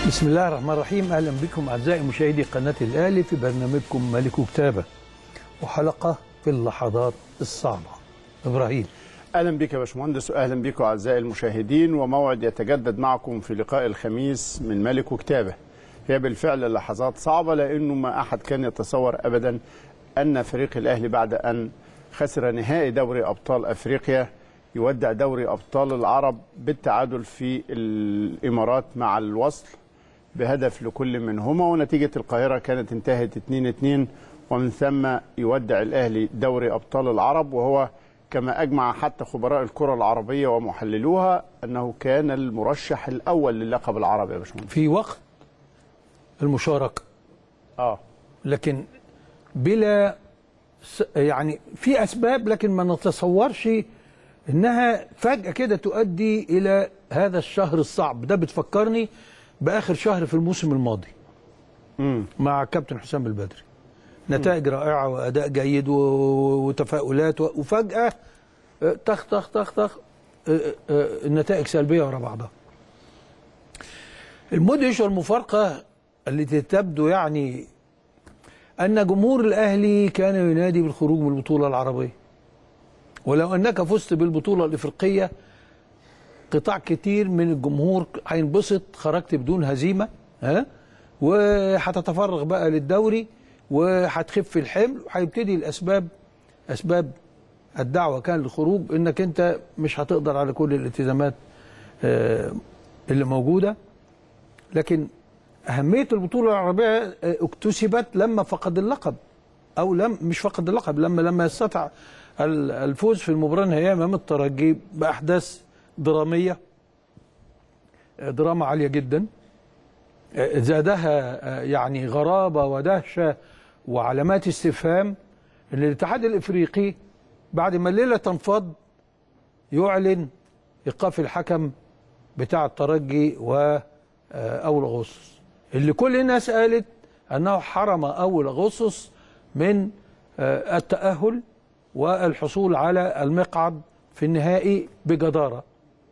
بسم الله الرحمن الرحيم اهلا بكم اعزائي مشاهدي قناه الاهلي في برنامجكم ملك كتابه وحلقه في اللحظات الصعبه ابراهيم اهلا بك يا باشمهندس واهلا بكم اعزائي المشاهدين وموعد يتجدد معكم في لقاء الخميس من ملك وكتابه هي بالفعل لحظات صعبه لانه ما احد كان يتصور ابدا ان فريق الاهلي بعد ان خسر نهائي دوري ابطال افريقيا يودع دوري ابطال العرب بالتعادل في الامارات مع الوصل بهدف لكل منهما ونتيجه القاهره كانت انتهت 2-2 ومن ثم يودع الاهلي دوري ابطال العرب وهو كما اجمع حتى خبراء الكره العربيه ومحللوها انه كان المرشح الاول للقب العربي يا باشمهندس في وقت المشاركه اه لكن بلا س- يعني في اسباب لكن ما نتصورش انها فجاه كده تؤدي الى هذا الشهر الصعب ده بتفكرني باخر شهر في الموسم الماضي امم مع كابتن حسام البدري نتائج رائعه واداء جيد و- وتفاؤلات و- وفجاه آه، طخ طخ طخ طخ آه، آه، النتائج سلبيه ورا بعضها المدهش والمفارقه التي تبدو يعني ان جمهور الاهلي كان ينادي بالخروج من البطوله العربيه ولو انك فزت بالبطوله الافريقيه قطاع كتير من الجمهور هينبسط خرجت بدون هزيمه ها وهتتفرغ بقى للدوري وهتخف الحمل وهيبتدي الاسباب اسباب الدعوه كان للخروج انك انت مش هتقدر على كل الالتزامات آه، اللي موجوده لكن اهميه البطوله العربيه آه، اكتسبت لما فقد اللقب او لم مش فقد اللقب لما لما يستطع ال- الفوز في المباراه النهائيه امام الترجي باحداث دراميه آه، دراما عاليه جدا آه، زادها آه، يعني غرابه ودهشه وعلامات استفهام ان الاتحاد الافريقي بعد ما الليله تنفض يعلن ايقاف الحكم بتاع الترجي و آه، اول اغسطس اللي كل الناس قالت انه حرم اول اغسطس من آه، التاهل والحصول على المقعد في النهائي بجداره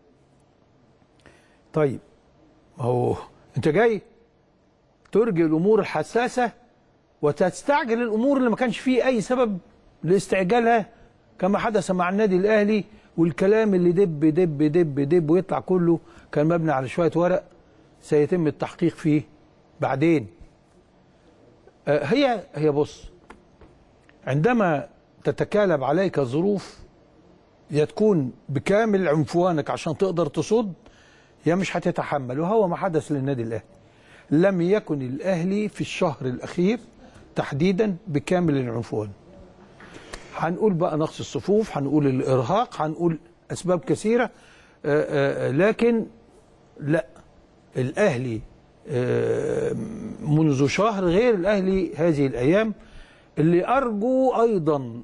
طيب ما هو انت جاي ترجي الامور الحساسه وتستعجل الامور اللي ما كانش فيه اي سبب لاستعجالها كما حدث مع النادي الاهلي والكلام اللي دب دب دب دب ويطلع كله كان مبني على شويه ورق سيتم التحقيق فيه بعدين آه، هي هي بص عندما تتكالب عليك الظروف يا تكون بكامل عنفوانك عشان تقدر تصد يا مش هتتحمل وهو ما حدث للنادي الاهلي لم يكن الاهلي في الشهر الاخير تحديدا بكامل العنفوان هنقول بقى نقص الصفوف هنقول الارهاق هنقول اسباب كثيره آه، آه، آه، لكن لا الاهلي آه، منذ شهر غير الاهلي هذه الايام اللي ارجو ايضا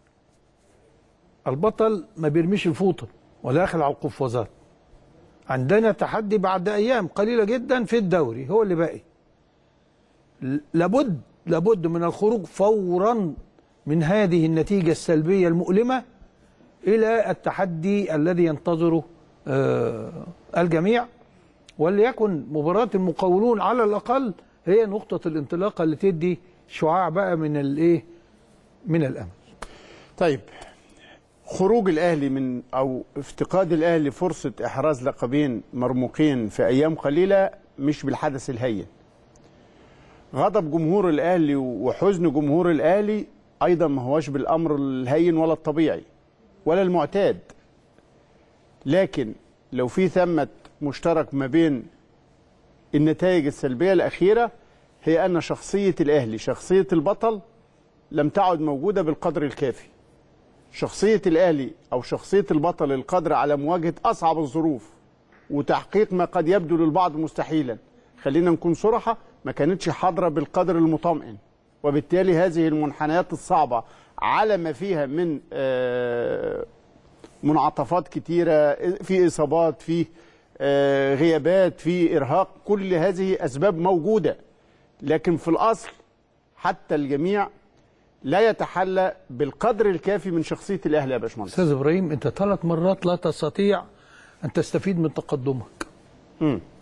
البطل ما بيرميش الفوطه ولا يخلع القفازات عندنا تحدي بعد ايام قليله جدا في الدوري هو اللي باقي ل- لابد لابد من الخروج فورا من هذه النتيجه السلبيه المؤلمه الى التحدي الذي ينتظره آه، الجميع وليكن مباراه المقاولون على الاقل هي نقطه الانطلاقه اللي تدي شعاع بقى من الايه من الامل طيب خروج الاهلي من او افتقاد الاهلي فرصه احراز لقبين مرموقين في ايام قليله مش بالحدث الهين غضب جمهور الاهلي وحزن جمهور الاهلي ايضا ما هوش بالامر الهين ولا الطبيعي ولا المعتاد لكن لو في ثمه مشترك ما بين النتائج السلبيه الاخيره هي ان شخصيه الاهلي شخصيه البطل لم تعد موجوده بالقدر الكافي شخصية الأهلي أو شخصية البطل القادر على مواجهة أصعب الظروف وتحقيق ما قد يبدو للبعض مستحيلا خلينا نكون صراحة ما كانتش حاضرة بالقدر المطمئن وبالتالي هذه المنحنيات الصعبة على ما فيها من آه، منعطفات كتيرة في إصابات في آه، غيابات في إرهاق كل هذه أسباب موجودة لكن في الأصل حتى الجميع لا يتحلى بالقدر الكافي من شخصيه الاهلي يا باشمهندس استاذ ابراهيم انت ثلاث مرات لا تستطيع ان تستفيد من تقدمك مم.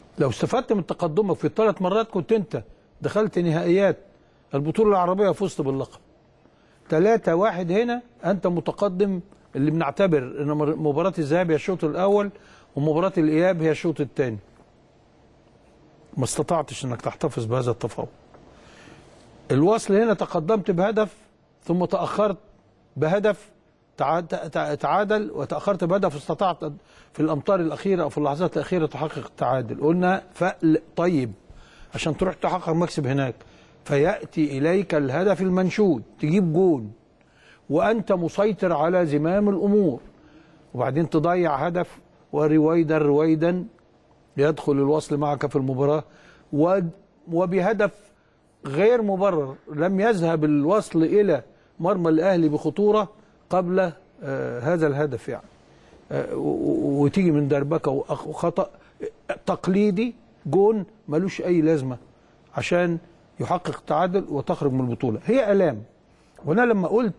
لو استفدت من تقدمك في الثلاث مرات كنت انت دخلت نهائيات البطوله العربيه وفزت باللقب ثلاثة واحد هنا انت متقدم اللي بنعتبر ان مباراه الذهاب هي الشوط الاول ومباراه الاياب هي الشوط الثاني ما استطعتش انك تحتفظ بهذا التفوق الوصل هنا تقدمت بهدف ثم تاخرت بهدف تعاد- تع- تعادل وتاخرت بهدف استطعت في الامتار الاخيره او في اللحظات الاخيره تحقق التعادل قلنا فأل طيب عشان تروح تحقق مكسب هناك فياتي اليك الهدف المنشود تجيب جون وانت مسيطر على زمام الامور وبعدين تضيع هدف ورويدا رويدا يدخل الوصل معك في المباراه و- وبهدف غير مبرر لم يذهب الوصل الى مرمى الاهلي بخطوره قبل آه هذا الهدف يعني آه و- و- وتيجي من دربكه وأخ- وخطا تقليدي جون ملوش اي لازمه عشان يحقق التعادل وتخرج من البطوله هي الام وانا لما قلت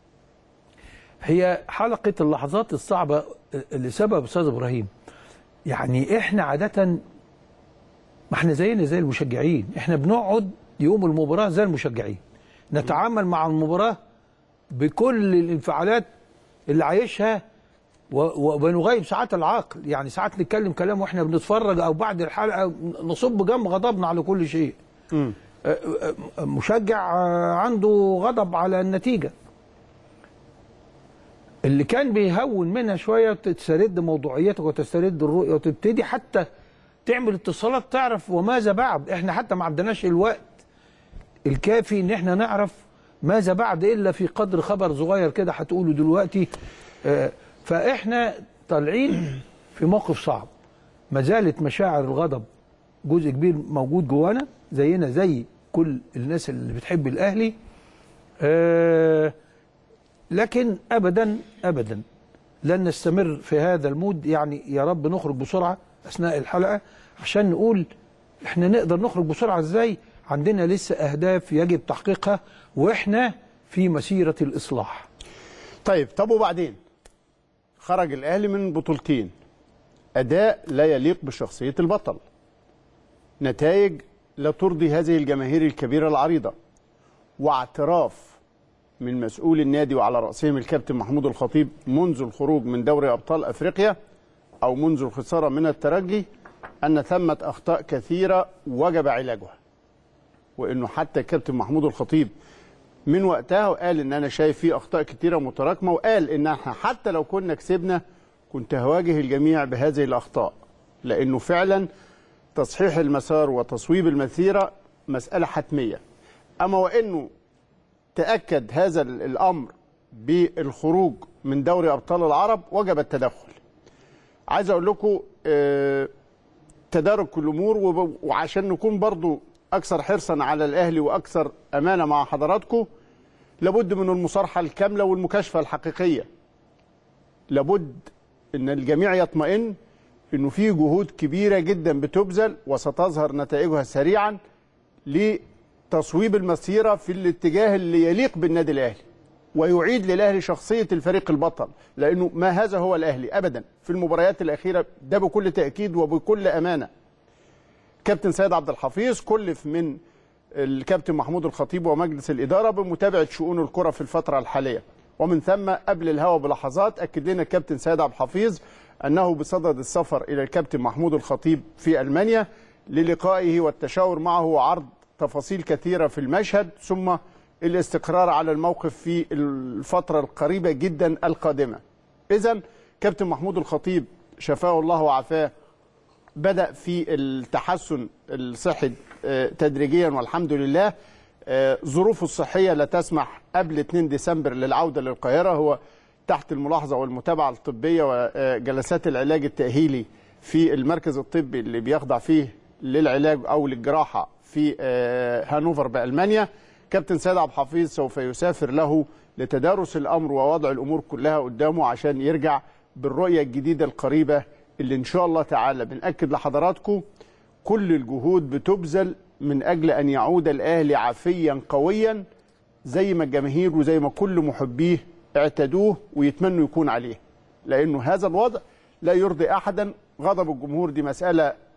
هي حلقه اللحظات الصعبه اللي سبب استاذ ابراهيم يعني احنا عاده ما احنا زينا زي المشجعين احنا بنقعد يوم المباراه زي المشجعين نتعامل مع المباراه بكل الانفعالات اللي عايشها و- وبنغيب ساعات العقل يعني ساعات نتكلم كلام واحنا بنتفرج او بعد الحلقه نصب جنب غضبنا على كل شيء مم. آه، آه، مشجع آه، عنده غضب على النتيجه اللي كان بيهون منها شويه تسترد موضوعيتك وتسترد الرؤيه وتبتدي حتى تعمل اتصالات تعرف وماذا بعد احنا حتى ما عندناش الوقت الكافي ان احنا نعرف ماذا بعد الا في قدر خبر صغير كده هتقوله دلوقتي آه، فاحنا طالعين في موقف صعب ما زالت مشاعر الغضب جزء كبير موجود جوانا زينا زي كل الناس اللي بتحب الاهلي آه، لكن ابدا ابدا لن نستمر في هذا المود يعني يا رب نخرج بسرعه اثناء الحلقه عشان نقول احنا نقدر نخرج بسرعه ازاي عندنا لسه اهداف يجب تحقيقها واحنا في مسيره الاصلاح طيب طب وبعدين خرج الاهلي من بطولتين اداء لا يليق بشخصيه البطل نتائج لا ترضي هذه الجماهير الكبيره العريضه واعتراف من مسؤول النادي وعلى راسهم الكابتن محمود الخطيب منذ الخروج من دوري ابطال افريقيا او منذ الخساره من الترجي ان ثمه اخطاء كثيره وجب علاجها وانه حتى الكابتن محمود الخطيب من وقتها وقال ان انا شايف فيه اخطاء كتيره متراكمه وقال ان احنا حتى لو كنا كسبنا كنت هواجه الجميع بهذه الاخطاء لانه فعلا تصحيح المسار وتصويب المسيره مساله حتميه اما وانه تاكد هذا ال- الامر بالخروج من دوري ابطال العرب وجب التدخل عايز اقول لكم آه، تدارك الامور وب- وعشان نكون برضو اكثر حرصا على الاهلي واكثر امانه مع حضراتكم لابد من المصارحه الكامله والمكاشفه الحقيقيه لابد ان الجميع يطمئن انه في جهود كبيره جدا بتبذل وستظهر نتائجها سريعا لتصويب المسيره في الاتجاه اللي يليق بالنادي الاهلي ويعيد للاهلي شخصيه الفريق البطل لانه ما هذا هو الاهلي ابدا في المباريات الاخيره ده بكل تاكيد وبكل امانه كابتن سيد عبد الحفيظ كلف من الكابتن محمود الخطيب ومجلس الإدارة بمتابعة شؤون الكرة في الفترة الحالية ومن ثم قبل الهوا بلحظات أكد لنا الكابتن سيد عبد الحفيظ أنه بصدد السفر إلى الكابتن محمود الخطيب في ألمانيا للقائه والتشاور معه وعرض تفاصيل كثيرة في المشهد ثم الاستقرار على الموقف في الفترة القريبة جدا القادمة إذا كابتن محمود الخطيب شفاه الله وعافاه بدأ في التحسن الصحي آه، تدريجيا والحمد لله آه، ظروفه الصحية لا تسمح قبل 2 ديسمبر للعودة للقاهرة هو تحت الملاحظة والمتابعة الطبية وجلسات العلاج التأهيلي في المركز الطبي اللي بيخضع فيه للعلاج أو للجراحة في آه، هانوفر بألمانيا كابتن سيد عبد الحفيظ سوف يسافر له لتدارس الأمر ووضع الأمور كلها قدامه عشان يرجع بالرؤية الجديدة القريبة اللي إن شاء الله تعالى بنأكد لحضراتكم كل الجهود بتبذل من أجل أن يعود الأهلي عافيا قويا زي ما الجماهير وزي ما كل محبيه اعتادوه ويتمنوا يكون عليه لأنه هذا الوضع لا يرضي أحدا غضب الجمهور دي مسألة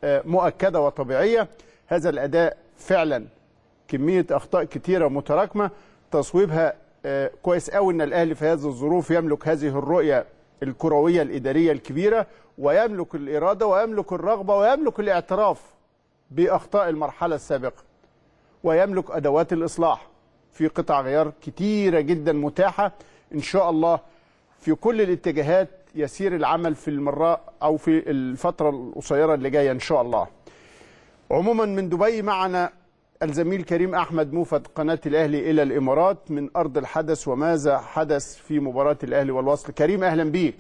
آه، مؤكده وطبيعيه هذا الاداء فعلا كميه اخطاء كتيره متراكمه تصويبها آه، كويس قوي ان الاهلي في هذه الظروف يملك هذه الرؤيه الكرويه الاداريه الكبيره ويملك الاراده ويملك الرغبه ويملك الاعتراف باخطاء المرحله السابقه ويملك ادوات الاصلاح في قطع غيار كتيره جدا متاحه ان شاء الله في كل الاتجاهات يسير العمل في المره او في الفتره القصيره اللي جايه ان شاء الله. عموما من دبي معنا الزميل كريم احمد موفد قناه الاهلي الى الامارات من ارض الحدث وماذا حدث في مباراه الاهلي والوصل. كريم اهلا بيك.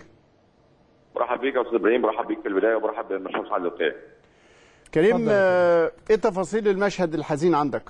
برحب بيك يا استاذ ابراهيم برحب بيك في البدايه وبرحب بالمشرف على اللقاء كريم اتفضل يا آه، ايه تفاصيل المشهد الحزين عندك؟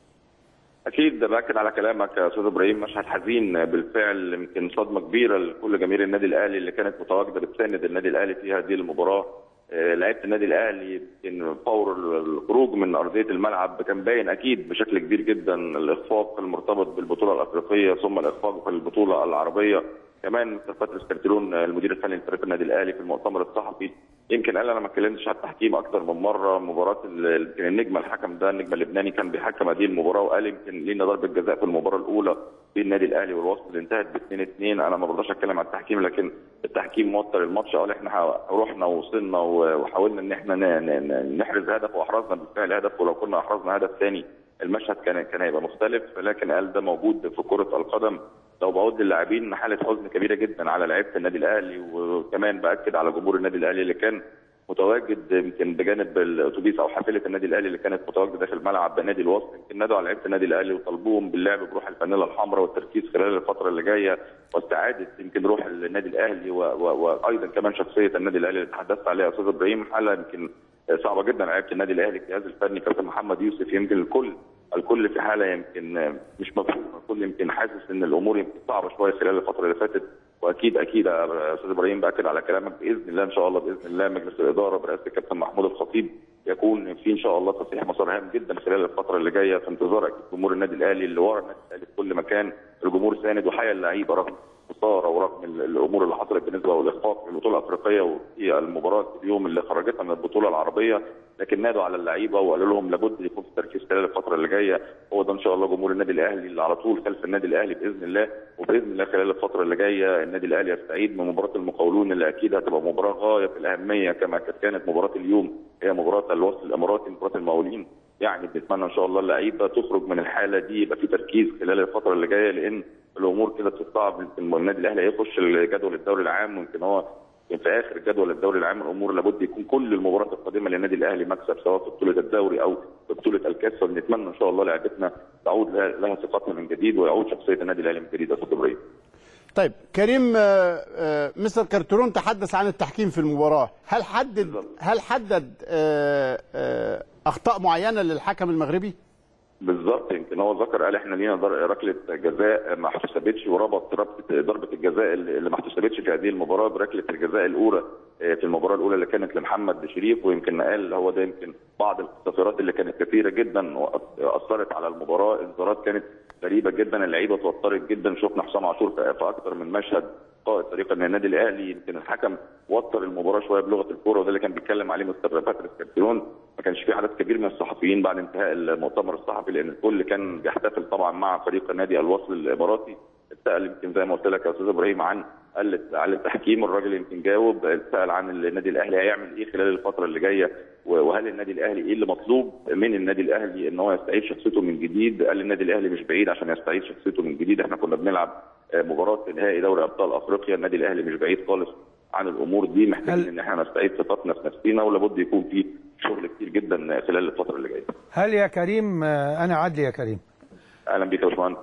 اكيد باكد على كلامك يا استاذ ابراهيم مشهد حزين بالفعل يمكن صدمه كبيره لكل جماهير النادي الاهلي اللي كانت متواجده بتساند النادي الاهلي في هذه المباراه آه، لعيبه النادي الاهلي يمكن فور الخروج من ارضيه الملعب كان باين اكيد بشكل كبير جدا الاخفاق المرتبط بالبطوله الافريقيه ثم الاخفاق في البطوله العربيه كمان مستر باتريس كارتيرون المدير الفني لفريق النادي الاهلي في المؤتمر الصحفي يمكن قال انا ما اتكلمتش على التحكيم اكثر من مره مباراه ال- يمكن النجم الحكم ده النجم اللبناني كان بيحكم هذه المباراه وقال يمكن لينا ضربه جزاء في المباراه الاولى بين النادي الاهلي والوصل اللي انتهت ب 2 2 انا ما برضاش اتكلم على التحكيم لكن التحكيم موتر الماتش قال احنا ح- رحنا ووصلنا و- وحاولنا ان احنا ن- ن- ن- نحرز هدف واحرزنا بالفعل هدف ولو كنا احرزنا هدف ثاني المشهد كان كان هيبقى مختلف لكن قال ده موجود في كره القدم لو بعود للاعبين حاله حزن كبيره جدا على لعيبه النادي الاهلي وكمان باكد على جمهور النادي الاهلي اللي كان متواجد يمكن بجانب الاتوبيس او حافله النادي الاهلي اللي كانت متواجده في الملعب بنادي الوصل يمكن نادوا على لعيبه النادي الاهلي وطلبوهم باللعب بروح الفانيلا الحمراء والتركيز خلال الفتره اللي جايه واستعاده يمكن روح النادي الاهلي و- و- وايضا كمان شخصيه النادي الاهلي اللي تحدثت عليها استاذ ابراهيم حاله يمكن صعبه جدا لعيبه النادي الاهلي الجهاز الفني كابتن محمد يوسف يمكن الكل الكل في حاله يمكن مش مفهومه الكل يمكن حاسس ان الامور يمكن صعبه شويه خلال الفتره اللي فاتت واكيد اكيد يا استاذ ابراهيم باكد على كلامك باذن الله ان شاء الله باذن الله مجلس الاداره برئاسه الكابتن محمود الخطيب يكون في ان شاء الله تصحيح مسار هام جدا خلال الفتره اللي جايه في انتظار اكيد جمهور النادي الاهلي اللي ورا النادي الاهلي في كل مكان الجمهور ساند وحيا اللعيبه رغم الخساره ورغم ال- الامور اللي حصلت بالنسبه للاخفاق في البطوله الافريقيه وفي المباراه اليوم اللي خرجتنا من البطوله العربيه لكن نادوا على اللعيبه وقالوا لهم لابد يكون في تركيز خلال الفتره اللي جايه هو ده ان شاء الله جمهور النادي الاهلي اللي على طول خلف النادي الاهلي باذن الله وباذن الله خلال الفتره اللي جايه النادي الاهلي يستعيد من مباراه المقاولون اللي اكيد هتبقى مباراه غايه في الاهميه كما كانت مباراه اليوم هي مباراه الوصل الاماراتي مباراه المقاولين يعني بنتمنى ان شاء الله اللعيبه تخرج من الحاله دي يبقى في تركيز خلال الفتره اللي جايه لان الامور كده بتتصعب يمكن النادي الاهلي هيخش الجدول الدوري العام ويمكن هو يمكن في اخر جدول الدوري العام الامور لابد يكون كل المباريات القادمه للنادي الاهلي مكسب سواء في بطوله الدوري او في بطوله الكاس فبنتمنى ان شاء الله لعبتنا تعود لها لها ثقتنا من جديد ويعود شخصيه النادي الاهلي من جديد يا استاذ ابراهيم. طيب كريم آه، آه، مستر كارترون تحدث عن التحكيم في المباراه هل حدد بالظبط. هل حدد آه، آه، اخطاء معينه للحكم المغربي بالظبط يمكن هو ذكر قال احنا لينا ضر- ركله جزاء ما احتسبتش وربط ربطه ضربه الجزاء اللي اللي ما احتسبتش في هذه المباراه بركله الجزاء الاولى آه، في المباراه الاولى اللي كانت لمحمد شريف ويمكن قال هو ده يمكن بعض التغييرات اللي كانت كثيره جدا واثرت على المباراه انذارات كانت غريبه جدا اللعيبه توترت جدا شفنا حسام عاشور في في اكثر من مشهد قائد فريق ان النادي الاهلي يمكن الحكم وتر المباراه شويه بلغه الكوره وده اللي كان بيتكلم عليه مستر باتريس كارتيرون ما كانش في عدد كبير من الصحفيين بعد انتهاء المؤتمر الصحفي لان الكل كان بيحتفل طبعا مع فريق النادي الوصل الاماراتي اتسال يمكن زي ما قلت لك يا استاذ ابراهيم عن قال عن التحكيم الراجل يمكن جاوب اتسال عن النادي الاهلي هيعمل ايه خلال الفتره اللي جايه وهل النادي الاهلي ايه اللي مطلوب من النادي الاهلي ان هو يستعيد شخصيته من جديد قال النادي الاهلي مش بعيد عشان يستعيد شخصيته من جديد احنا كنا بنلعب مباراه نهائي دوري ابطال افريقيا النادي الاهلي مش بعيد خالص عن الامور دي محتاجين هل- ان احنا نستعيد ثقتنا في نفسنا ولابد يكون في شغل كتير جدا خلال الفتره اللي جايه هل يا كريم آه، انا عدلي يا كريم اهلا بيك يا باشمهندس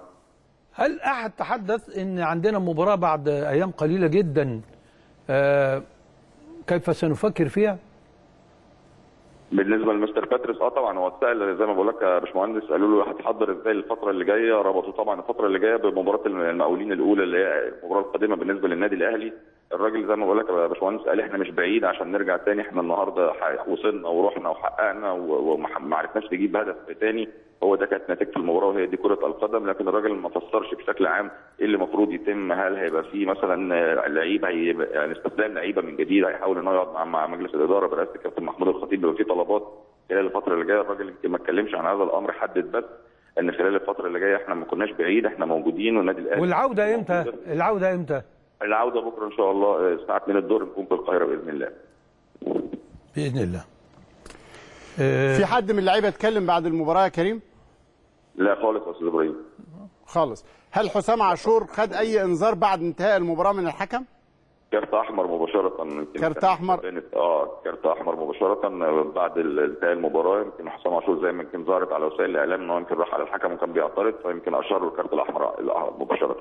هل احد تحدث ان عندنا مباراه بعد ايام قليله جدا آه، كيف سنفكر فيها؟ بالنسبه لمستر باتريس اه طبعا هو اتسال زي ما بقول لك يا باشمهندس قالوا له هتحضر ازاي الفتره اللي جايه ربطوا طبعا الفتره اللي جايه بمباراه المقاولين الاولى اللي هي المباراه القادمه بالنسبه للنادي الاهلي الراجل زي ما بقول لك يا باشمهندس قال احنا مش بعيد عشان نرجع تاني احنا النهارده ح- وصلنا ورحنا وحققنا و- وما ما عرفناش نجيب هدف تاني هو ده كانت نتيجه المباراه وهي دي كره القدم لكن الراجل ما فسرش بشكل عام ايه اللي المفروض يتم هل هيبقى في مثلا آه، لعيبه هيبقى يعني استخدام لعيبه من جديد هيحاول انه يقعد مع, مع مجلس الاداره برئاسه الكابتن محمود الخطيب بيبقى في طلبات خلال الفتره اللي جايه الراجل يمكن ما اتكلمش عن هذا الامر حدد بس ان خلال الفتره اللي جايه احنا ما كناش بعيد احنا موجودين والنادي الاهلي والعوده امتى؟ العوده امتى؟ العوده بكره ان شاء الله آه، الساعه 2 الظهر نكون في القاهره باذن الله باذن الله. آه، في حد من اللعيبه اتكلم بعد المباراه يا كريم لا خالص يا استاذ ابراهيم خالص هل حسام عاشور خد اي انذار بعد انتهاء المباراه من الحكم كارت احمر مباشره يمكن كارت كانت أحمر. كانت- اه كارت احمر مباشره بعد ال- انتهاء المباراه يمكن حسام عاشور زي ما يمكن ظهرت على وسائل الاعلام ان هو يمكن راح على الحكم وكان بيعترض فيمكن اشار له الكارت الاحمر الأحمر مباشره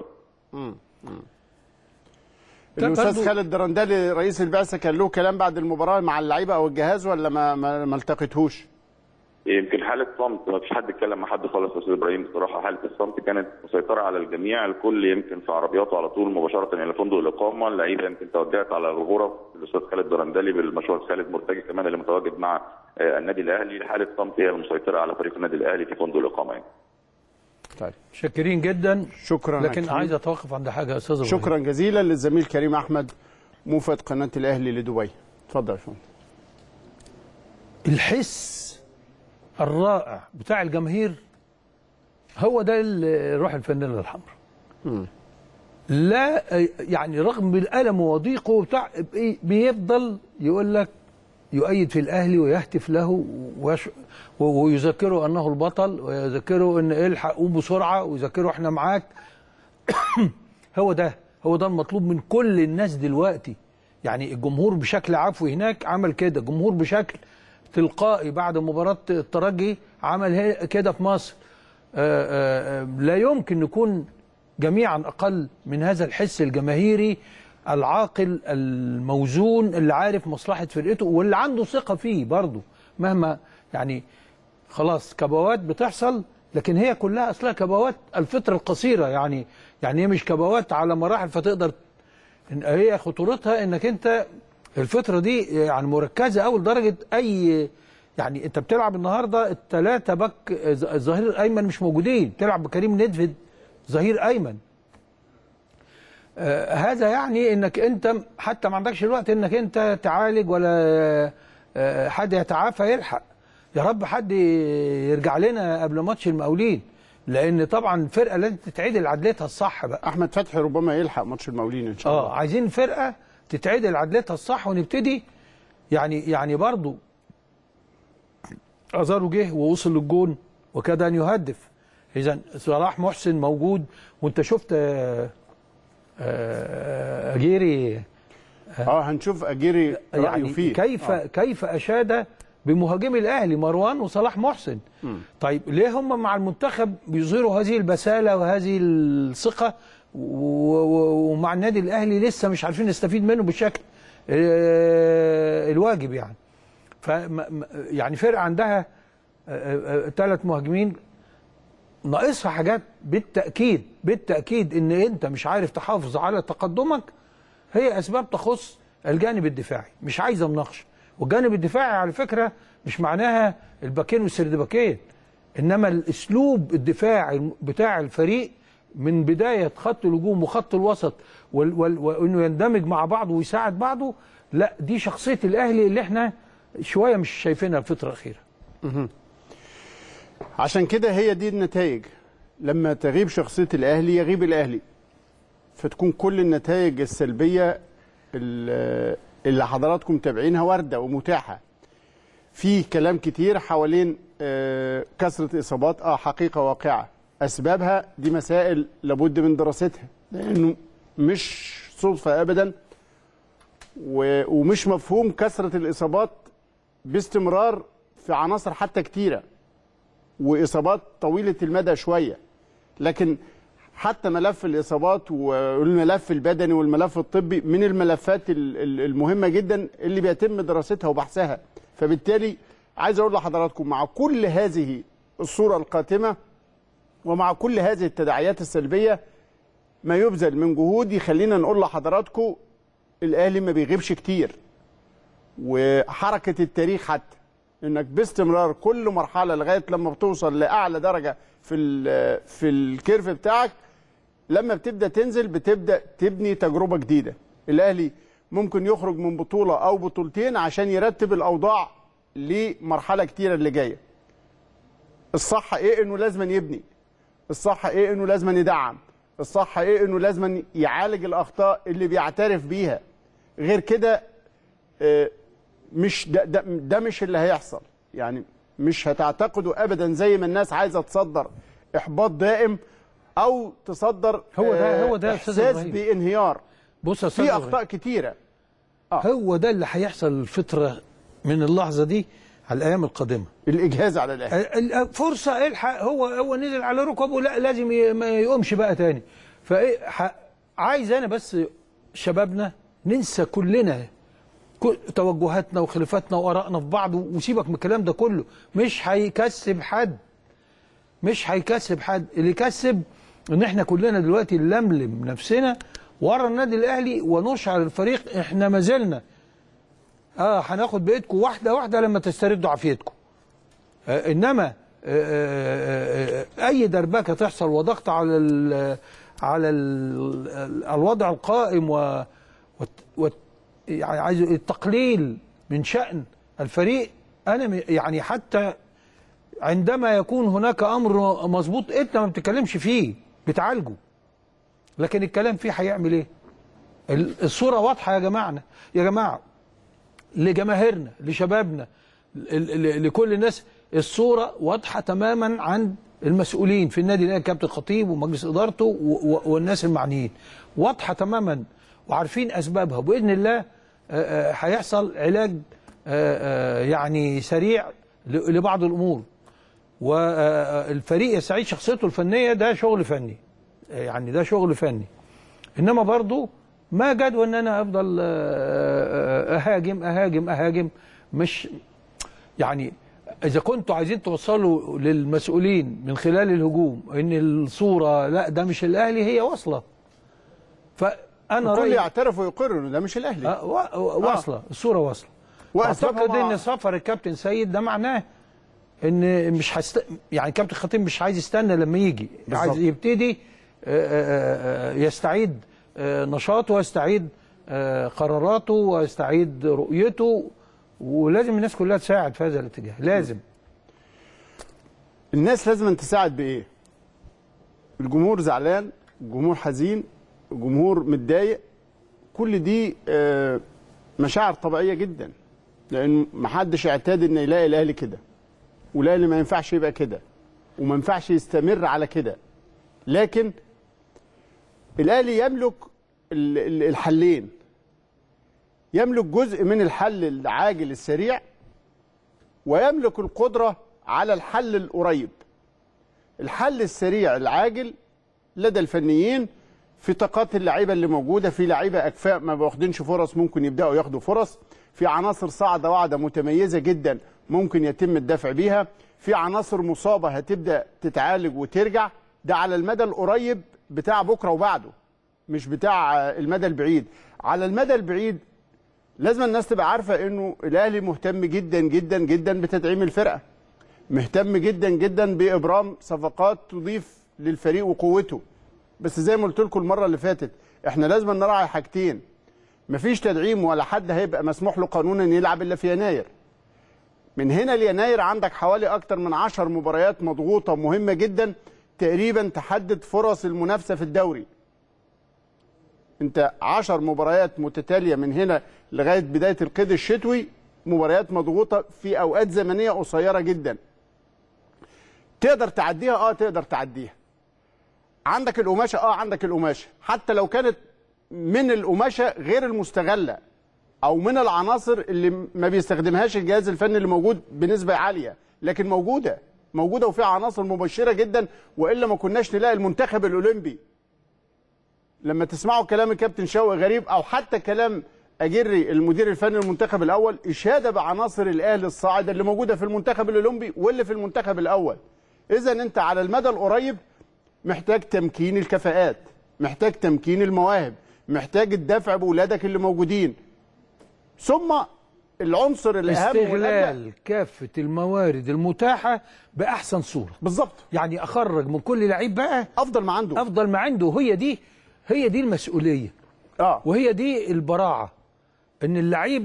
طب الاستاذ برضو- خالد درندلي رئيس البعثه كان له كلام بعد المباراه مع اللعيبه او الجهاز ولا ما ما, ما التقيتهوش يمكن حاله صمت ما فيش حد اتكلم مع حد خالص يا استاذ ابراهيم بصراحه حاله الصمت كانت مسيطره على الجميع الكل يمكن في عربياته على طول مباشره الى فندق الاقامه اللعيبه يمكن توجهت على الغرف الاستاذ خالد درندلي بالمشروع خالد مرتجي كمان اللي متواجد مع آه، النادي الاهلي حاله صمت هي المسيطره على فريق النادي الاهلي في فندق الاقامه يعني. طيب شاكرين جدا شكرا يا لكن كريم. عايز اتوقف عند حاجه يا استاذ إبراهيم. شكرا جزيلا للزميل كريم احمد موفد قناه الاهلي لدبي اتفضل يا فندم الحس الرائع بتاع الجماهير هو ده ال- روح الفانيلا الحمراء لا يعني رغم الالم وضيقه بتاع بي- بيفضل يقول لك يؤيد في الاهلي ويهتف له ويش- و- ويذكره انه البطل ويذكره ان الحق قوم بسرعه ويذكره احنا معاك هو ده هو ده المطلوب من كل الناس دلوقتي يعني الجمهور بشكل عفوي هناك عمل كده الجمهور بشكل تلقائي بعد مباراة الترجي عمل هي- كده في مصر آآ آآ لا يمكن نكون جميعا أقل من هذا الحس الجماهيري العاقل الموزون اللي عارف مصلحة فرقته واللي عنده ثقة فيه برضه مهما يعني خلاص كبوات بتحصل لكن هي كلها اصلها كبوات الفتره القصيره يعني يعني هي مش كبوات على مراحل فتقدر إن هي خطورتها انك انت الفتره دي يعني مركزه قوي لدرجه اي يعني انت بتلعب النهارده الثلاثه باك ز- الظهير الايمن مش موجودين بتلعب بكريم ندفد ظهير ايمن آه هذا يعني انك انت حتى ما عندكش الوقت انك انت تعالج ولا آه حد يتعافى يلحق يا رب حد يرجع لنا قبل ماتش المقاولين لان طبعا الفرقه لازم تتعدل عدلتها الصح بقى احمد فتحي ربما يلحق ماتش المقاولين ان شاء الله اه عايزين فرقه تتعدل عدلتها الصح ونبتدي يعني يعني برضو ازارو جه ووصل للجون وكاد ان يهدف اذا صلاح محسن موجود وانت شفت آه، آه، اجيري اه هنشوف اجيري رايه يعني فيه كيف آه. كيف اشاد بمهاجمي الاهلي مروان وصلاح محسن طيب ليه هم مع المنتخب بيظهروا هذه البساله وهذه الثقه و- و- ومع النادي الاهلي لسه مش عارفين نستفيد منه بالشكل آه، الواجب يعني ف يعني فرقه عندها ثلاث مهاجمين ناقصها حاجات بالتاكيد بالتاكيد ان انت مش عارف تحافظ على تقدمك هي اسباب تخص الجانب الدفاعي مش عايزه مناقشه والجانب الدفاعي على فكره مش معناها الباكين والسردباكين انما الاسلوب الدفاعي بتاع الفريق من بدايه خط الهجوم وخط الوسط وال- وال- وانه يندمج مع بعضه ويساعد بعضه لا دي شخصيه الاهلي اللي احنا شويه مش شايفينها الفتره الاخيره عشان كده هي دي النتائج لما تغيب شخصيه الاهلي يغيب الاهلي فتكون كل النتائج السلبيه ال- اللي حضراتكم متابعينها وارده ومتاحه في كلام كتير حوالين آه، كثره اصابات اه حقيقه واقعه اسبابها دي مسائل لابد من دراستها لانه مش صدفه ابدا و- ومش مفهوم كثره الاصابات باستمرار في عناصر حتى كتيره واصابات طويله المدى شويه لكن حتى ملف الاصابات والملف البدني والملف الطبي من الملفات ال- ال- المهمه جدا اللي بيتم دراستها وبحثها فبالتالي عايز اقول لحضراتكم مع كل هذه الصوره القاتمه ومع كل هذه التداعيات السلبيه ما يبذل من جهود يخلينا نقول لحضراتكم الاهلي ما بيغيبش كتير وحركه التاريخ حتى انك باستمرار كل مرحله لغايه لما بتوصل لاعلى درجه في ال- في الكيرف بتاعك لما بتبدا تنزل بتبدا تبني تجربه جديده الاهلي ممكن يخرج من بطوله او بطولتين عشان يرتب الاوضاع لمرحله كتيره اللي جايه الصح ايه انه لازم يبني الصح ايه انه لازم يدعم الصح ايه انه لازم يعالج الاخطاء اللي بيعترف بيها غير كده آه، مش ده, ده, ده مش اللي هيحصل يعني مش هتعتقدوا ابدا زي ما الناس عايزه تصدر احباط دائم او تصدر هو ده- آه، هو ده يا أستاذ احساس إبراهيم. بانهيار بص يا أستاذ في إبراهيم. اخطاء كتيره هو ده اللي هيحصل الفتره من اللحظه دي على الايام القادمه الاجهاز على الاهلي ال- ال- فرصه الحق هو هو نزل على ركبه لا لازم ي- ما يقومش بقى تاني فايه ح- عايز انا بس شبابنا ننسى كلنا كل توجهاتنا وخلافاتنا وارائنا في بعض وسيبك من الكلام ده كله مش هيكسب حد مش هيكسب حد اللي يكسب ان احنا كلنا دلوقتي نلملم نفسنا ورا النادي الاهلي ونشعر الفريق احنا ما زلنا اه هناخد بايدكم واحده واحده لما تستردوا عافيتكم آه انما آه آه آه اي دربكه تحصل وضغط على ال على ال الوضع القائم و وت- وت- يعني عايز التقليل من شأن الفريق انا م- يعني حتى عندما يكون هناك امر مظبوط انت ما بتتكلمش فيه بتعالجه لكن الكلام فيه هيعمل ايه ال- الصوره واضحه يا جماعه يا جماعه لجماهيرنا لشبابنا ل- ل- لكل الناس الصوره واضحه تماما عند المسؤولين في النادي الاهلي كابتن خطيب ومجلس ادارته و- و- والناس المعنيين واضحه تماما وعارفين اسبابها وباذن الله آه، آه، هيحصل علاج آه، آه، يعني سريع ل- لبعض الامور والفريق يستعيد شخصيته الفنيه ده شغل فني يعني ده شغل فني انما برضو ما جدوى ان انا افضل آه، آه، اهاجم اهاجم اهاجم مش يعني اذا كنتوا عايزين توصلوا للمسؤولين من خلال الهجوم ان الصوره لا ده مش الاهلي هي واصله فانا الكل رايي يعترف ويقر انه ده مش الاهلي آه، وا- واصله الصوره واصله وأسبابها واعتقد مع- ان سفر الكابتن سيد ده معناه ان مش هست... يعني كابتن خطيب مش عايز يستنى لما يجي بالظبط. عايز يبتدي آه، آه، آه، يستعيد آه، نشاطه ويستعيد آه، قراراته ويستعيد رؤيته ولازم الناس كلها تساعد في هذا الاتجاه لازم الناس لازم أن تساعد بايه الجمهور زعلان الجمهور حزين الجمهور متضايق كل دي آه، مشاعر طبيعيه جدا لان محدش اعتاد ان يلاقي الاهلي كده والاهلي ما ينفعش يبقى كده وما ينفعش يستمر على كده لكن الاهلي يملك ال- ال- الحلين يملك جزء من الحل العاجل السريع ويملك القدره على الحل القريب الحل السريع العاجل لدى الفنيين في طاقات اللعيبه اللي موجوده في لعيبه اكفاء ما واخدينش فرص ممكن يبداوا ياخدوا فرص في عناصر صاعده واعده متميزه جدا ممكن يتم الدفع بيها في عناصر مصابه هتبدا تتعالج وترجع ده على المدى القريب بتاع بكره وبعده مش بتاع آه، المدى البعيد على المدى البعيد لازم الناس تبقى عارفه انه الاهلي مهتم جدا جدا جدا بتدعيم الفرقه مهتم جدا جدا بابرام صفقات تضيف للفريق وقوته بس زي ما قلت لكم المره اللي فاتت احنا لازم نراعي حاجتين مفيش تدعيم ولا حد هيبقى مسموح له قانونا يلعب الا في يناير من هنا ليناير عندك حوالي اكتر من عشر مباريات مضغوطه مهمه جدا تقريبا تحدد فرص المنافسه في الدوري انت عشر مباريات متتاليه من هنا لغايه بدايه القيد الشتوي مباريات مضغوطه في اوقات زمنيه قصيره جدا تقدر تعديها اه تقدر تعديها عندك القماشه اه عندك القماشه حتى لو كانت من القماشه غير المستغله او من العناصر اللي ما بيستخدمهاش الجهاز الفني اللي موجود بنسبه عاليه لكن موجوده موجوده وفيها عناصر مبشره جدا والا ما كناش نلاقي المنتخب الاولمبي لما تسمعوا كلام الكابتن شوقي غريب او حتى كلام اجري المدير الفني للمنتخب الاول اشاده بعناصر الاهلي الصاعده اللي موجوده في المنتخب الاولمبي واللي في المنتخب الاول اذا انت على المدى القريب محتاج تمكين الكفاءات محتاج تمكين المواهب محتاج الدفع باولادك اللي موجودين ثم العنصر الاهم والأجمل- استغلال كافه الموارد المتاحه باحسن صوره بالظبط يعني اخرج من كل لعيب بقى افضل ما عنده افضل ما عنده هي دي هي دي المسؤوليه اه وهي دي البراعه ان اللعيب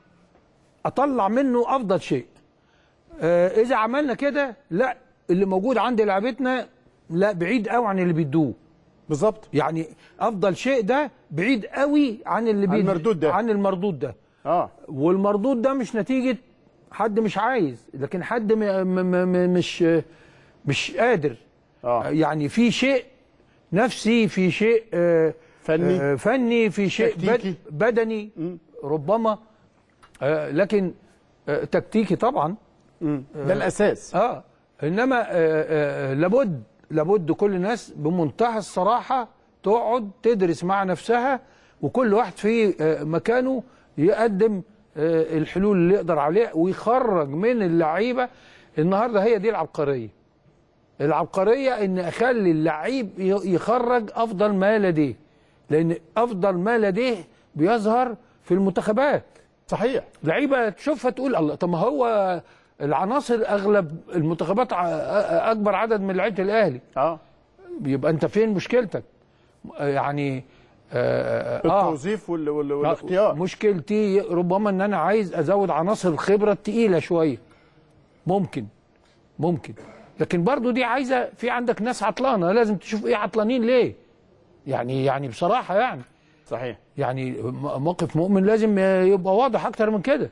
اطلع منه افضل شيء آه اذا عملنا كده لا اللي موجود عند لعبتنا لا بعيد قوي عن اللي بيدوه بالظبط يعني افضل شيء ده بعيد قوي عن اللي عن بيد- المردود ده. عن المردود ده اه والمردود ده مش نتيجه حد مش عايز لكن حد م م م مش مش قادر اه يعني في شيء نفسي في شيء آه، فني. آه، فني في شيء تكتيكي. بد بدني ربما آه، لكن آه، تكتيكي طبعا مم. ده الاساس اه انما آه، آه، لابد لابد كل الناس بمنتهى الصراحه تقعد تدرس مع نفسها وكل واحد في آه، مكانه يقدم آه، الحلول اللي يقدر عليها ويخرج من اللعيبه النهارده هي دي العبقريه العبقريه ان اخلي اللعيب ي- يخرج افضل ما لديه لان افضل ما لديه بيظهر في المنتخبات صحيح لعيبه تشوفها تقول الله طب ما هو العناصر اغلب المنتخبات ع- أ- اكبر عدد من لعيبه الاهلي اه يبقى انت فين مشكلتك يعني آه آه التوظيف وال... وال... والاختيار مشكلتي ربما ان انا عايز ازود عناصر الخبره التقيله شويه ممكن ممكن لكن برضو دي عايزه في عندك ناس عطلانه لازم تشوف ايه عطلانين ليه يعني يعني بصراحه يعني صحيح يعني م- موقف مؤمن لازم يبقى واضح اكتر من كده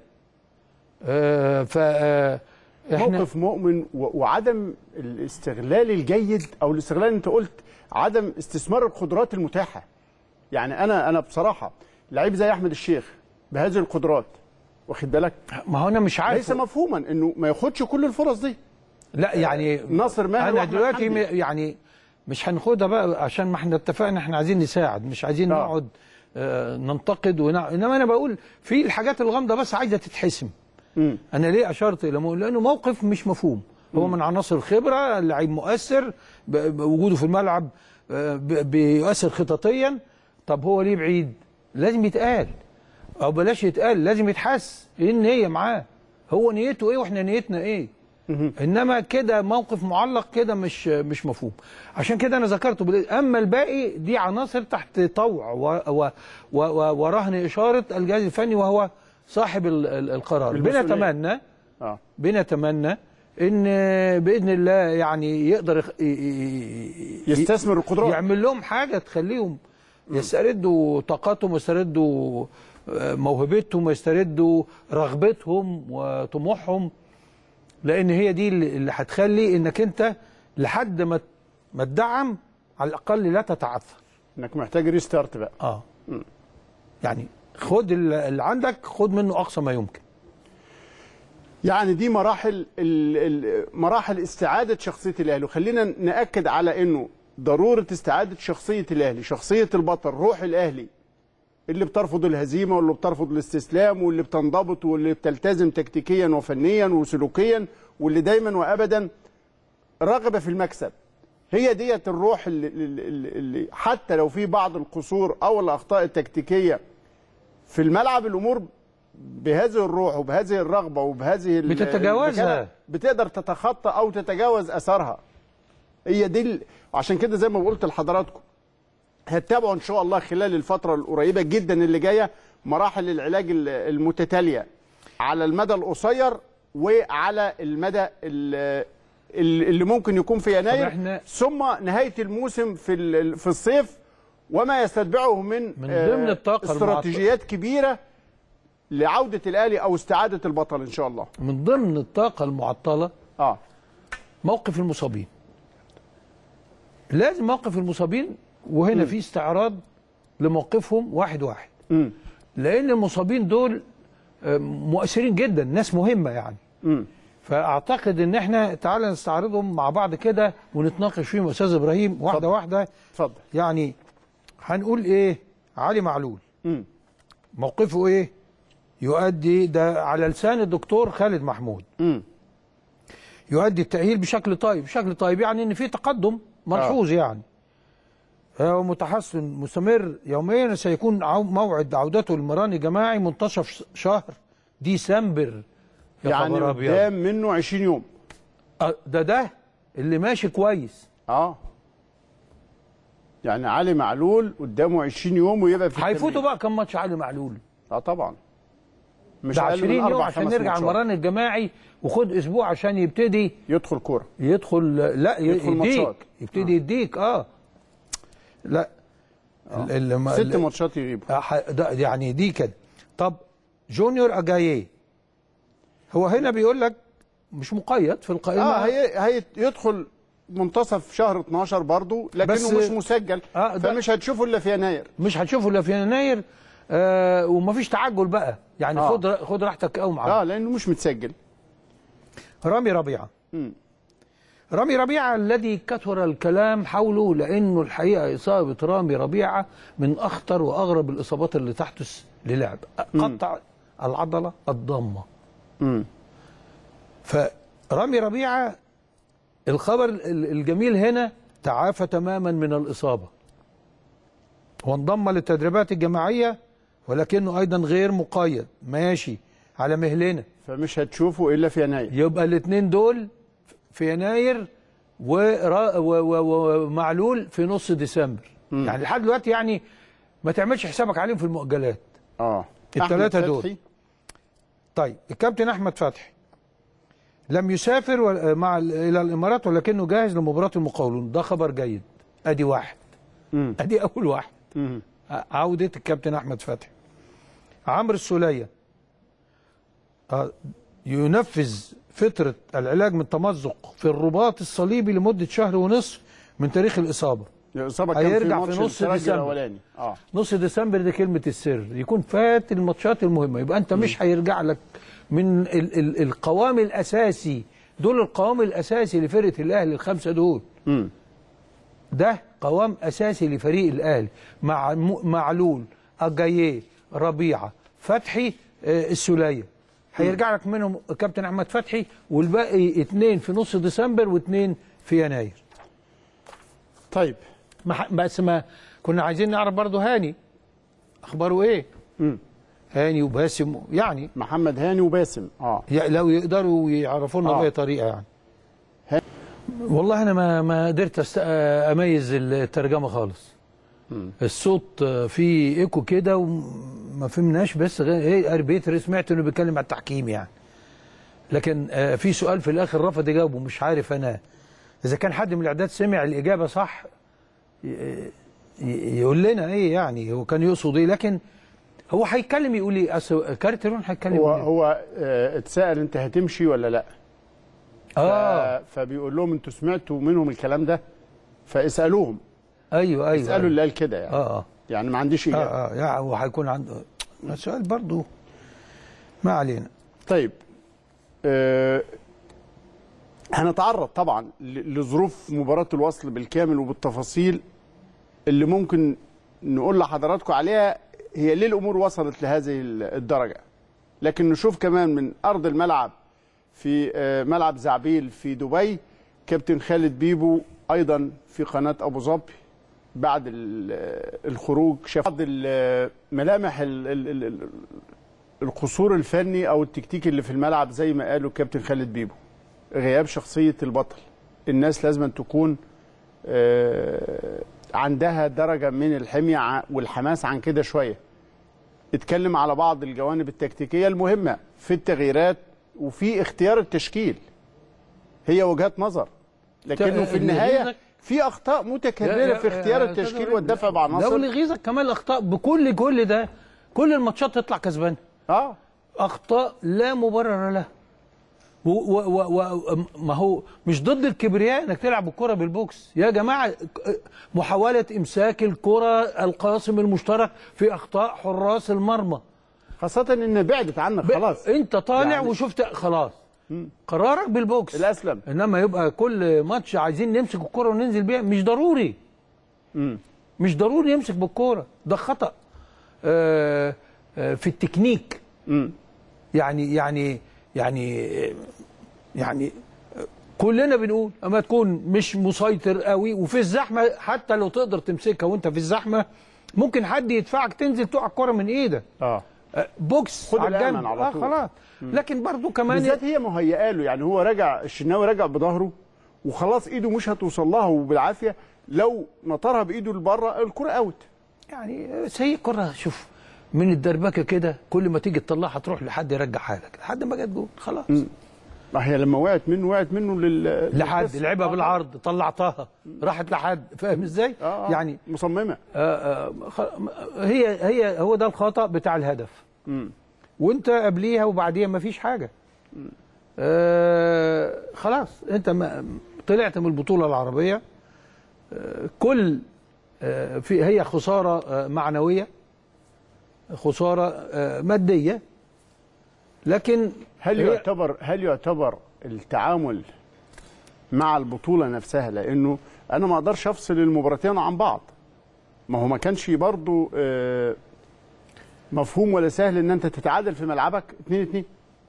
آه ف آه، احنا موقف مؤمن و... وعدم الاستغلال الجيد او الاستغلال انت قلت عدم استثمار القدرات المتاحه يعني انا انا بصراحه لعيب زي احمد الشيخ بهذه القدرات واخد بالك ما هو انا مش عارف ليس مفهوما انه ما ياخدش كل الفرص دي لا يعني ناصر ماهر انا وأحمد دلوقتي م- حمدي. يعني مش هناخدها بقى عشان ما احنا اتفقنا احنا عايزين نساعد مش عايزين آه. نقعد آه ننتقد ونع... انما انا بقول في الحاجات الغامضه بس عايزه تتحسم مم. انا ليه اشرت الى مو... لانه موقف مش مفهوم هو من عناصر الخبره اللعيب مؤثر ب... ب- وجوده في الملعب آه، ب... بيؤثر خططيا طب هو ليه بعيد لازم يتقال او بلاش يتقال لازم يتحس ايه النيه معاه هو نيته ايه واحنا نيتنا ايه انما كده موقف معلق كده مش مش مفهوم عشان كده انا ذكرته بال- اما الباقي دي عناصر تحت طوع و و و و ورهن اشاره الجهاز الفني وهو صاحب ال- ال- القرار المسؤولية. بنتمنى اه بنتمنى ان باذن الله يعني يقدر يخ- ي- ي- ي- يستثمر القدرات يعمل لهم حاجه تخليهم يستردوا طاقتهم ويستردوا آه، موهبتهم ويستردوا رغبتهم وطموحهم لان هي دي اللي اللي هتخلي انك انت لحد ما ما تدعم على الاقل لا تتعثر انك محتاج ريستارت بقى اه يعني خد ال- اللي عندك خد منه اقصى ما يمكن يعني دي مراحل ال ال مراحل استعاده شخصيه الاهلي وخلينا ناكد على انه ضروره استعاده شخصيه الاهلي شخصيه البطل روح الاهلي اللي بترفض الهزيمه واللي بترفض الاستسلام واللي بتنضبط واللي بتلتزم تكتيكيا وفنيا وسلوكيا واللي دايما وابدا راغبه في المكسب هي ديت الروح اللي, اللي, اللي حتى لو في بعض القصور او الاخطاء التكتيكيه في الملعب الامور بهذه الروح وبهذه الرغبه وبهذه ال- بتتجاوزها. المكانة بتقدر تتخطى او تتجاوز اثرها هي دي ال... عشان كده زي ما قلت لحضراتكم هتتابعوا ان شاء الله خلال الفتره القريبه جدا اللي جايه مراحل العلاج ال- المتتاليه على المدى القصير وعلى المدى ال- ال- اللي ممكن يكون في يناير إحنا- ثم نهايه الموسم في ال- في الصيف وما يستتبعه من من آه، ضمن الطاقة استراتيجيات كبيره لعوده الاهلي او استعاده البطل ان شاء الله من ضمن الطاقه المعطله اه موقف المصابين لازم موقف المصابين وهنا في استعراض لموقفهم واحد واحد امم لان المصابين دول آه، مؤثرين جدا ناس مهمه يعني امم فاعتقد ان احنا تعالى نستعرضهم مع بعض كده ونتناقش فيهم يا استاذ ابراهيم واحده اتفضل. واحده اتفضل يعني هنقول ايه علي معلول امم موقفه ايه يؤدي ده على لسان الدكتور خالد محمود امم يؤدي التأهيل بشكل طيب بشكل طيب يعني ان في تقدم ملحوظ يعني هو متحسن مستمر يوميا سيكون عو- موعد عودته للمران الجماعي منتصف شهر ديسمبر يا يعني خبر أبيض. قدام منه 20 يوم آه، ده ده اللي ماشي كويس اه يعني علي معلول قدامه 20 يوم ويبقى في هيفوتوا التمرين. بقى كم ماتش علي معلول اه طبعا مش ده أقل 20 من يوم أربع عشان خمس نرجع ماتشات. المران الجماعي وخد اسبوع عشان يبتدي يدخل كوره يدخل لا ي- يدخل يديك ماتشات. يبتدي يديك اه لا ال- ال- ما- ست ال- ماتشات يغيبوا آه، ح- ده يعني دي كده طب جونيور اجاييه هو هنا بيقول لك مش مقيد في القائمه اه هي هي يدخل منتصف شهر 12 برضه لكنه بس- مش مسجل آه، ده- فمش هتشوفه الا في يناير مش هتشوفه الا في يناير آه ومفيش تعجل بقى يعني آه. خد خد راحتك قوي معاه اه لانه مش متسجل رامي ربيعه مم. رامي ربيعه الذي كثر الكلام حوله لانه الحقيقه اصابه رامي ربيعه من اخطر واغرب الاصابات اللي تحدث للاعب قطع العضله الضامه مم. فرامي ربيعه الخبر ال- الجميل هنا تعافى تماما من الاصابه وانضم للتدريبات الجماعيه ولكنه ايضا غير مقيد ماشي على مهلنا فمش هتشوفه الا في يناير يبقى الاثنين دول في يناير ورا- و- و- ومعلول في نص ديسمبر يعني لحد دلوقتي يعني ما تعملش حسابك عليهم في المؤجلات اه التلاتة أحمد دول. فتحي، طيب الكابتن احمد فتحي لم يسافر و- مع ال- الى الامارات ولكنه جاهز لمباراه المقاولون ده خبر جيد ادي واحد مم. ادي اول واحد مم. ع- عوده الكابتن احمد فتحي عمرو السوليه آه، ينفذ فتره العلاج من تمزق في الرباط الصليبي لمده شهر ونصف من تاريخ الاصابه الاصابه كان هيرجع في في ماتش نص الترجي ديسمبر. الاولاني اه نص ديسمبر دي كلمة السر يكون فات الماتشات المهمة يبقى أنت مش هيرجع لك من ال ال القوام الأساسي دول القوام الأساسي لفرقة الأهلي الخمسة دول مم. ده قوام أساسي لفريق الأهلي مع م- معلول أجاييه ربيعة فتحي آه، السولية هيرجع لك منهم كابتن أحمد فتحي والباقي اتنين في نص ديسمبر واتنين في يناير طيب ما ح- بس ما كنا عايزين نعرف برضه هاني أخباره إيه مم. هاني وباسم يعني محمد هاني وباسم اه ي- لو يقدروا يعرفونا آه. باي طريقه يعني ها- والله انا ما ما قدرت أست... اميز الترجمه خالص الصوت فيه ايكو كده وما فهمناش بس غير ايه اربيتر سمعت انه بيتكلم على التحكيم يعني لكن آه، في سؤال في الاخر رفض يجاوبه مش عارف انا اذا كان حد من الاعداد سمع الاجابه صح ي- ي- يقول لنا ايه يعني هو كان يقصد ايه لكن هو هيتكلم يقول ايه اصل كارترون هيتكلم هو يقول إيه؟ هو آه، اتسال انت هتمشي ولا لا اه ف- فبيقول لهم انتوا سمعتوا منهم الكلام ده فاسالوهم ايوه ايوه اسالوا أيوة. اللي قال كده يعني اه اه يعني ما عنديش اجابه اه اه يعني وهيكون عنده سؤال برضو ما علينا طيب آه هنتعرض طبعا ل- لظروف مباراة الوصل بالكامل وبالتفاصيل اللي ممكن نقول لحضراتكم عليها هي ليه الأمور وصلت لهذه ال- الدرجة لكن نشوف كمان من أرض الملعب في آه، ملعب زعبيل في دبي كابتن خالد بيبو أيضا في قناة أبو ظبي بعد ال- الخروج شاف بعض ال- ملامح ال- ال- ال- ال- القصور الفني او التكتيك اللي في الملعب زي ما قالوا الكابتن خالد بيبو غياب شخصيه البطل الناس لازم أن تكون آه، عندها درجه من الحميه ع- والحماس عن كده شويه اتكلم على بعض الجوانب التكتيكيه المهمه في التغييرات وفي اختيار التشكيل هي وجهات نظر لكنه في اللي النهايه يغيظك- في اخطاء متكرره في اختيار التشكيل والدفع لو بعناصر اللي يغيظك كمان الاخطاء بكل كل ده كل الماتشات تطلع كسبان اه اخطاء لا مبرر لها و و و و ما هو مش ضد الكبرياء انك تلعب الكره بالبوكس يا جماعه محاوله امساك الكره القاسم المشترك في اخطاء حراس المرمى خاصه ان بعدت عنك خلاص انت طالع يعني- وشفت خلاص قرارك بالبوكس الاسلم انما يبقى كل ماتش عايزين نمسك الكرة وننزل بيها مش ضروري مم. مش ضروري يمسك بالكرة ده خطأ آه، آه، في التكنيك مم. يعني يعني يعني يعني كلنا بنقول اما تكون مش مسيطر قوي وفي الزحمه حتى لو تقدر تمسكها وانت في الزحمه ممكن حد يدفعك تنزل تقع الكره من ايدك اه آه، بوكس خد على الأمن الجنب على آه طول. خلاص لكن برضو كمان بالذات هي مهيئه له يعني هو رجع الشناوي رجع بظهره وخلاص ايده مش هتوصل لها وبالعافيه لو نطرها بايده لبره الكره اوت يعني بس هي كرة شوف من الدربكه كده كل ما تيجي تطلعها تروح لحد يرجعها لك لحد ما جت جول خلاص ما هي لما وقعت منه وقعت منه لل لحد للكاس. لعبها آه. بالعرض طلعتها راحت لحد فاهم ازاي؟ آه آه. يعني مصممه آه آه خ- هي هي هو ده الخطا بتاع الهدف مم. وانت قبليها وبعديها ما فيش حاجه آه خلاص انت ما طلعت من البطوله العربيه آه كل آه في هي خساره آه معنويه خساره آه ماديه لكن هل هي- يعتبر هل يعتبر التعامل مع البطوله نفسها لانه انا ما اقدرش افصل المباراتين عن بعض ما هو ما كانش برضو آه، مفهوم ولا سهل ان انت تتعادل في ملعبك 2 2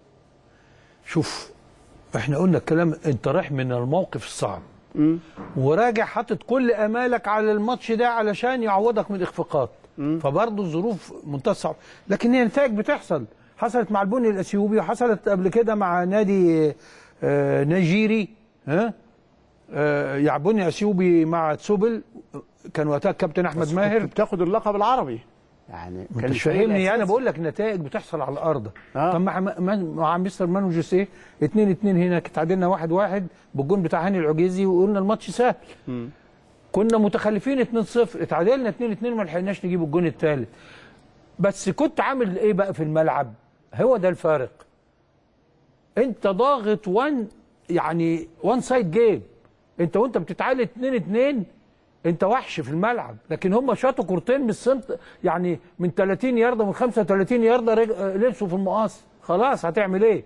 شوف احنا قلنا الكلام انت رايح من الموقف الصعب وراجع حاطط كل امالك على الماتش ده علشان يعوضك من الاخفاقات فبرضه الظروف منتهى الصعب لكن هي نتائج بتحصل حصلت مع البني الاثيوبي وحصلت قبل كده مع نادي آه، نيجيري ها آه، يعني بني اثيوبي مع تسوبل كان وقتها الكابتن احمد ماهر كنت بتاخد اللقب العربي يعني انت كان مش الفريق فاهمني انا الأساسي. بقول لك نتائج بتحصل على الارض آه. طب مع مع- مع مستر مانو جوسيه 2 2 هناك اتعادلنا 1 1 بالجون بتاع هاني العجيزي وقلنا الماتش سهل كنا متخلفين 2 0 اتعادلنا 2 2 ما لحقناش نجيب الجون الثالث بس كنت عامل ايه بقى في الملعب هو ده الفارق انت ضاغط وان يعني وان سايد جيم انت وانت بتتعادل 2 2 انت وحش في الملعب لكن هم شاطوا كورتين من السمت يعني من 30 يارده من 35 يارده رج- آه، لبسوا في المقاص خلاص هتعمل ايه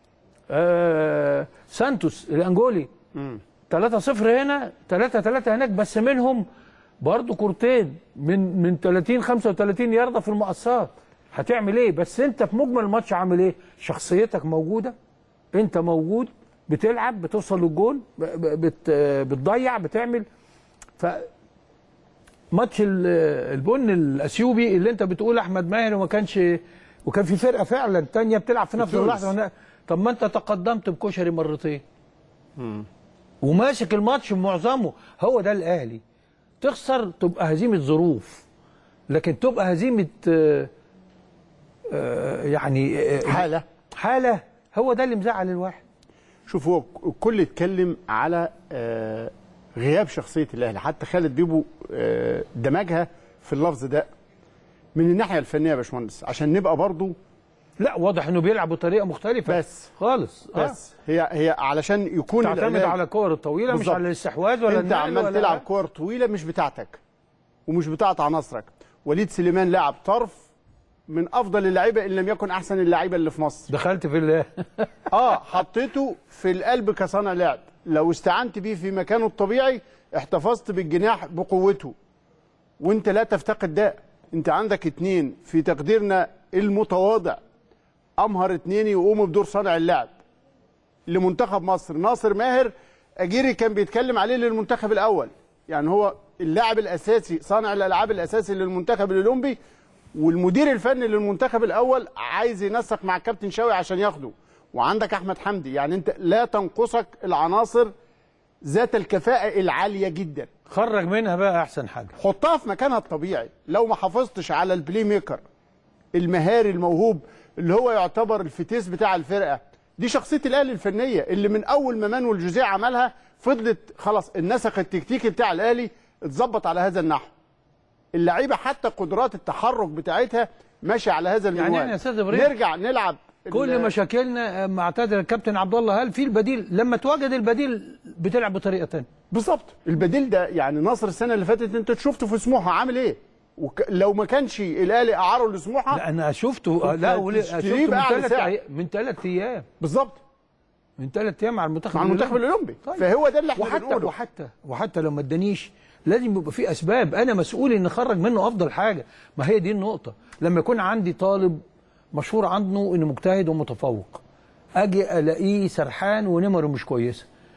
آه سانتوس الانجولي 3 0 هنا 3 3 هناك بس منهم برضه كورتين من من 30 35 يارده في المقصات هتعمل ايه بس انت في مجمل الماتش عامل ايه شخصيتك موجوده انت موجود بتلعب بتوصل للجول ب- ب- بت بتضيع بتعمل ف ماتش ال- البن الاثيوبي اللي انت بتقول احمد ماهر وما كانش وكان في فرقه فعلا تانية بتلعب في نفس تونس. اللحظه هنا. طب ما انت تقدمت بكشري مرتين وماسك الماتش بمعظمه هو ده الاهلي تخسر تبقى هزيمه ظروف لكن تبقى هزيمه آه، آه، يعني آه، حاله حاله هو ده اللي مزعل الواحد شوف هو الكل اتكلم على آه، غياب شخصيه الاهلي حتى خالد بيبو آه، دمجها في اللفظ ده من الناحيه الفنيه يا باشمهندس عشان نبقى برضو لا واضح انه بيلعب بطريقه مختلفه بس خالص بس هي هي علشان يكون تعتمد العلاج- على الكور الطويله مش بالظبط. على الاستحواذ ولا انت النقل عمال ولا تلعب كور طويله مش بتاعتك ومش بتاعت عناصرك وليد سليمان لاعب طرف من افضل اللعيبه ان لم يكن احسن اللعيبه اللي في مصر دخلت في ال- اه حطيته في القلب كصانع لعب لو استعنت بيه في مكانه الطبيعي احتفظت بالجناح بقوته وانت لا تفتقد ده انت عندك اتنين في تقديرنا المتواضع امهر اتنين يقوموا بدور صانع اللعب لمنتخب مصر ناصر ماهر اجيري كان بيتكلم عليه للمنتخب الاول يعني هو اللاعب الاساسي صانع الالعاب الاساسي للمنتخب الاولمبي والمدير الفني للمنتخب الاول عايز ينسق مع الكابتن شوقي عشان ياخده وعندك احمد حمدي يعني انت لا تنقصك العناصر ذات الكفاءه العاليه جدا خرج منها بقى احسن حاجه حطها في مكانها الطبيعي لو ما حافظتش على البلاي ميكر المهاري الموهوب اللي هو يعتبر الفتيس بتاع الفرقه دي شخصيه الاهلي الفنيه اللي من اول ما مانويل جوزيه عملها فضلت خلاص النسق التكتيكي بتاع الاهلي اتظبط على هذا النحو اللعيبه حتى قدرات التحرك بتاعتها ماشيه على هذا المنوال يعني يا أستاذ إبراهيم، نرجع نلعب كل ال- مشاكلنا مع اعتذر الكابتن عبد الله هل في البديل لما تواجد البديل بتلعب بطريقه ثانيه بالظبط البديل ده يعني نصر السنه اللي فاتت انت شفته في سموحه عامل ايه وك... لو ما كانش الاهلي اعاره لسموحه لا انا شفته لا كنت ولي- هتشتريه شفته من بأعلى ثلاث سعر. أي- من ثلاث ايام بالظبط من ثلاث ايام مع المنتخب مع المنتخب الأولمبي. الاولمبي فهو ده اللي احنا وحتى بنقوله وحتى وحتى لو ما ادانيش لازم يبقى في اسباب انا مسؤول ان اخرج منه افضل حاجه ما هي دي النقطه لما يكون عندي طالب مشهور عنه انه مجتهد ومتفوق اجي الاقيه سرحان ونمره مش كويسه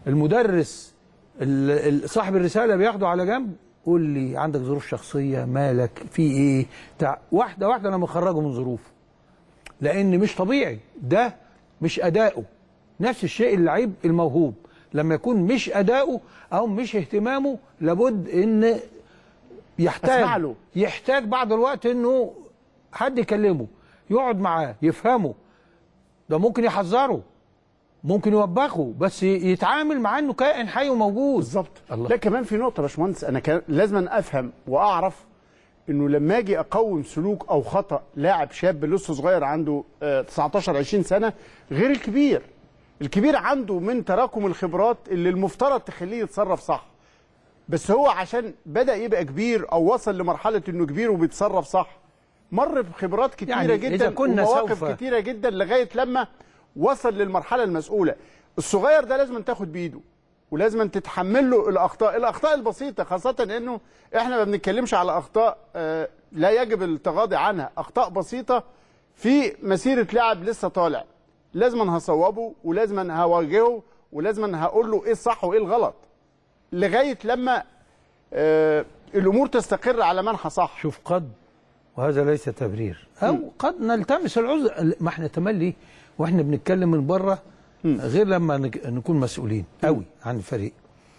المدرس ال- ال- صاحب الرساله بياخده على جنب قول لي عندك ظروف شخصيه مالك في ايه تع... واحده واحده انا مخرجه من ظروفه لان مش طبيعي ده مش اداؤه نفس الشيء اللعيب الموهوب لما يكون مش اداؤه او مش اهتمامه لابد ان يحتاج أسمع له. يحتاج بعض الوقت انه حد يكلمه يقعد معاه يفهمه ده ممكن يحذره ممكن يوبخه بس يتعامل معاه انه كائن حي وموجود بالظبط الله. لا كمان في نقطه يا باشمهندس انا كان لازم أن افهم واعرف انه لما اجي اقوم سلوك او خطا لاعب شاب لسه صغير عنده آه، 19 20 سنه غير الكبير الكبير عنده من تراكم الخبرات اللي المفترض تخليه يتصرف صح بس هو عشان بدا يبقى كبير او وصل لمرحله انه كبير وبيتصرف صح مر بخبرات كتيره يعني جدا إذا كنا ومواقف سوف- كتيره جدا لغايه لما وصل للمرحله المسؤوله الصغير ده لازم تاخد بايده ولازم تتحمل له الاخطاء الاخطاء البسيطه خاصه انه احنا ما بنتكلمش على اخطاء آه، لا يجب التغاضي عنها اخطاء بسيطه في مسيره لاعب لسه طالع لازم هصوبه ولازم هواجهه ولازم هقول له ايه الصح وايه الغلط لغايه لما آه، الامور تستقر على منحى صح شوف قد وهذا ليس تبرير او قد نلتمس العذر ما احنا تملي واحنا بنتكلم من بره غير لما نك- نكون مسؤولين قوي عن الفريق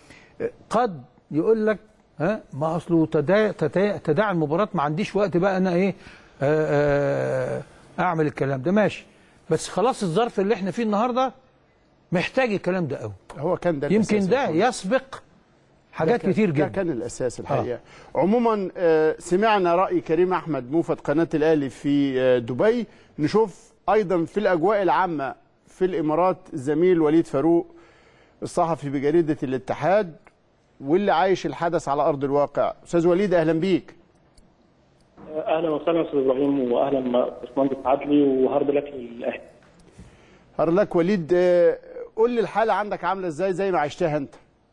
قد يقول لك ها ما اصله تدا- تدا- تداعي المباراه ما عنديش وقت بقى انا ايه آه، آه، اعمل الكلام ده ماشي بس خلاص الظرف اللي احنا فيه النهارده محتاج الكلام ده قوي هو كان ده يمكن الأساس ده الحقيقي. يسبق حاجات كان- كتير ده جدا كان الاساس الحقيقه آه. عموما آه، سمعنا راي كريم احمد موفد قناه الاهلي في آه، دبي نشوف ايضا في الاجواء العامه في الامارات الزميل وليد فاروق الصحفي بجريده الاتحاد واللي عايش الحدث على ارض الواقع استاذ وليد اهلا بيك اهلا وسهلا استاذ ابراهيم واهلا باشمهندس عدلي وهارد لك للاهلي هر لك وليد آه، قول لي الحاله عندك عامله ازاي زي ما عشتها انت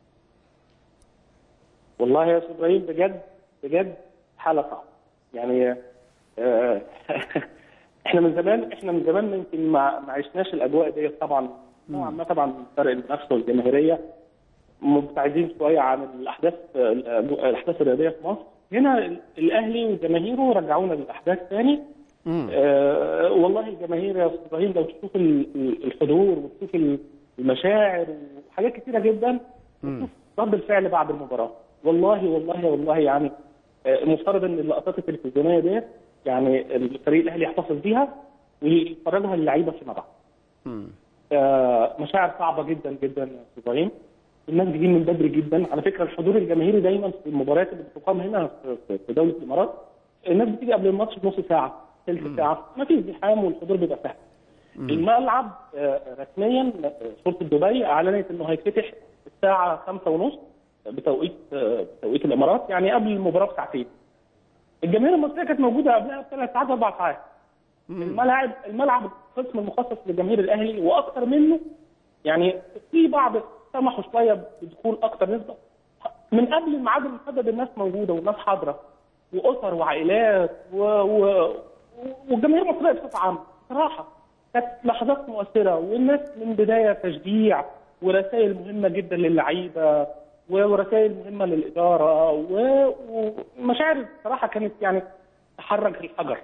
والله يا استاذ ابراهيم بجد بجد حاله صعبه يعني آه، احنا من زمان احنا من زمان يمكن ما ما عشناش الاجواء ديت طبعا نوعا ما طبعا فرق المنافسه والجماهيريه مبتعدين شويه عن الاحداث الاحداث الرياضيه في مصر هنا الاهلي وجماهيره رجعونا للاحداث ثاني آه والله الجماهير يا استاذ ابراهيم لو تشوف ال- ال- الحضور وتشوف المشاعر وحاجات كتيره جدا وتشوف رد الفعل بعد المباراه والله والله والله يعني آه، المفترض ان اللقطات التلفزيونيه ديت يعني الفريق الاهلي يحتفظ بيها ويفرجها للعيبه فيما بعد. آه، مشاعر صعبه جدا جدا يا استاذ ابراهيم الناس بتجي من بدري جدا على فكره الحضور الجماهيري دايما في المباريات اللي بتقام هنا في- في- في دوله الامارات الناس بتيجي قبل الماتش بنص ساعه ثلث ساعه ما فيش زحام والحضور بيبقى سهل الملعب آه، رسميا آه، شرطه دبي اعلنت انه هيتفتح الساعه 5 ونص بتوقيت آه، بتوقيت الامارات يعني قبل المباراه بساعتين الجماهير المصريه كانت موجوده قبلها بثلاث ساعات اربع ساعات الملعب الملعب القسم المخصص لجماهير الاهلي واكثر منه يعني في بعض سمحوا شويه بدخول اكثر نسبه من قبل الميعاد المحدد الناس موجوده والناس حاضره واسر وعائلات و... و... والجماهير المصريه بصفه عامه صراحه كانت لحظات مؤثره والناس من بدايه تشجيع ورسائل مهمه جدا للعيبه و- ورسائل مهمه للاداره و- ومشاعر صراحه كانت يعني تحرك الحجر.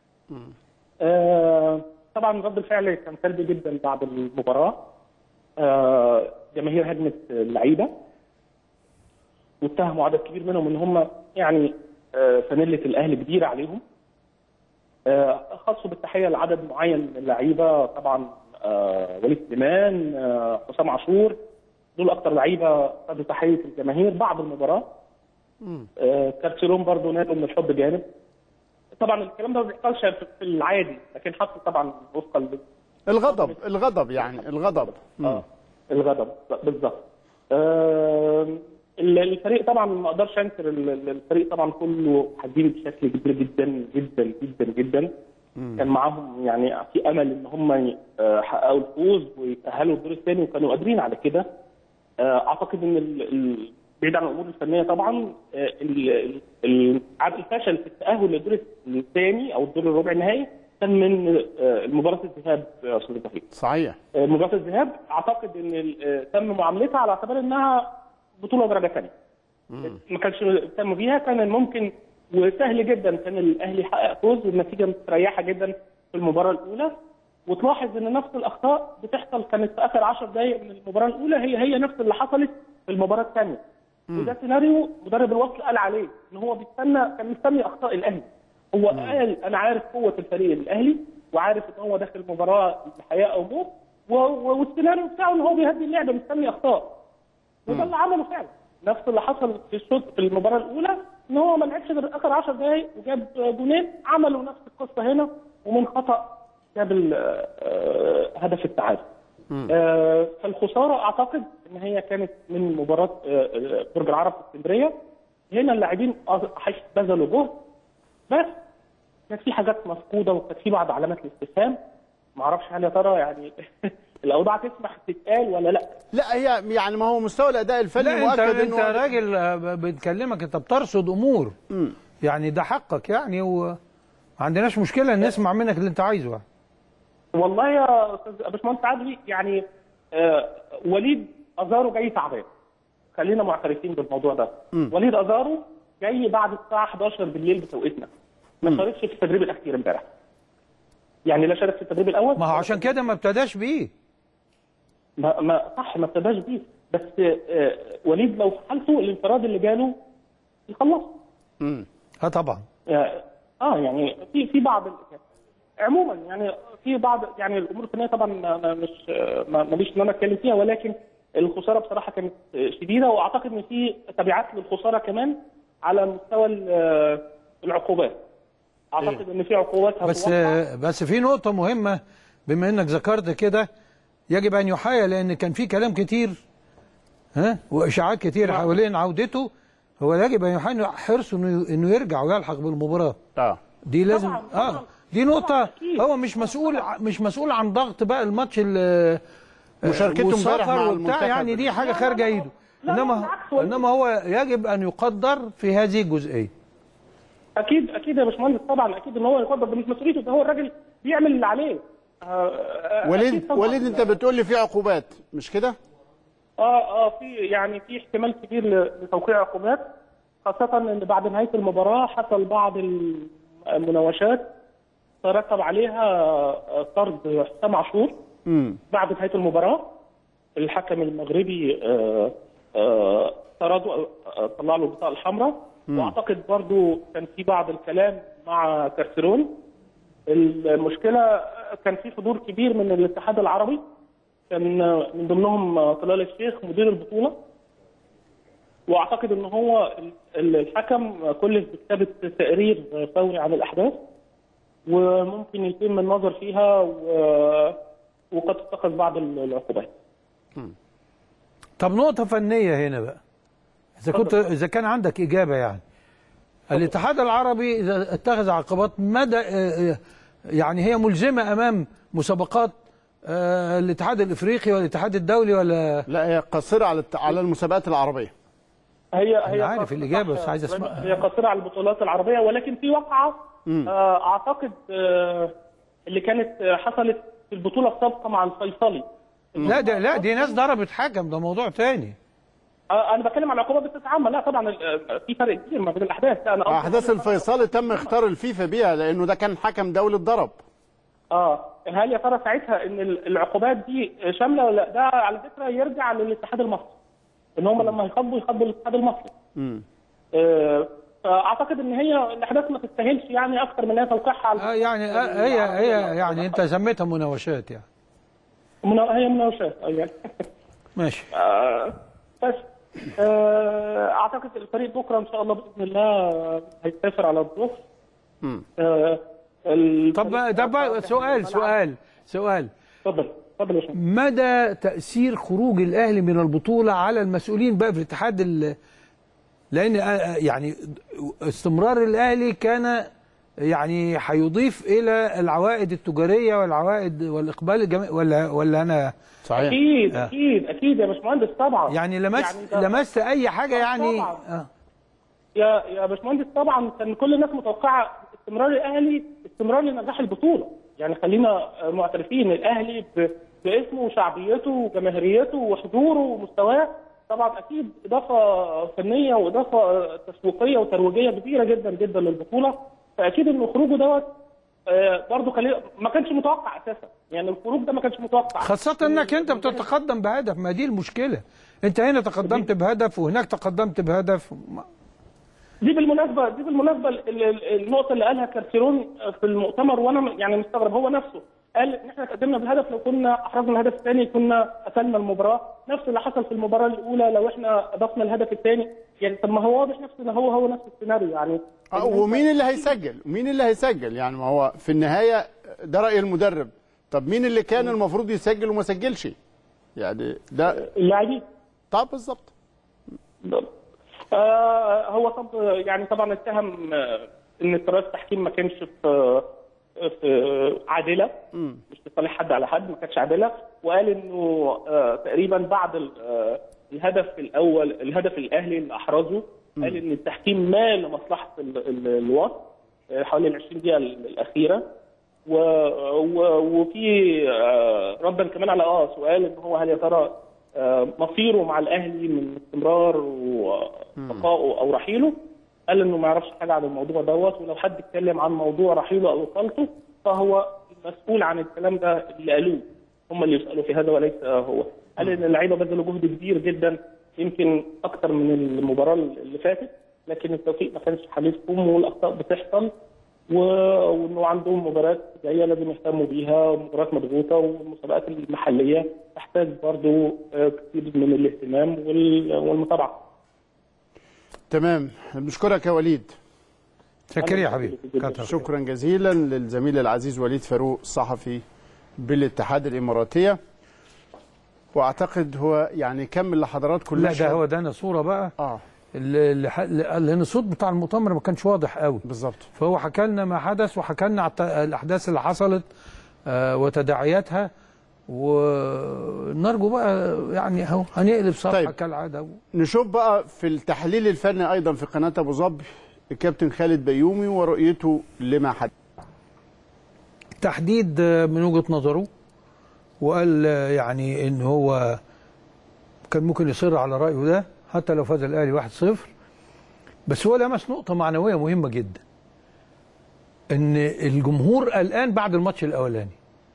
آه طبعا رد الفعل كان سلبي جدا بعد المباراه. آه جماهير هجمت اللعيبه واتهموا عدد كبير منهم ان هم يعني آه فانيله الاهلي كبيره عليهم. آه خصوا بالتحيه لعدد معين من اللعيبه طبعا آه وليد سليمان آه حسام عاشور دول اكتر لعيبه خدوا تحيه الجماهير بعد المباراه. آه كارتيرون برضو نادوا من الحب جانب. طبعا الكلام ده ما بيحصلش في العادي لكن حصل طبعا وفقا لل- الغضب الغضب يعني الغضب اه الغضب بالظبط آه الفريق طبعا ما اقدرش انكر ال- ال- الفريق طبعا كله حزين بشكل كبير جدا جدا جدا جدا كان معاهم يعني في امل ان هم يحققوا الفوز ويتاهلوا الدور الثاني وكانوا قادرين على كده آه، اعتقد ان ال- ال- بعيد عن الامور الفنيه طبعا آه، ال- ال- ال- عدم الفشل في التاهل للدور الثاني او الدور الربع النهائي كان من آه، مباراه الذهاب يا استاذ ابراهيم صحيح آه، مباراه الذهاب اعتقد ان ال- آه، تم معاملتها على اعتبار انها بطوله درجه ثانيه ما كانش تم بيها كان ممكن وسهل جدا كان الاهلي يحقق فوز والنتيجه مستريحه جدا في المباراه الاولى وتلاحظ ان نفس الاخطاء بتحصل كانت في اخر 10 دقائق من المباراه الاولى هي هي نفس اللي حصلت في المباراه الثانيه وده سيناريو مدرب الوصل قال عليه ان هو بيستنى كان مستني اخطاء الاهلي هو قال انا عارف قوه الفريق الاهلي وعارف ان هو داخل المباراه بحياه او موت و- و- والسيناريو بتاعه ان هو بيهدي اللعبه مستني اخطاء وده اللي عمله فعلا نفس اللي حصل في الشوط في المباراه الاولى ان هو ما لعبش غير اخر 10 دقائق وجاب جونين عملوا نفس القصه هنا ومن خطا جاب ال- آه، هدف التعادل. آه، فالخساره اعتقد ان هي كانت من مباراه آه، آه، برج العرب في اسكندريه هنا اللاعبين أظ- بذلوا جهد بس كانت في حاجات مفقوده وكانت في بعض علامات الاستفهام ما اعرفش هل يا ترى يعني الاوضاع تسمح تتقال ولا لا لا هي يعني ما هو مستوى الاداء الفني لا انت مؤكد انت انه راجل آه، بنكلمك انت بترصد امور مم. يعني ده حقك يعني وما عندناش مشكله ان نسمع منك اللي انت عايزه يعني. والله يا استاذ باشمهندس عدلي يعني آه وليد ازارو جاي تعبان خلينا معترفين بالموضوع ده وليد ازارو جاي بعد الساعه 11 بالليل بتوقيتنا ما شاركش في التدريب الاخير امبارح يعني لا شارك في التدريب الاول ما هو عشان كده ما ابتداش بيه ما, ما صح ما ابتداش بيه بس آه وليد لو في حالته الانفراد اللي جاله يخلص مم. اه طبعا اه آه، يعني في في بعض ال- عموما يعني في بعض يعني الامور الفنيه طبعا ما- ما- مش ما- ماليش ان انا اتكلم فيها ولكن الخساره بصراحه كانت شديده واعتقد ان في تبعات للخساره كمان على مستوى ال- العقوبات اعتقد ان في عقوبات بس هتوقع. بس في نقطة مهمة بما انك ذكرت كده يجب ان يحايا لان كان في كلام كتير ها واشاعات كتير حوالين عودته هو يجب ان يحايا حرصه انه انه يرجع ويلحق بالمباراة اه دي لازم طبعاً، اه طبعاً. دي طبعاً، نقطة أكيد. هو مش مسؤول ع- مش مسؤول عن ضغط بقى الماتش ال- مشاركته امبارح والسفر مع وبتاع المنتخب. يعني دي حاجة لا، لا، خارجة لا. ايده لا، لا، انما بالعكس، والله. انما هو يجب ان يقدر في هذه الجزئية اكيد اكيد يا باشمهندس طبعا اكيد ان هو يقدر ده مش مسؤوليته ده هو الراجل بيعمل اللي عليه آه، آه، وليد أكيد طبعاً. وليد انت بتقول لي في عقوبات مش كده؟ اه اه في يعني في احتمال كبير ل- لتوقيع عقوبات خاصة ان بعد نهاية المباراة حصل بعض المناوشات ترتب عليها آه، طرد حسام عاشور امم بعد نهاية المباراة الحكم المغربي آه، آه، طرده آه، طلع له البطاقة الحمراء واعتقد برضو كان في بعض الكلام مع كارسيرون المشكلة كان في حضور كبير من الاتحاد العربي كان من ضمنهم طلال الشيخ مدير البطولة واعتقد ان هو ال- الحكم كلف بكتابة تقرير فوري عن الاحداث وممكن يتم النظر فيها و- وقد تتخذ بعض العقوبات طب نقطة فنية هنا بقى إذا كنت إذا كان عندك إجابة يعني الاتحاد العربي إذا اتخذ عقوبات مدى آه، آه، يعني هي ملزمة أمام مسابقات آه، الاتحاد الإفريقي والاتحاد الدولي ولا لا هي قاصره على الت- على المسابقات العربيه هي هي عارف قصيرة- الإجابة، بس صح، عايز أسمعها. هي قصيرة على البطولات العربية ولكن في واقعة آه، أعتقد آه، اللي كانت آه، حصلت في البطولة السابقة مع الفيصلي لا ده لا دي ناس ضربت حكم ده موضوع تاني آه، أنا بتكلم عن العقوبات بصفة عامة لا طبعا آه، في فرق كبير ما بين الأحداث لا أنا قصدي- احداث الفيصلي تم اختار الفيفا بيها لانه ده كان حكم دولي ضرب اه هل يا ترى ساعتها ان ال- العقوبات دي شامله ولا لا؟ ده على فكره يرجع للاتحاد المصري ان هم لما يخاطبوا يخاطبوا الاتحاد المصري امم آه، فاعتقد ان هي الاحداث ما تستاهلش يعني اكثر من ان هي توقيعها على آه، يعني آه، هي هي يعني أنت سميتها مناوشات يعني منا- هي مناوشات آه، يعني ماشي آه، بس آه، اعتقد الفريق بكره ان شاء الله باذن الله هيسافر على الظهر امم آه، الفريق- طب بقى- طب بقى سؤال سؤال سؤال اتفضل اتفضل يا باشمهندس مدى تأثير خروج الأهلي من البطولة على المسؤولين بقى في الاتحاد ال- لأن آه، آه، يعني استمرار الأهلي كان يعني هيضيف إلى العوائد التجارية والعوائد والإقبال الجماهيري ولا ولا أنا صحيح اكيد آه. اكيد اكيد يا باشمهندس طبعا يعني لمست ده- لمست أي حاجة يعني طبعاً. آه يا يا باشمهندس طبعا كان كل الناس متوقعه استمرار الاهلي استمرار لنجاح البطوله يعني خلينا معترفين الاهلي ب- باسمه وشعبيته وجماهيريته وحضوره ومستواه طبعا اكيد اضافه فنيه واضافه تسويقيه وترويجيه كبيره جدا جدا للبطوله فاكيد ان خروجه دوت آه، برضه خلي ما كانش متوقع اساسا يعني الخروج ده ما كانش متوقع خاصة انك انت بتتقدم بهدف ما دي المشكلة انت هنا تقدمت بهدف وهناك تقدمت بهدف ما- دي بالمناسبه دي بالمناسبه ال- ال- النقطه اللي قالها كارتيرون في المؤتمر وانا يعني مستغرب هو نفسه قال ان احنا قدمنا بالهدف لو كنا احرزنا الهدف الثاني كنا قتلنا المباراه نفس اللي حصل في المباراه الاولى لو احنا اضفنا الهدف الثاني يعني طب ما هو واضح نفس اللي هو هو نفس السيناريو يعني آه، ومين اللي هيسجل مين اللي هيسجل يعني ما هو في النهايه ده راي المدرب طب مين اللي كان المفروض يسجل وما سجلش يعني ده اللاعبين طب بالظبط آه هو طب يعني طبعا اتهم آه، ان قرارات التحكيم ما كانش في في عادله مش لصالح حد على حد ما كانتش عادله وقال انه آه تقريبا بعد ال- آه الهدف الاول الهدف الاهلي اللي احرزه قال ان التحكيم مال لمصلحه ال- ال- الوسط آه، حوالي ال 20 دقيقه الاخيره و... و... وفي آه، ردا كمان على اه سؤال ان هو هل يا ترى آه، مصيره مع الاهلي من استمرار وبقائه او رحيله قال انه ما يعرفش حاجه عن الموضوع دوت ولو حد اتكلم عن موضوع رحيله او اقالته فهو مسؤول عن الكلام ده اللي قالوه هم اللي يسالوا في هذا وليس هو قال ان اللعيبه بذلوا جهد كبير جدا يمكن اكتر من المباراه اللي فاتت لكن التوفيق ما كانش حليفهم والاخطاء بتحصل و- وانه عندهم مباريات جايه لازم يهتموا بيها مباريات مضغوطه والمسابقات المحليه تحتاج برضو آه، كتير من الاهتمام وال- والمتابعه. تمام بنشكرك يا وليد شكرا يا حبيبي كتر شكرا جزيلا للزميل العزيز وليد فاروق الصحفي بالاتحاد الاماراتيه واعتقد هو يعني كمل لحضراتكم لا المشهد. ده هو ده صورة بقى اه اللي اللي ح- لان الصوت بتاع المؤتمر ما كانش واضح قوي بالظبط فهو حكى لنا ما حدث وحكى لنا على الت- الاحداث اللي حصلت آه، وتداعياتها ونرجو بقى يعني اهو هنقلب صفحه طيب. كالعاده نشوف بقى في التحليل الفني ايضا في قناه ابو ظبي الكابتن خالد بيومي ورؤيته لما حدث تحديد آه، من وجهه نظره وقال آه، يعني ان هو كان ممكن يصر على رايه ده حتى لو فاز الاهلي 1-0 بس هو لمس نقطه معنويه مهمه جدا ان الجمهور قلقان بعد الماتش الاولاني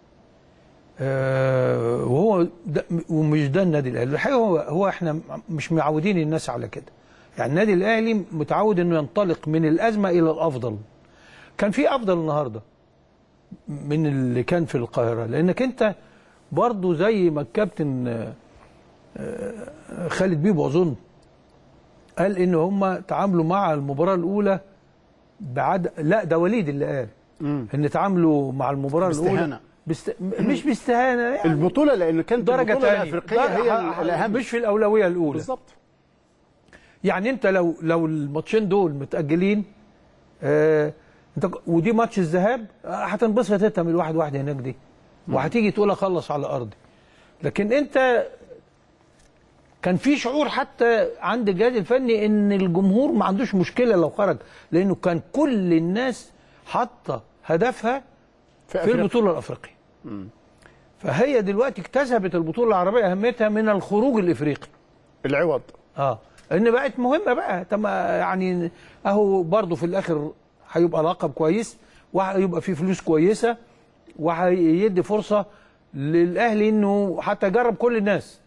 آه، وهو ده ومش ده النادي الاهلي الحقيقه هو هو احنا مش معودين الناس على كده يعني النادي الاهلي متعود انه ينطلق من الازمه الى الافضل كان في افضل النهارده من اللي كان في القاهره لانك انت برضو زي ما الكابتن آه، آه، خالد بيبو اظن قال ان هم تعاملوا مع المباراه الاولى بعد لا ده وليد اللي قال ان تعاملوا مع المباراه الاولى باستهانة. بست... مش باستهانه يعني البطوله لان كانت درجه البطوله ثانيه الافريقيه هي الاهم مش في الاولويه الاولى بالظبط يعني انت لو لو الماتشين دول متاجلين آه انت ك- ودي ماتش الذهاب آه، هتنبسط انت من الواحد واحد هناك دي وهتيجي تقول اخلص على ارضي لكن انت كان في شعور حتى عند الجهاز الفني ان الجمهور ما عندوش مشكله لو خرج لانه كان كل الناس حاطه هدفها في أفريقيا. البطوله الافريقيه فهي دلوقتي اكتسبت البطوله العربيه اهميتها من الخروج الافريقي العوض اه ان بقت مهمه بقى طب ما يعني اهو برضه في الاخر هيبقى لقب كويس وهيبقى فيه فلوس كويسه وهيدي فرصه للاهلي انه حتى يجرب كل الناس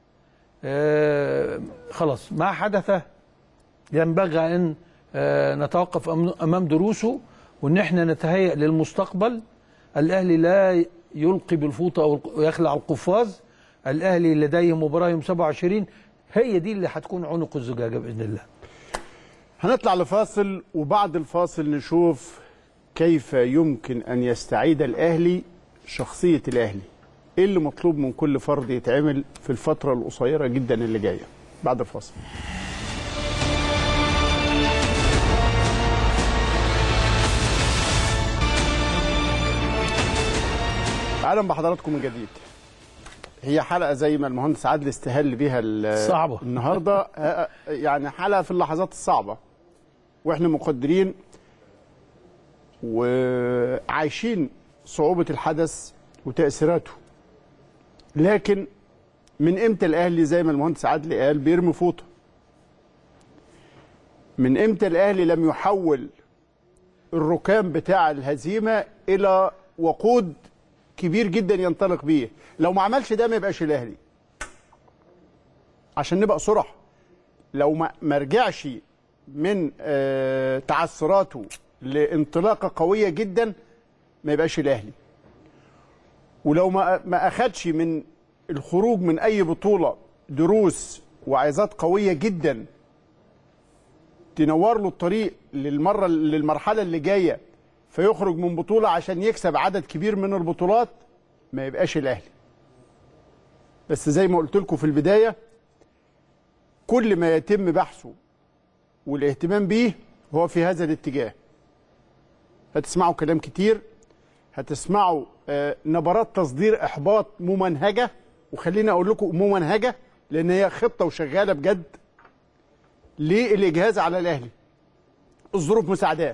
آه خلاص ما حدث ينبغي ان آه نتوقف أم- امام دروسه وان احنا نتهيأ للمستقبل الاهلي لا يلقي بالفوطه او يخلع القفاز الاهلي لديه مباراه يوم 27 هي دي اللي هتكون عنق الزجاجه باذن الله هنطلع لفاصل وبعد الفاصل نشوف كيف يمكن ان يستعيد الاهلي شخصيه الاهلي ايه اللي مطلوب من كل فرد يتعمل في الفتره القصيره جدا اللي جايه بعد الفاصل اهلا بحضراتكم من جديد هي حلقه زي ما المهندس عادل استهل بيها ال- صعبة. النهارده آه، يعني حلقه في اللحظات الصعبه واحنا مقدرين وعايشين صعوبة الحدث وتأثيراته لكن من امتى الاهلي زي ما المهندس عادل قال بيرمي فوطه من امتى الاهلي لم يحول الركام بتاع الهزيمه الى وقود كبير جدا ينطلق بيه لو ما عملش ده ما يبقاش الاهلي عشان نبقى صرح لو ما ما رجعش من آه، تعثراته لانطلاقه قويه جدا ما يبقاش الاهلي ولو ما ما اخدش من الخروج من اي بطوله دروس وعظات قويه جدا تنور له الطريق للمره للمرحله اللي جايه فيخرج من بطوله عشان يكسب عدد كبير من البطولات ما يبقاش الاهلي بس زي ما قلت لكم في البدايه كل ما يتم بحثه والاهتمام بيه هو في هذا الاتجاه هتسمعوا كلام كتير هتسمعوا آه، نبرات تصدير احباط ممنهجه وخليني اقول لكم ممنهجه لان هي خطه وشغاله بجد للاجهاز على الاهلي الظروف مساعداه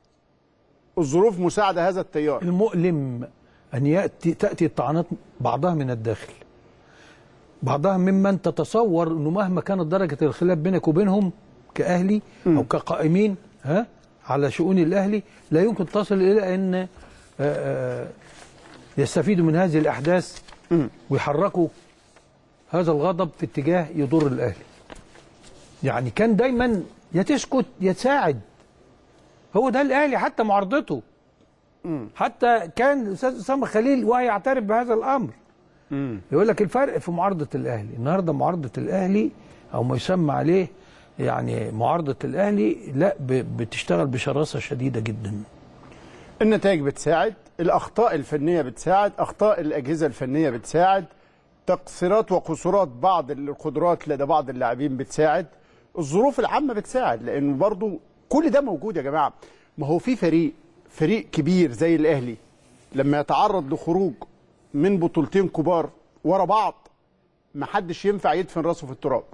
الظروف مساعده هذا التيار المؤلم أن يأتي تأتي الطعنات بعضها من الداخل بعضها ممن تتصور أنه مهما كانت درجة الخلاف بينك وبينهم كأهلي أو كقائمين ها على شؤون الأهلي لا يمكن تصل إلى أن آه، آه، يستفيدوا من هذه الأحداث ويحركوا هذا الغضب في اتجاه يضر الأهلي يعني كان دايما يا تسكت يا تساعد هو ده الأهلي حتى معارضته حتى كان الاستاذ اسامه خليل وهو يعترف بهذا الامر يقول لك الفرق في معارضه الاهلي النهارده معارضه الاهلي او ما يسمى عليه يعني معارضه الاهلي لا ب- بتشتغل بشراسه شديده جدا النتائج بتساعد الاخطاء الفنيه بتساعد اخطاء الاجهزه الفنيه بتساعد تقصيرات وقصورات بعض القدرات لدى بعض اللاعبين بتساعد الظروف العامه بتساعد لانه برضو كل ده موجود يا جماعه ما هو في فريق فريق كبير زي الاهلي لما يتعرض لخروج من بطولتين كبار ورا بعض ما حدش ينفع يدفن راسه في التراب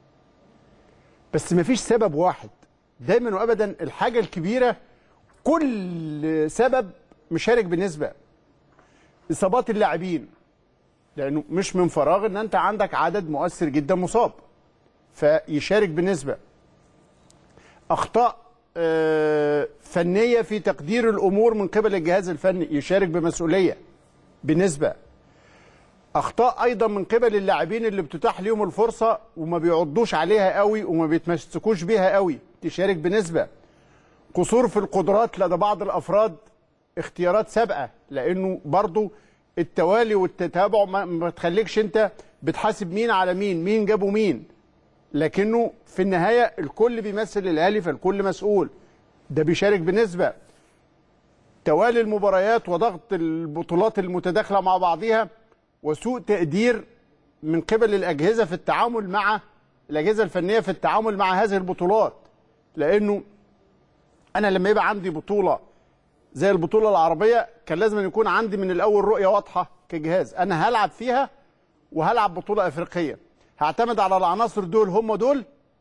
بس ما فيش سبب واحد دايما وابدا الحاجه الكبيره كل سبب مشارك بنسبه اصابات اللاعبين لانه مش من فراغ ان انت عندك عدد مؤثر جدا مصاب فيشارك بنسبه اخطاء آه، فنيه في تقدير الامور من قبل الجهاز الفني يشارك بمسؤوليه بنسبه اخطاء ايضا من قبل اللاعبين اللي بتتاح ليهم الفرصه وما بيعضوش عليها قوي وما بيتمسكوش بيها قوي تشارك بنسبه قصور في القدرات لدى بعض الافراد اختيارات سابقه لانه برضو التوالي والتتابع ما, ما تخليكش انت بتحاسب مين على مين مين جابوا مين لكنه في النهايه الكل بيمثل الاهلي فالكل مسؤول ده بيشارك بنسبه توالي المباريات وضغط البطولات المتداخله مع بعضها وسوء تقدير من قبل الاجهزه في التعامل مع الاجهزه الفنيه في التعامل مع هذه البطولات لانه انا لما يبقى عندي بطوله زي البطوله العربيه كان لازم أن يكون عندي من الاول رؤيه واضحه كجهاز انا هلعب فيها وهلعب بطوله افريقيه هعتمد على العناصر دول هم دول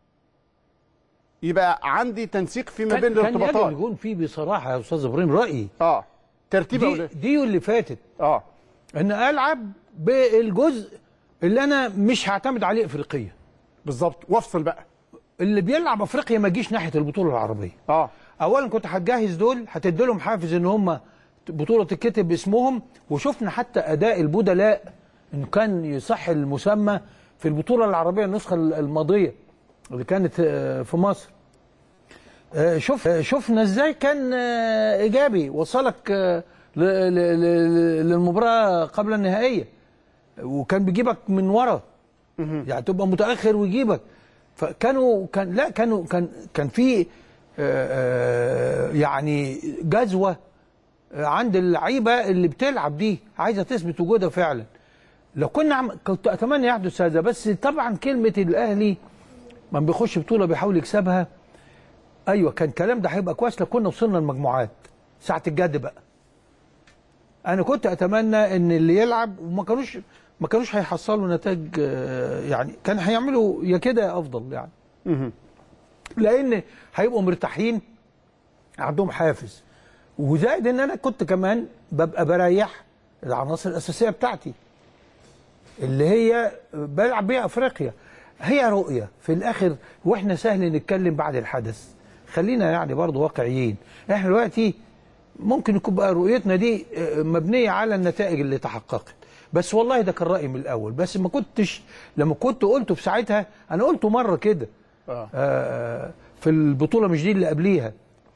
يبقى عندي تنسيق فيما بين كان كان يجب الارتباطات يكون في بصراحه يا استاذ ابراهيم رايي اه ترتيب دي, أولوية. دي اللي فاتت اه ان العب بالجزء اللي انا مش هعتمد عليه افريقيا بالظبط وافصل بقى اللي بيلعب افريقيا ما يجيش ناحيه البطوله العربيه اه اولا كنت هتجهز دول هتدي لهم حافز ان هم بطوله تتكتب باسمهم وشفنا حتى اداء البدلاء انه كان يصح المسمى في البطوله العربيه النسخه الماضيه اللي كانت آه، في مصر آه، شوف آه، شفنا ازاي كان آه، ايجابي وصلك آه، ل- ل- ل- للمباراه قبل النهائيه وكان بيجيبك من ورا يعني تبقى متاخر ويجيبك فكانوا كان لا كانوا كان كان في آه، آه، يعني جذوه آه، عند اللعيبه اللي بتلعب دي عايزه تثبت وجودها فعلا لو كنا عم... كنت اتمنى يحدث هذا بس طبعا كلمه الاهلي ما بيخش بطوله بيحاول يكسبها ايوه كان الكلام ده هيبقى كويس لو كنا وصلنا المجموعات ساعه الجد بقى انا كنت اتمنى ان اللي يلعب وما كانوش ما كانوش هيحصلوا نتائج آه، يعني كان هيعملوا يا كده يا افضل يعني لان هيبقوا مرتاحين عندهم حافز وزائد ان انا كنت كمان ببقى بريح العناصر الاساسيه بتاعتي اللي هي بلعب بيها افريقيا هي رؤيه في الاخر واحنا سهل نتكلم بعد الحدث خلينا يعني برضو واقعيين احنا دلوقتي ممكن يكون بقى رؤيتنا دي آه، مبنيه على النتائج اللي تحققت بس والله ده كان رايي من الاول بس ما كنتش لما كنت قلته في ساعتها انا قلته مره كده آه. آه، في البطوله مش دي اللي قبليها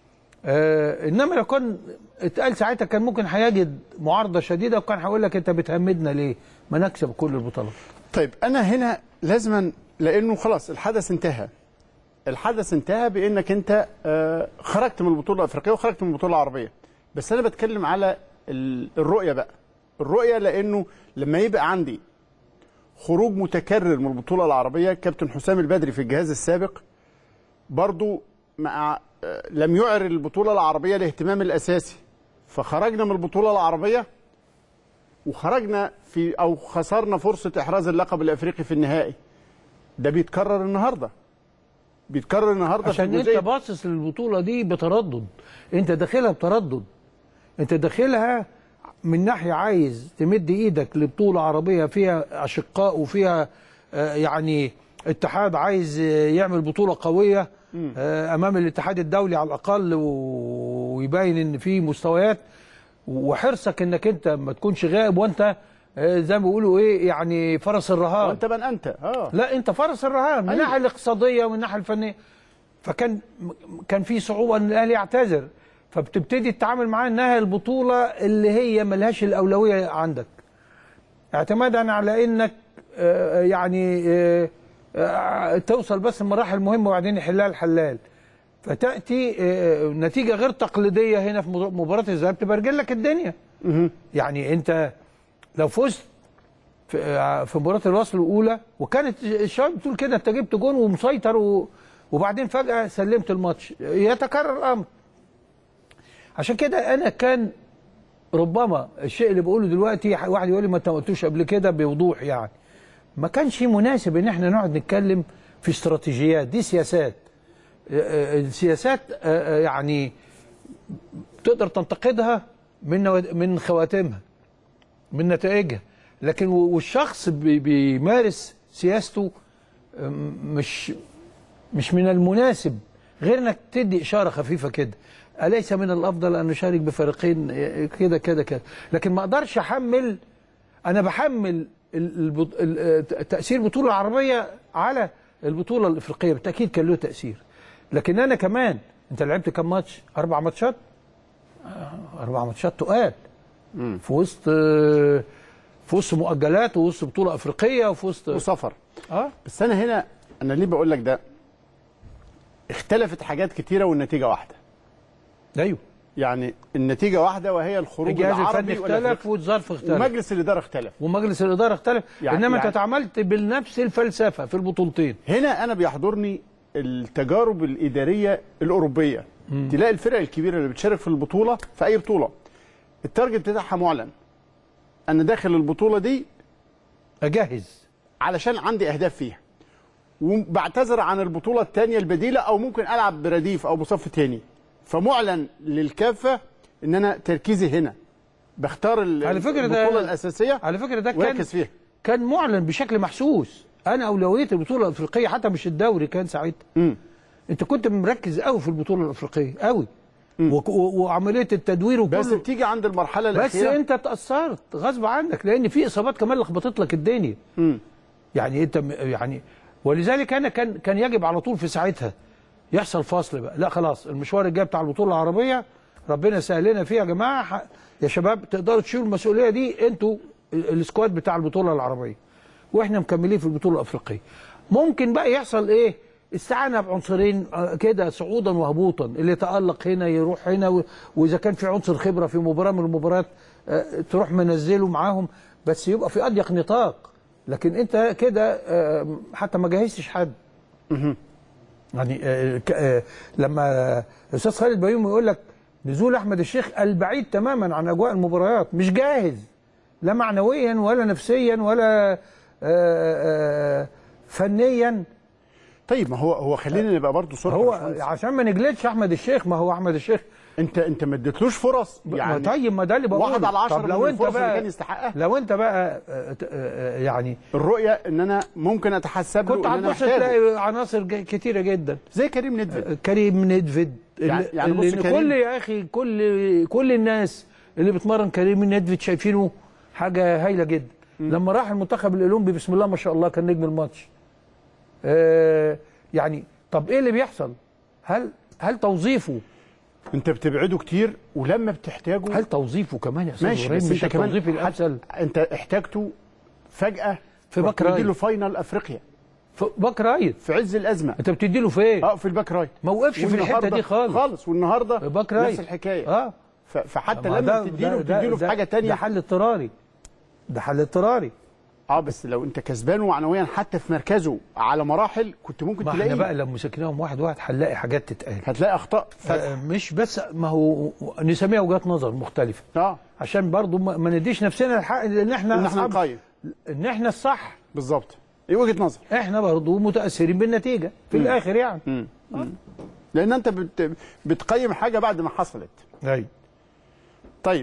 آه انما لو كان اتقال ساعتها كان ممكن هيجد معارضه شديده وكان هيقول لك انت بتهمدنا ليه؟ ما نكسب كل البطولات. طيب انا هنا لازما لانه خلاص الحدث انتهى الحدث انتهى بانك انت آه، خرجت من البطوله الافريقيه وخرجت من البطوله العربيه بس انا بتكلم على ال- الرؤيه بقى الرؤيه لانه لما يبقى عندي خروج متكرر من البطوله العربيه كابتن حسام البدري في الجهاز السابق برضو مع آه، لم يعر البطوله العربيه الاهتمام الاساسي فخرجنا من البطوله العربيه وخرجنا في او خسرنا فرصه احراز اللقب الافريقي في النهائي ده بيتكرر النهارده بيتكرر النهارده عشان في انت جزئية- باصص للبطوله دي بتردد انت داخلها بتردد انت داخلها من ناحيه عايز تمد ايدك لبطوله عربيه فيها اشقاء وفيها آه، يعني اتحاد عايز آه، يعمل بطوله قويه آه، امام الاتحاد الدولي على الاقل و- ويبين ان في مستويات وحرصك انك انت ما تكونش غائب وانت آه، زي ما بيقولوا ايه يعني فرس الرهان وانت من انت اه لا انت فرس الرهان من أيوة. الناحيه الاقتصاديه ومن الناحيه الفنيه فكان كان في صعوبه ان الاهلي يعتذر فبتبتدي تتعامل معاه انها البطوله اللي هي ملهاش الاولويه عندك اعتمادا على انك آه، يعني آه، آه، توصل بس المراحل مهمه وبعدين يحلها الحلال فتاتي آه، نتيجه غير تقليديه هنا في مباراه الذهاب تبرجل لك الدنيا يعني انت لو فزت في آه، في مباراه الوصل الاولى وكانت الشباب بتقول كده انت جبت جون ومسيطر و... وبعدين فجاه سلمت الماتش يتكرر الامر عشان كده انا كان ربما الشيء اللي بقوله دلوقتي واحد يقول لي ما انت ما قلتوش قبل كده بوضوح يعني ما كانش مناسب ان احنا نقعد نتكلم في استراتيجيات دي سياسات آه، آه، السياسات آه، آه، يعني تقدر تنتقدها من نوا- من خواتمها من نتائجها لكن و- والشخص بي- بيمارس سياسته أم، مش مش من المناسب غير انك تدي اشاره خفيفه كده اليس من الافضل ان نشارك بفريقين كده كده كده لكن ما اقدرش احمل انا بحمل ال- البط- ال- تاثير البطوله العربيه على البطوله الافريقيه بالتاكيد كان له تاثير لكن انا كمان انت لعبت كم ماتش اربع ماتشات آه، اربع ماتشات تقال في وسط في وسط مؤجلات ووسط بطوله افريقيه وفي وسط وسفر اه بس انا هنا انا ليه بقول لك ده اختلفت حاجات كتيره والنتيجه واحده ايوه يعني النتيجه واحده وهي الخروج الجهاز الفني العربي اختلف والأفريقي. والظرف اختلف ومجلس الاداره اختلف ومجلس الاداره اختلف يعني- انما يعني- انت اتعاملت بنفس الفلسفه في البطولتين هنا انا بيحضرني التجارب الاداريه الاوروبيه تلاقي الفرق الكبيره اللي بتشارك في البطوله في اي بطوله التارجت بتاعها معلن انا داخل البطوله دي اجهز علشان عندي اهداف فيها وبعتذر عن البطوله الثانيه البديله او ممكن العب برديف او بصف تاني فمعلن للكافه ان انا تركيزي هنا بختار ال- على فكرة ده- البطوله الاساسيه على فكره ده كان وركز فيها كان معلن بشكل محسوس انا اولويه البطوله الافريقيه حتى مش الدوري كان ساعتها مم. انت كنت مركز قوي في البطوله الافريقيه قوي وك- و- وعمليه التدوير بس وكله بتيجي عند المرحله بس الاخيره انت اتاثرت غصب عنك لان في اصابات كمان لخبطت لك الدنيا مم. يعني انت م- يعني ولذلك انا كان كان يجب على طول في ساعتها يحصل فصل بقى لا خلاص المشوار الجاي بتاع البطوله العربيه ربنا يسهل لنا فيه يا جماعه ح- يا شباب تقدروا تشيلوا المسؤوليه دي انتوا ال- السكواد بتاع البطوله العربيه واحنا مكملين في البطوله الافريقيه ممكن بقى يحصل ايه استعانه بعنصرين آه، كده صعودا وهبوطا اللي يتالق هنا يروح هنا و- واذا كان في عنصر خبره في مباراه من المباريات آه، تروح منزله معاهم بس يبقى في اضيق نطاق لكن انت كده آه، حتى ما جهزتش حد يعني آه، ك- آه، لما الاستاذ خالد بيومي يقول لك نزول احمد الشيخ البعيد تماما عن اجواء المباريات مش جاهز لا معنويا ولا نفسيا ولا آه، آه، فنيا طيب ما هو هو خلينا نبقى برضه صوره هو باشمهندس. عشان ما نجلدش احمد الشيخ ما هو احمد الشيخ انت انت ما اديتلوش فرص يعني يعني طيب ما ده اللي بقوله واحد على عشرة طب من لو انت الفرص اللي بقى كان يستحقها. لو انت بقى آه، ت- آه، يعني الرؤيه ان انا ممكن اتحسب كنت له ان انا هتبص محتاجه تلاقي عناصر ج- كتيره جدا زي كريم ندفد كريم ندفد يعني- اللي- يعني بص اللي كريم- كل يا اخي كل كل الناس اللي بتمرن كريم ندفد شايفينه حاجه هايله جدا لما راح المنتخب الاولمبي بسم الله ما شاء الله كان نجم الماتش آه يعني طب ايه اللي بيحصل هل هل توظيفه انت بتبعده كتير ولما بتحتاجه هل توظيفه كمان يا استاذ ماشي إبراهيم بس مش انت كمان التوظيف الامثل انت احتاجته فجاه في باك رايت. له فاينل افريقيا في باك رايت في عز الازمه انت بتدي له فين اه في الباك رايت ما وقفش في الحته والنهاردة- دي خالص خالص والنهارده باك رايت نفس الحكايه اه ف- فحتى ما لما ده- تديله ده- ده- تديله في ده- حاجه ده تانية حل اضطراري ده حل اضطراري اه بس لو انت كسبانه معنويا حتى في مركزه على مراحل كنت ممكن ما احنا تلاقي بقى لو مسكناهم واحد واحد هنلاقي حاجات تتقال هتلاقي اخطاء فادحه آه، مش بس ما هو نسميها وجهات نظر مختلفه اه عشان برضو ما ما نديش نفسنا الحق ان احنا ان احنا أصحاب- نقيم ان احنا الصح بالظبط ايه وجهه نظر احنا برضو متاثرين بالنتيجه في الاخر يعني لان انت بت... بتقيم حاجه بعد ما حصلت ايوه طيب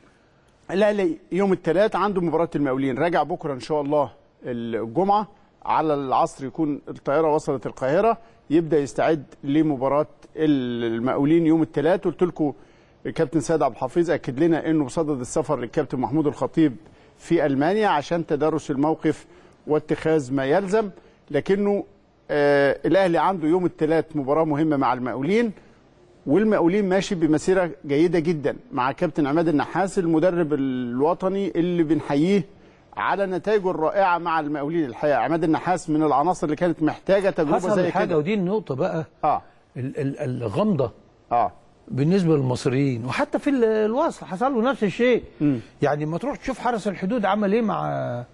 الاهلي يوم الثلاث عنده مباراه المقاولين راجع بكره ان شاء الله الجمعه على العصر يكون الطياره وصلت القاهره يبدا يستعد لمباراه المقاولين يوم الثلاث قلت لكم الكابتن سيد عبد الحفيظ اكد لنا انه بصدد السفر للكابتن محمود الخطيب في المانيا عشان تدرس الموقف واتخاذ ما يلزم لكنه آه الاهلي عنده يوم الثلاث مباراه مهمه مع المقاولين والمقاولين ماشي بمسيره جيده جدا مع كابتن عماد النحاس المدرب الوطني اللي بنحييه على نتائجه الرائعه مع المقاولين الحقيقه عماد النحاس من العناصر اللي كانت محتاجه تجربه حصل زي حاجه كده ودي النقطه بقى اه ال- ال- الغامضه اه بالنسبه للمصريين وحتى في ال- الوصل حصل له نفس الشيء يعني ما تروح تشوف حرس الحدود عمل ايه مع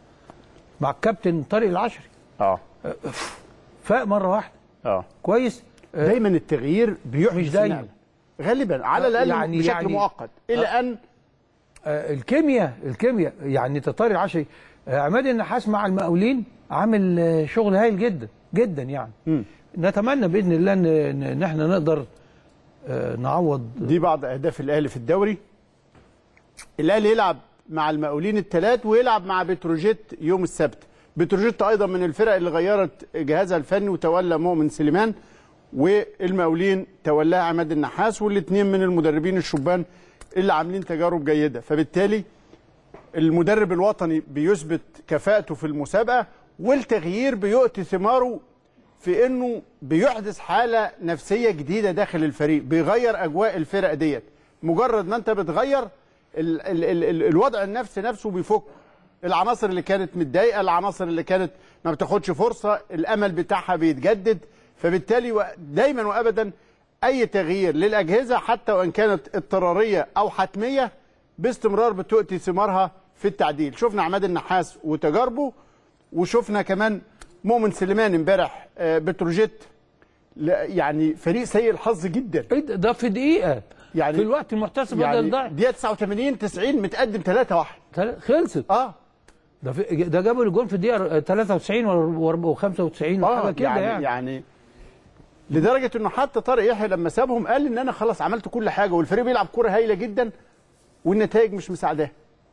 مع الكابتن طارق العشري اه فاق مره واحده اه كويس آه، دايما التغيير بيحدث مش دايما. نقلة. غالبا على الاقل يعني- يعني بشكل يعني- مؤقت الى ان آه، الكيمياء الكيمياء يعني طارق العشري آه، عماد النحاس مع المقاولين عامل آه، شغل هايل جدا جدا يعني نتمنى باذن الله ان ان إن احنا نقدر آه، نعوض دي بعض اهداف الاهلي في الدوري الاهلي يلعب مع المقاولين الثلاث ويلعب مع بتروجيت يوم السبت بتروجيت ايضا من الفرق اللي غيرت جهازها الفني وتولى مؤمن سليمان والمقاولين تولاها عماد النحاس والاثنين من المدربين الشبان اللي عاملين تجارب جيده فبالتالي المدرب الوطني بيثبت كفاءته في المسابقه والتغيير بيؤتي ثماره في انه بيحدث حاله نفسيه جديده داخل الفريق بيغير اجواء الفرق ديت مجرد ما انت بتغير ال ال ال ال الوضع النفسي نفسه بيفك العناصر اللي كانت متضايقه العناصر اللي كانت ما بتاخدش فرصه الامل بتاعها بيتجدد فبالتالي و- دايما وابدا اي تغيير للاجهزه حتى وان كانت اضطراريه او حتميه باستمرار بتؤتي ثمارها في التعديل شفنا عماد النحاس وتجاربه وشفنا كمان مؤمن سليمان امبارح آه، بتروجيت لا، يعني فريق سيء الحظ جدا إيه ده ده في دقيقه يعني- في الوقت المحتسب بدل يعني ضاع دقيقه 89 90 متقدم 3 1 خلصت اه ده في ده جابوا الجون في الدقيقه 93 و 95 اه حاجه كده يعني, يعني, يعني لدرجه انه حتى طارق يحيى لما سابهم قال ان انا خلاص عملت كل حاجه والفريق بيلعب كوره هايله جدا والنتائج مش مساعداه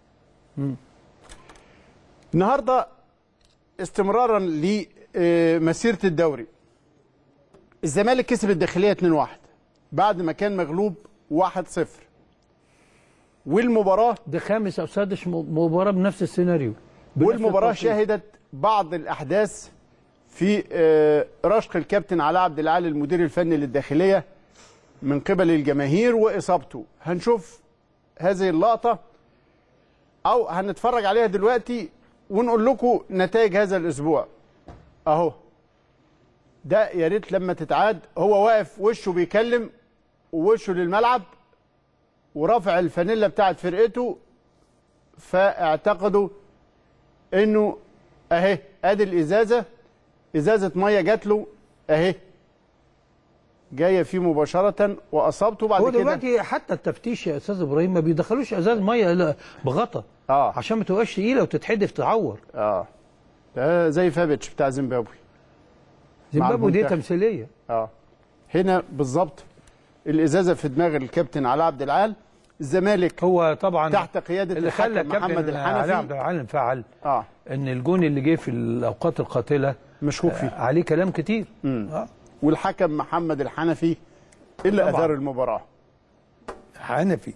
النهارده استمرارا لمسيره الدوري الزمالك كسب الداخليه 2-1 بعد ما كان مغلوب 1-0 والمباراه ده خامس او سادس م- مباراه بنفس السيناريو بنفس والمباراه التوقيت. شهدت بعض الاحداث في آه، رشق الكابتن علاء عبد العال المدير الفني للداخليه من قبل الجماهير واصابته هنشوف هذه اللقطه او هنتفرج عليها دلوقتي ونقول لكم نتائج هذا الاسبوع اهو ده يا ريت لما تتعاد هو واقف وشه بيكلم ووشه للملعب ورافع الفانيلا بتاعت فرقته فاعتقدوا انه اهي ادي الازازه ازازه ميه جات له اهي جايه فيه مباشره واصابته بعد هو كده دلوقتي حتى التفتيش يا استاذ ابراهيم ما بيدخلوش ازاز ميه الا بغطا اه عشان ما تبقاش تقيله وتتحدف تعور اه ده زي فابتش بتاع زيمبابوي زيمبابوي دي المنتخب. تمثيليه اه هنا بالظبط الازازه في دماغ الكابتن علاء عبد العال الزمالك هو طبعا تحت قياده اللي خلى الحكم محمد الكابتن علي عبد الحنفي العال انفعل اه ان الجون اللي جه في الاوقات القاتله مشكوك آه، فيه عليه كلام كتير مم. آه. والحكم محمد الحنفي اللي طبعاً. ادار المباراه حنفي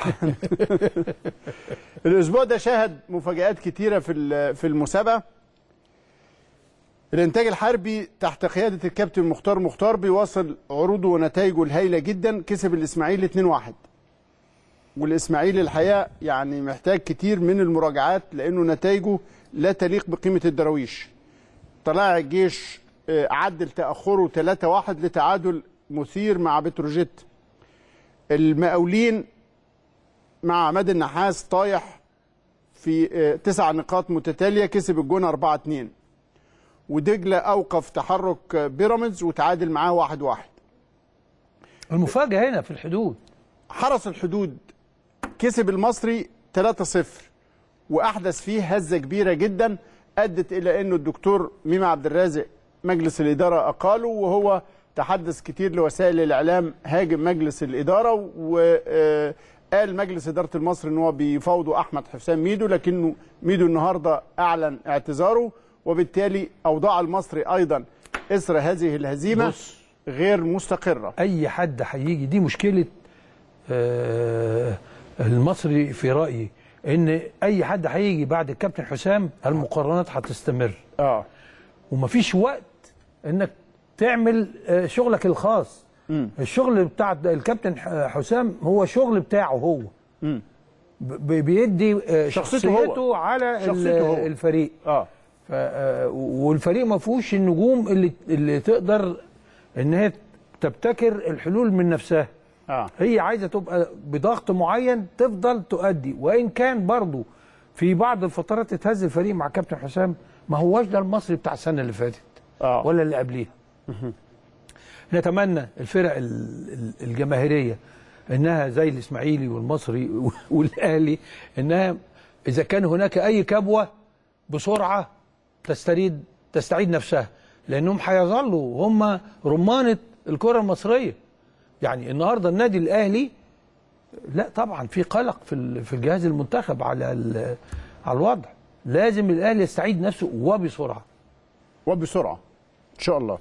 الاسبوع ده شهد مفاجآت كتيره في ال- في المسابقه الانتاج الحربي تحت قياده الكابتن مختار مختار بيواصل عروضه ونتائجه الهائله جدا كسب الاسماعيلي 2-1 والاسماعيلي الحقيقه يعني محتاج كتير من المراجعات لانه نتائجه لا تليق بقيمه الدراويش طلائع الجيش آه، عدل تاخره 3-1 لتعادل مثير مع بتروجيت المقاولين مع عماد النحاس طايح في آه، تسع نقاط متتاليه كسب الجون 4 2 ودجله اوقف تحرك آه، بيراميدز وتعادل معاه 1 1 المفاجاه هنا في الحدود حرس الحدود كسب المصري 3 0 واحدث فيه هزه كبيره جدا ادت الى انه الدكتور ميمي عبد الرازق مجلس الاداره اقاله وهو تحدث كتير لوسائل الاعلام هاجم مجلس الاداره وقال مجلس اداره المصري ان هو بيفاوضوا احمد حسام ميدو لكنه ميدو النهارده اعلن اعتذاره وبالتالي اوضاع المصري ايضا اثر هذه الهزيمه بص. غير مستقره اي حد هيجي دي مشكله آه، المصري في رايي ان اي حد هيجي بعد الكابتن حسام المقارنات هتستمر اه ومفيش وقت انك تعمل آه، شغلك الخاص مم. الشغل بتاع الكابتن ح- حسام هو شغل بتاعه هو مم. ب- بيدي آه، شخصيته هو. شخصيته على ال- شخصيته هو. الفريق اه ف- آه، والفريق ما فيهوش النجوم اللي اللي تقدر ان هي تبتكر الحلول من نفسها اه هي عايزه تبقى بضغط معين تفضل تؤدي وان كان برضو في بعض الفترات اتهز الفريق مع كابتن حسام ما هواش ده المصري بتاع السنه اللي فاتت اه ولا اللي قبليها نتمنى الفرق ال- ال- الجماهيريه انها زي الاسماعيلي والمصري والاهلي انها اذا كان هناك اي كبوه بسرعه تستريد تستعيد نفسها لانهم هيظلوا هم رمانه الكره المصريه يعني النهارده النادي الاهلي لا طبعا في قلق في ال- في الجهاز المنتخب على ال- على الوضع لازم الاهلي يستعيد نفسه وبسرعه وبسرعه ان شاء الله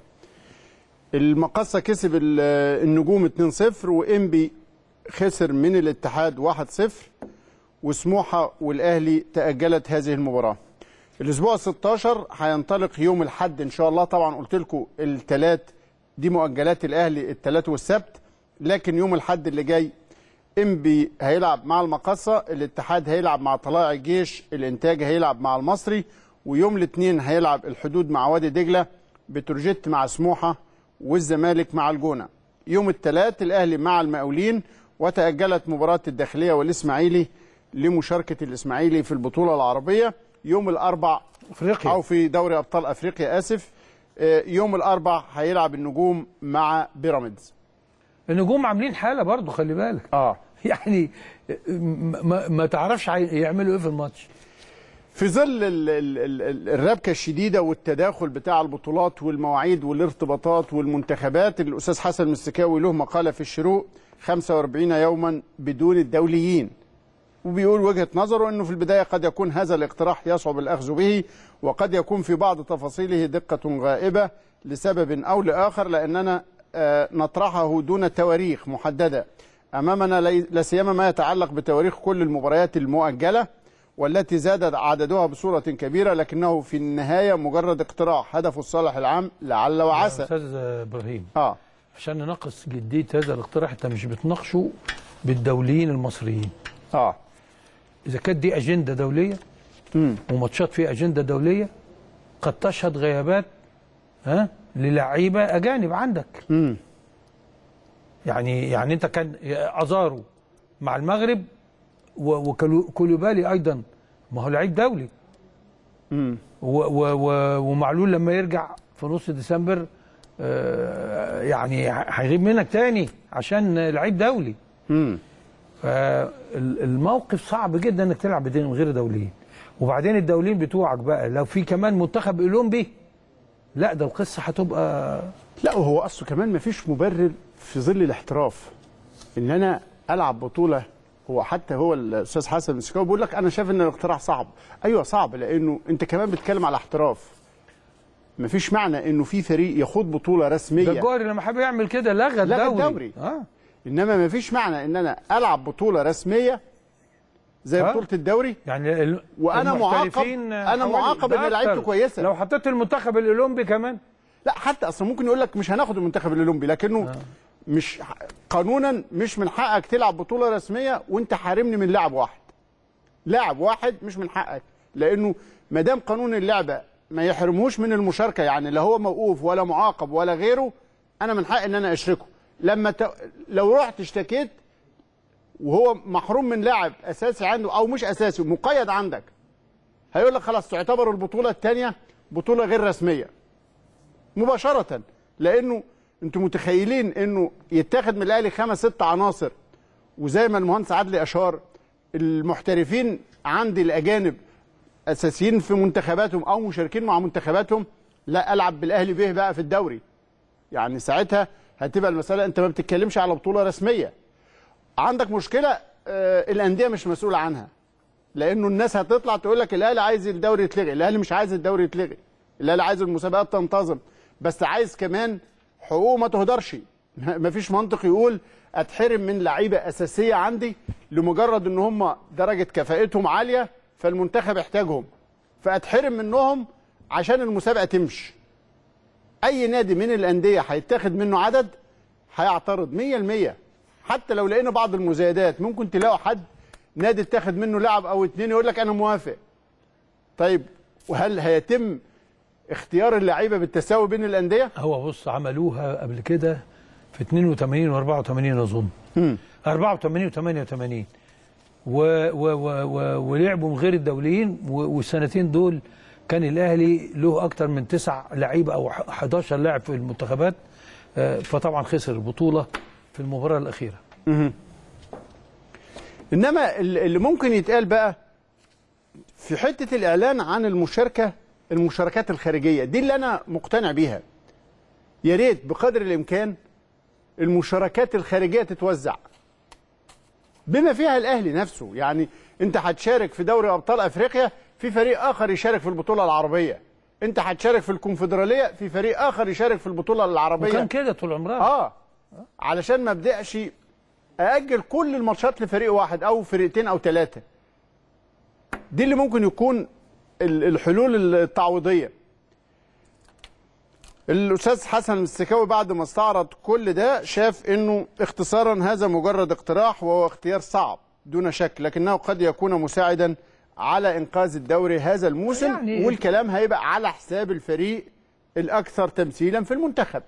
المقصه كسب ال- النجوم 2-0 وانبي خسر من الاتحاد 1-0 وسموحه والاهلي تاجلت هذه المباراه الاسبوع 16 هينطلق يوم الاحد ان شاء الله طبعا قلت لكم الثلاث دي مؤجلات الاهلي الثلاث والسبت لكن يوم الاحد اللي جاي انبي هيلعب مع المقصه الاتحاد هيلعب مع طلائع الجيش الانتاج هيلعب مع المصري ويوم الاثنين هيلعب الحدود مع وادي دجله بتروجيت مع سموحه والزمالك مع الجونه يوم الثلاث الاهلي مع المقاولين وتاجلت مباراه الداخليه والاسماعيلي لمشاركه الاسماعيلي في البطوله العربيه يوم الاربع افريقيا او في دوري ابطال افريقيا اسف آه، يوم الاربع هيلعب النجوم مع بيراميدز النجوم عاملين حاله برضو خلي بالك اه يعني ما, ما تعرفش عاي- يعملوا ايه في الماتش في ظل ال- ال- ال- ال- الربكه الشديده والتداخل بتاع البطولات والمواعيد والارتباطات والمنتخبات الاستاذ حسن مستكاوي له مقاله في الشروق 45 يوما بدون الدوليين وبيقول وجهه نظره انه في البدايه قد يكون هذا الاقتراح يصعب الاخذ به وقد يكون في بعض تفاصيله دقه غائبه لسبب او لاخر لاننا آه، نطرحه دون تواريخ محدده امامنا لي- لا سيما ما يتعلق بتواريخ كل المباريات المؤجله والتي زاد عددها بصوره كبيره لكنه في النهايه مجرد اقتراح هدفه الصالح العام لعل وعسى استاذ ابراهيم اه عشان نناقش جديه هذا الاقتراح انت مش بتناقشه بالدوليين المصريين اه اذا كانت دي اجنده دوليه امم وماتشات فيها اجنده دوليه قد تشهد غيابات ها للعيبه اجانب عندك امم يعني يعني انت كان ازارو مع المغرب وكولوبالي ايضا ما هو لعيب دولي امم و- و- و- ومعلول لما يرجع في نص ديسمبر آه، يعني هيغيب منك تاني عشان لعيب دولي امم فالموقف صعب جدا انك تلعب بدين غير دوليين وبعدين الدوليين بتوعك بقى لو في كمان منتخب اولمبي لا ده القصه هتبقى لا وهو اصله كمان مفيش مبرر في ظل الاحتراف ان انا العب بطوله هو حتى هو الاستاذ حسن المسكاوي بيقول لك انا شايف ان الاقتراح صعب ايوه صعب لانه انت كمان بتتكلم على احتراف مفيش معنى انه في فريق يخوض بطوله ده رسميه الجوهري لما حب يعمل كده لغى لغى الدوري الدوري. اه انما مفيش معنى ان انا العب بطوله رسميه زي ها؟ بطوله الدوري يعني ال- وأنا معاقب- المحترفين أنا حوالي- معاقب ده إن لعيبته أكتر. كويسة. لو حطيت المنتخب الاولمبي كمان لا حتى اصلا ممكن يقول لك مش هناخد المنتخب الاولمبي لكنه مش قانونا مش من حقك تلعب بطوله رسميه وانت حارمني من لاعب واحد لاعب واحد مش من حقك لانه ما دام قانون اللعبه ما يحرمهوش من المشاركه يعني لا هو موقوف ولا معاقب ولا غيره انا من حقي ان انا اشركه لما ت... لو رحت اشتكيت وهو محروم من لاعب اساسي عنده او مش اساسي مقيد عندك هيقول لك خلاص تعتبر البطوله الثانيه بطوله غير رسميه مباشره لانه انتم متخيلين انه يتاخد من الاهلي خمس ست عناصر وزي ما المهندس عدلي اشار المحترفين عندي الاجانب اساسيين في منتخباتهم او مشاركين مع منتخباتهم لا العب بالاهلي به بقى في الدوري يعني ساعتها هتبقى المساله انت ما بتتكلمش على بطوله رسميه عندك مشكله آه الانديه مش مسؤوله عنها لانه الناس هتطلع تقول لك الاهلي عايز الدوري يتلغي الاهلي مش عايز الدوري يتلغي الاهلي عايز المسابقات تنتظم بس عايز كمان حقوقه ما تهدرش مفيش منطق يقول اتحرم من لعيبه اساسيه عندي لمجرد ان هم درجه كفاءتهم عاليه فالمنتخب يحتاجهم فاتحرم منهم عشان المسابقه تمشي اي نادي من الانديه هيتاخد منه عدد هيعترض 100% حتى لو لقينا بعض المزايدات ممكن تلاقوا حد نادي اتاخد منه لاعب او اتنين يقول لك انا موافق طيب وهل هيتم اختيار اللعيبه بالتساوي بين الانديه هو بص عملوها قبل كده في 82 و84 اظن 84 و88 و و و و ولعبوا من غير الدوليين و- والسنتين دول كان الاهلي له اكتر من تسع لعيبه او 11 لاعب في المنتخبات آه، فطبعا خسر البطوله في المباراه الاخيره انما ال- اللي ممكن يتقال بقى في حته الاعلان عن المشاركه المشاركات الخارجيه دي اللي انا مقتنع بيها يا ريت بقدر الامكان المشاركات الخارجيه تتوزع بما فيها الاهلي نفسه يعني انت هتشارك في دوري ابطال افريقيا في فريق اخر يشارك في البطوله العربيه انت هتشارك في الكونفدراليه في فريق اخر يشارك في البطوله العربيه وكان كده طول عمرها اه علشان ما ابداش ااجل كل الماتشات لفريق واحد او فرقتين او ثلاثه دي اللي ممكن يكون ال- الحلول التعويضيه الاستاذ حسن السكاوي بعد ما استعرض كل ده شاف انه اختصارا هذا مجرد اقتراح وهو اختيار صعب دون شك لكنه قد يكون مساعدا على انقاذ الدوري هذا الموسم يعني- والكلام هيبقى على حساب الفريق الاكثر تمثيلا في المنتخب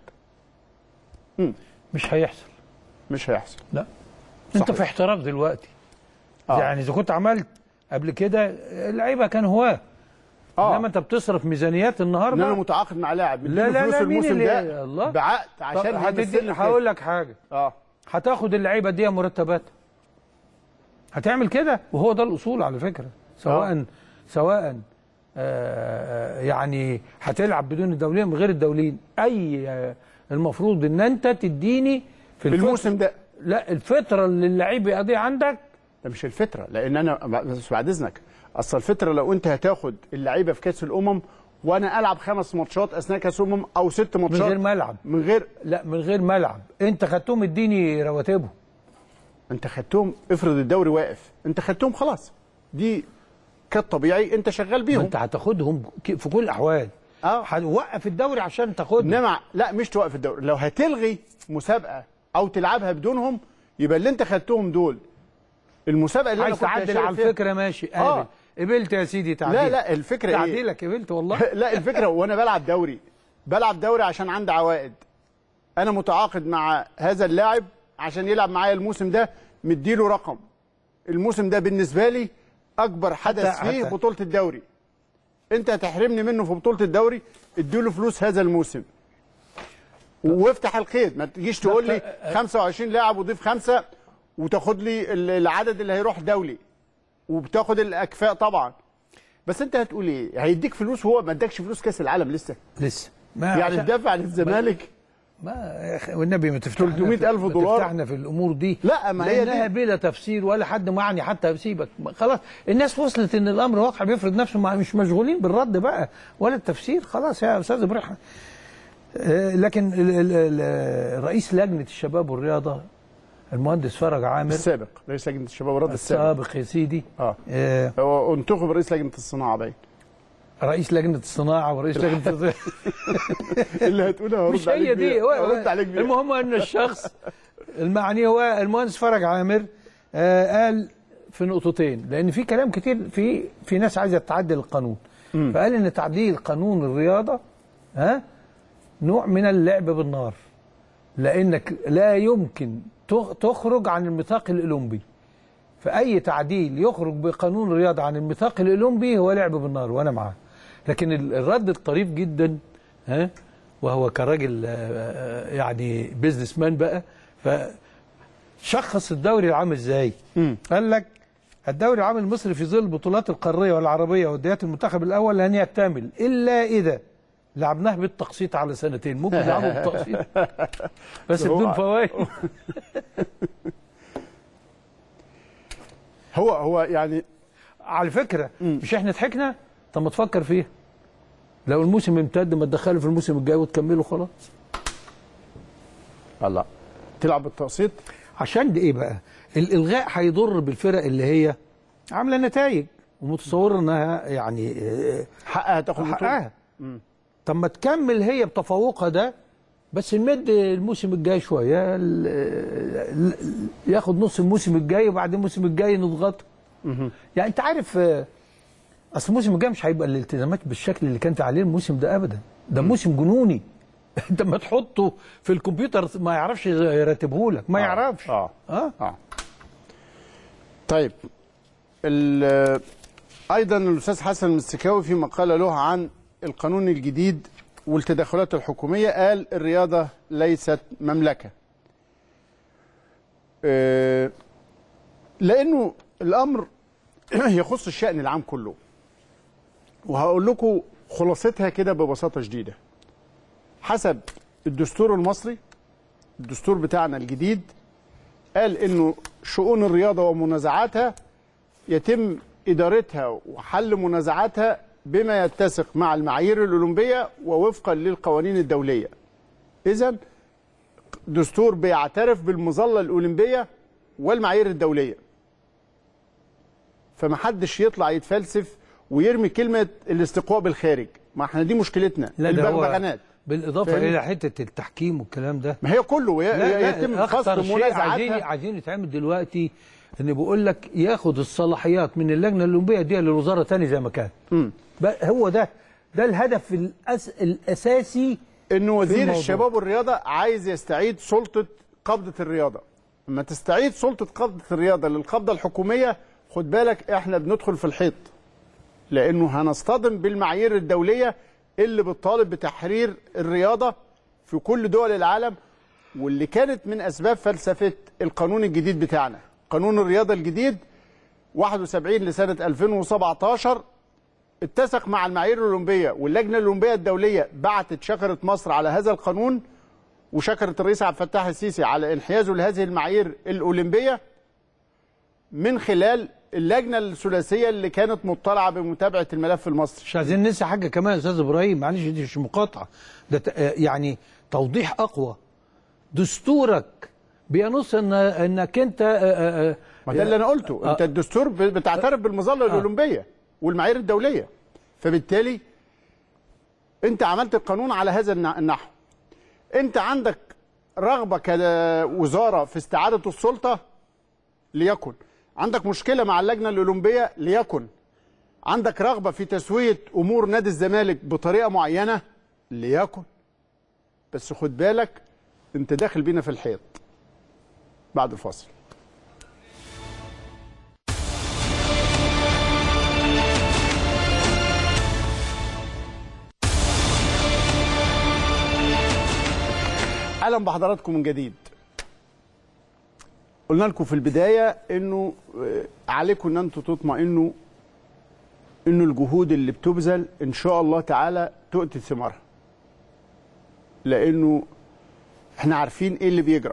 مش هيحصل مش هيحصل لا انت صحيح. في احتراف دلوقتي آه. يعني اذا كنت عملت قبل كده اللعيبه كان هواه اه انما انت بتصرف ميزانيات ان النهارده انا متعاقد مع لاعب لا، مديله لا، فلوس لا، مين الموسم اللي- ده الله. بعقد طب عشان هتدي هيمثلني في هقول كده. لك حاجه اه هتاخد اللعيبه دي مرتبات هتعمل كده وهو ده الاصول على فكره سواء آه. سواء آه، يعني هتلعب بدون الدوليين من غير الدوليين اي آه، المفروض ان انت تديني في الفترة- الموسم ده لا الفتره اللي اللعيب يقضيها عندك ده مش الفتره لان انا بس بعد اذنك اصل الفتره لو انت هتاخد اللعيبه في كاس الامم وانا العب خمس ماتشات اثناء كاس الامم او ست من ماتشات غير ملعب من غير لا من غير ملعب انت خدتهم اديني رواتبهم انت خدتهم افرض الدوري واقف انت خدتهم خلاص دي كانت طبيعي انت شغال ما بيهم انت هتاخدهم ك- في كل الاحوال اه هتوقف الدوري عشان تاخدهم انما لا مش توقف الدوري لو هتلغي مسابقه او تلعبها بدونهم يبقى اللي انت خدتهم دول المسابقه اللي انا عايز كنت تعدل هشارك على فيها- الفكره ماشي آه. قابل قبلت يا سيدي تعديل لا لا الفكره ايه تعديلك قبلت والله لا الفكره وانا بلعب دوري بلعب دوري عشان عندي عوائد انا متعاقد مع هذا اللاعب عشان يلعب معايا الموسم ده مديله رقم الموسم ده بالنسبه لي اكبر حدث حتى- فيه حتى- بطوله الدوري انت هتحرمني منه في بطوله الدوري اديله فلوس هذا الموسم وافتح القيد ما تجيش تقول لي 25 لاعب وضيف خمسه وتاخد لي ال- العدد اللي هيروح دولي وبتاخد الاكفاء طبعا بس انت هتقول ايه هيديك فلوس وهو ما ادكش فلوس كاس العالم لسه لسه ما يعني عشان- تدافع عن الزمالك ما يا أخي والنبي ما تفتحنا 300,000 في- دولار. ما تفتحنا في الامور دي لا، ما هي لانها دي. بلا تفسير ولا حد معني حتى سيبك خلاص الناس وصلت ان الامر واقع بيفرض نفسه ما مش مشغولين بالرد بقى ولا التفسير خلاص يا استاذ ابراهيم آه، لكن ال- ال- ال- رئيس لجنه الشباب والرياضه المهندس فرج عامر السابق رئيس لجنه الشباب والرياضه السابق السابق يا سيدي اه آه، هو انتخب رئيس لجنه الصناعه باين رئيس لجنه الصناعه ورئيس لجنه اللي هتقولها هرد مش عليك هي دي بيها. هو هرد عليك بيها. المهم ان الشخص المعني هو المهندس فرج عامر آه قال في نقطتين لان في كلام كتير في في ناس عايزه تعدل القانون فقال ان تعديل قانون الرياضه ها نوع من اللعب بالنار لانك لا يمكن تخ- تخرج عن الميثاق الاولمبي فاي تعديل يخرج بقانون الرياضه عن الميثاق الاولمبي هو لعب بالنار وانا معاه لكن ال- الرد الطريف جدا ها وهو كراجل آه، آه، يعني بيزنس مان بقى فشخص الدوري العام ازاي قال لك الدوري العام المصري في ظل البطولات القاريه والعربيه وديات المنتخب الاول لن يكتمل الا اذا لعبناه بالتقسيط على سنتين ممكن نلعبه بالتقسيط بس هو- بدون فوائد هو هو يعني على فكره مش احنا ضحكنا طب ما تفكر فيها لو الموسم امتد ما تدخله في الموسم الجاي وتكمله خلاص الله تلعب بالتقسيط عشان دي ايه بقى الالغاء هيضر بالفرق اللي هي عامله نتائج ومتصوره انها يعني آه، حقها تاخد بطولة. حقها طب ما تكمل هي بتفوقها ده بس نمد الموسم الجاي شويه ال- ال- ياخد نص الموسم الجاي وبعد الموسم الجاي نضغط يعني انت عارف آه، اصل الموسم الجاي مش هيبقى الالتزامات بالشكل اللي كانت عليه الموسم ده ابدا ده موسم جنوني انت ما تحطه في الكمبيوتر ما يعرفش يرتبه لك ما يعرفش اه اه اه طيب ال- ايضا الاستاذ حسن المستكاوي في مقاله له عن القانون الجديد والتدخلات الحكوميه قال الرياضه ليست مملكه آه، لانه الامر يخص الشان العام كله وهقول لكم خلاصتها كده ببساطه شديده حسب الدستور المصري الدستور بتاعنا الجديد قال انه شؤون الرياضه ومنازعاتها يتم ادارتها وحل منازعاتها بما يتسق مع المعايير الاولمبيه ووفقا للقوانين الدوليه. اذا دستور بيعترف بالمظله الاولمبيه والمعايير الدوليه. فمحدش يطلع يتفلسف ويرمي كلمه الاستقواء بالخارج، ما احنا دي مشكلتنا لا ده هو البغبغانات. بالاضافه فاهم؟ الى حته التحكيم والكلام ده ما هي كله ي- لا لا يتم اخطر فصل شيء عايزين منازعاتها عايزين يتعمل دلوقتي ان بيقول لك ياخد الصلاحيات من اللجنه الاولمبيه دي للوزاره تاني زي ما كان مم. بقى هو ده ده الهدف الأس الاساسي انه وزير الموضوع. الشباب والرياضه عايز يستعيد سلطه قبضه الرياضه لما تستعيد سلطه قبضه الرياضه للقبضه الحكوميه خد بالك احنا بندخل في الحيط لانه هنصطدم بالمعايير الدوليه اللي بتطالب بتحرير الرياضه في كل دول العالم واللي كانت من اسباب فلسفه القانون الجديد بتاعنا قانون الرياضه الجديد 71 لسنه 2017 اتسق مع المعايير الاولمبيه واللجنه الاولمبيه الدوليه بعتت شكرت مصر على هذا القانون وشكرت الرئيس عبد الفتاح السيسي على انحيازه لهذه المعايير الاولمبيه من خلال اللجنه الثلاثيه اللي كانت مطلعه بمتابعه الملف المصري مش عايزين ننسى حاجه كمان يا استاذ ابراهيم معلش دي مش مقاطعه ده ت- آه، يعني توضيح اقوى دستورك بينص ان انك انت آه، آه، ما ده اللي انا قلته آه. انت الدستور ب- بتعترف بالمظله الاولمبيه والمعايير الدوليه فبالتالي انت عملت القانون على هذا الن- النحو انت عندك رغبه كوزاره في استعاده السلطه ليكن عندك مشكله مع اللجنه الاولمبيه ليكن عندك رغبه في تسويه امور نادي الزمالك بطريقه معينه ليكن بس خد بالك انت داخل بينا في الحيط بعد الفاصل اهلا بحضراتكم من جديد قلنا لكم في البدايه انه آه، عليكم ان انتم تطمئنوا انه الجهود اللي بتبذل ان شاء الله تعالى تؤتي ثمارها لانه احنا عارفين ايه اللي بيجرى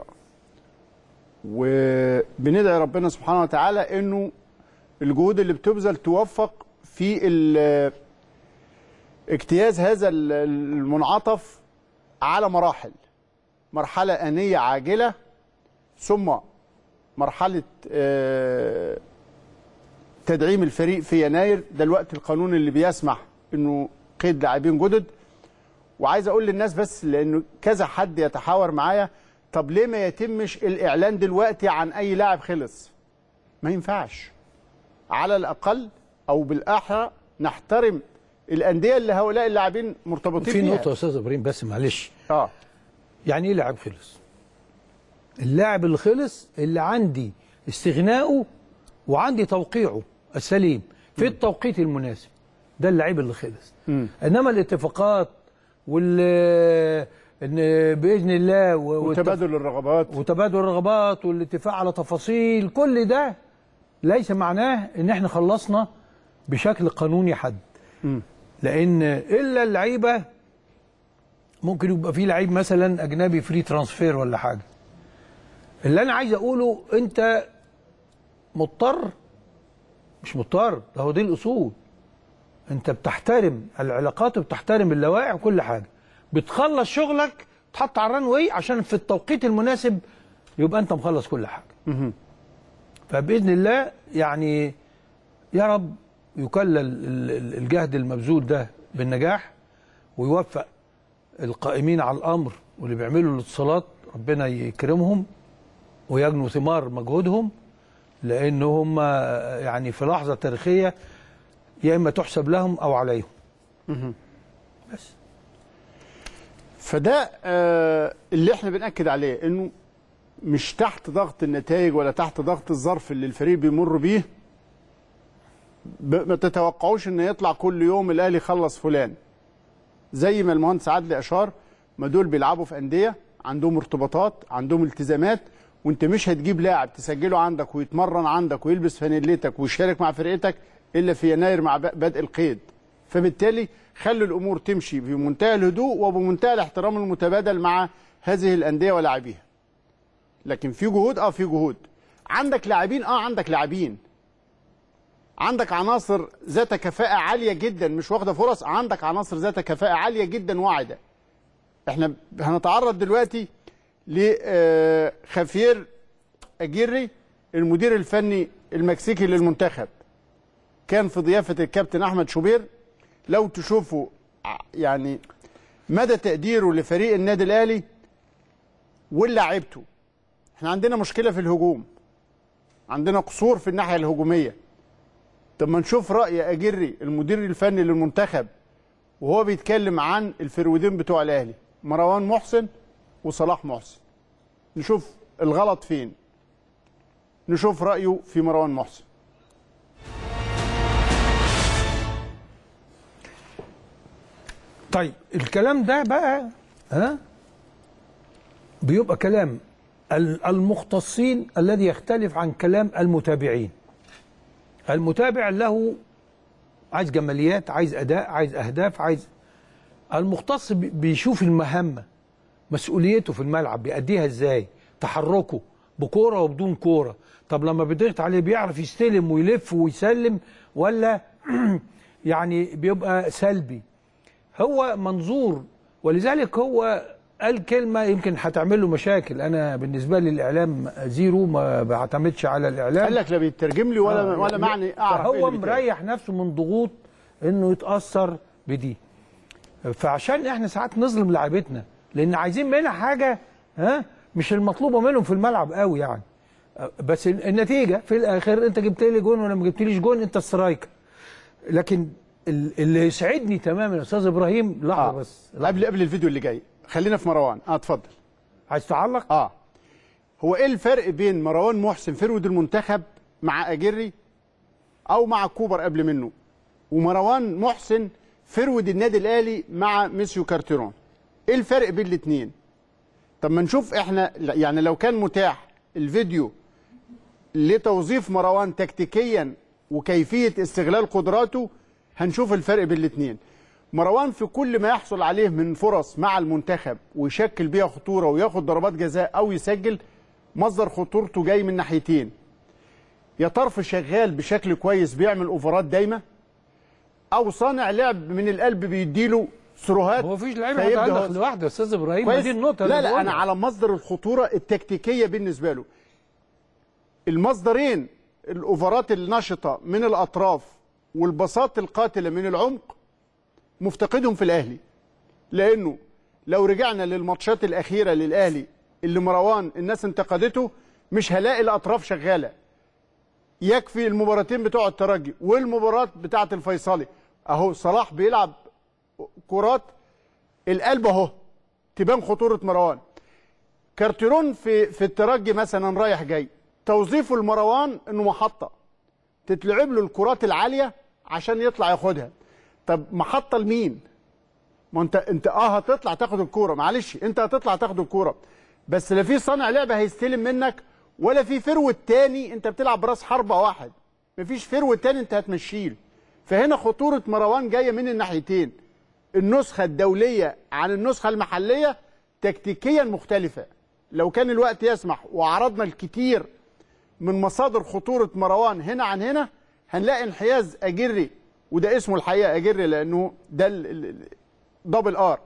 وبندعي ربنا سبحانه وتعالى انه الجهود اللي بتبذل توفق في ال- اجتياز هذا ال- المنعطف على مراحل مرحلة آنية عاجلة ثم مرحلة آه، تدعيم الفريق في يناير ده الوقت القانون اللي بيسمح انه قيد لاعبين جدد وعايز اقول للناس بس لانه كذا حد يتحاور معايا طب ليه ما يتمش الاعلان دلوقتي عن اي لاعب خلص ما ينفعش على الاقل او بالاحرى نحترم الانديه اللي هؤلاء اللاعبين مرتبطين في بيها نقطه يا استاذ ابراهيم بس معلش اه يعني ايه لاعب خلص اللاعب اللي خلص اللي عندي استغنائه وعندي توقيعه السليم في التوقيت المناسب ده اللعيب اللي خلص مم. انما الاتفاقات وال ان باذن الله و- والت- وتبادل الرغبات وتبادل الرغبات والاتفاق على تفاصيل كل ده ليس معناه ان احنا خلصنا بشكل قانوني حد مم. لان الا اللعيبه ممكن يبقى في لعيب مثلا اجنبي فري ترانسفير ولا حاجه اللي انا عايز اقوله انت مضطر مش مضطر ده هو دي الاصول انت بتحترم العلاقات وبتحترم اللوائح وكل حاجه بتخلص شغلك تحط على الران عشان في التوقيت المناسب يبقى انت مخلص كل حاجه مهم. فباذن الله يعني يا رب يكلل ال- ال- الجهد المبذول ده بالنجاح ويوفق القائمين على الامر واللي بيعملوا الاتصالات ربنا يكرمهم ويجنوا ثمار مجهودهم لان هم يعني في لحظه تاريخيه يا اما تحسب لهم او عليهم بس فده آه، اللي احنا بنأكد عليه انه مش تحت ضغط النتائج ولا تحت ضغط الظرف اللي الفريق بيمر بيه ب- ما تتوقعوش ان يطلع كل يوم الاهلي خلص فلان زي ما المهندس عادل اشار ما دول بيلعبوا في انديه عندهم ارتباطات عندهم التزامات وانت مش هتجيب لاعب تسجله عندك ويتمرن عندك ويلبس فانيلتك ويشارك مع فرقتك الا في يناير مع ب- بدء القيد فبالتالي خلوا الامور تمشي بمنتهى الهدوء وبمنتهى الاحترام المتبادل مع هذه الانديه ولاعبيها لكن في جهود اه في جهود عندك لاعبين اه عندك لاعبين عندك عناصر ذات كفاءة عالية جدا مش واخدة فرص عندك عناصر ذات كفاءة عالية جدا واعدة احنا هنتعرض دلوقتي لخافير أجيري المدير الفني المكسيكي للمنتخب كان في ضيافة الكابتن أحمد شوبير لو تشوفوا ع- يعني مدى تقديره لفريق النادي الأهلي ولاعيبته احنا عندنا مشكلة في الهجوم عندنا قصور في الناحية الهجومية طب ما نشوف رأي أجري المدير الفني للمنتخب وهو بيتكلم عن الفرودين بتوع الأهلي مروان محسن وصلاح محسن نشوف الغلط فين نشوف رأيه في مروان محسن طيب الكلام ده بقى ها بيبقى كلام ال- المختصين الذي يختلف عن كلام المتابعين المتابع له عايز جماليات عايز اداء عايز اهداف عايز المختص بي- بيشوف المهمه مسؤوليته في الملعب بيأديها ازاي تحركه بكوره وبدون كوره طب لما بيضغط عليه بيعرف يستلم ويلف ويسلم ولا يعني بيبقى سلبي هو منظور ولذلك هو قال كلمة يمكن هتعمل له مشاكل أنا بالنسبة لي الإعلام زيرو ما بعتمدش على الإعلام قال لك لا بيترجم لي ولا آه، ولا معني اعرف إيه فهو اللي بيتقال. مريح نفسه من ضغوط انه يتاثر بدي فعشان احنا ساعات نظلم لعيبتنا لان عايزين منها حاجه ها مش المطلوبه منهم في الملعب قوي يعني أه، بس النتيجه في الاخر انت جبت لي جون ولا ما جبتليش جون انت سترايكر لكن ال- اللي يسعدني تماما يا استاذ ابراهيم لحظه آه. بس لحظة. قبل قبل الفيديو اللي جاي خلينا في مروان اه اتفضل عايز تعلق اه هو ايه الفرق بين مروان محسن فرود المنتخب مع اجري او مع كوبر قبل منه ومروان محسن فرود النادي الاهلي مع ميسيو كارتيرون ايه الفرق بين الاثنين طب ما نشوف احنا يعني لو كان متاح الفيديو لتوظيف مروان تكتيكيا وكيفيه استغلال قدراته هنشوف الفرق بين الاثنين مروان في كل ما يحصل عليه من فرص مع المنتخب ويشكل بيها خطوره وياخد ضربات جزاء او يسجل مصدر خطورته جاي من ناحيتين يا طرف شغال بشكل كويس بيعمل اوفرات دايمه او صانع لعب من القلب بيديله سروهات هو مفيش لعيبه فيبدأ عندك هو- لوحده يا استاذ ابراهيم ما كويس دي النقطه لا اللي لا انا بقولها. على مصدر الخطوره التكتيكيه بالنسبه له المصدرين الاوفرات النشطه من الاطراف والبساط القاتله من العمق مفتقدهم في الاهلي لانه لو رجعنا للماتشات الاخيره للاهلي اللي مروان الناس انتقدته مش هلاقي الاطراف شغاله يكفي المباراتين بتوع الترجي والمباراه بتاعه الفيصلي اهو صلاح بيلعب كرات القلب اهو تبان خطوره مروان كارتيرون في في الترجي مثلا رايح جاي توظيفه لمروان انه محطه تتلعب له الكرات العاليه عشان يطلع ياخدها طب محطه لمين ما انت انت اه هتطلع تاخد الكوره معلش انت هتطلع تاخد الكوره بس لا في صانع لعبه هيستلم منك ولا في فروت تاني انت بتلعب براس حربه واحد مفيش فروت تاني انت هتمشيه فهنا خطوره مروان جايه من الناحيتين النسخه الدوليه عن النسخه المحليه تكتيكيا مختلفه لو كان الوقت يسمح وعرضنا الكتير من مصادر خطوره مروان هنا عن هنا هنلاقي انحياز اجري وده اسمه الحقيقه اجري لانه ده ال- ال- ال- دبل ار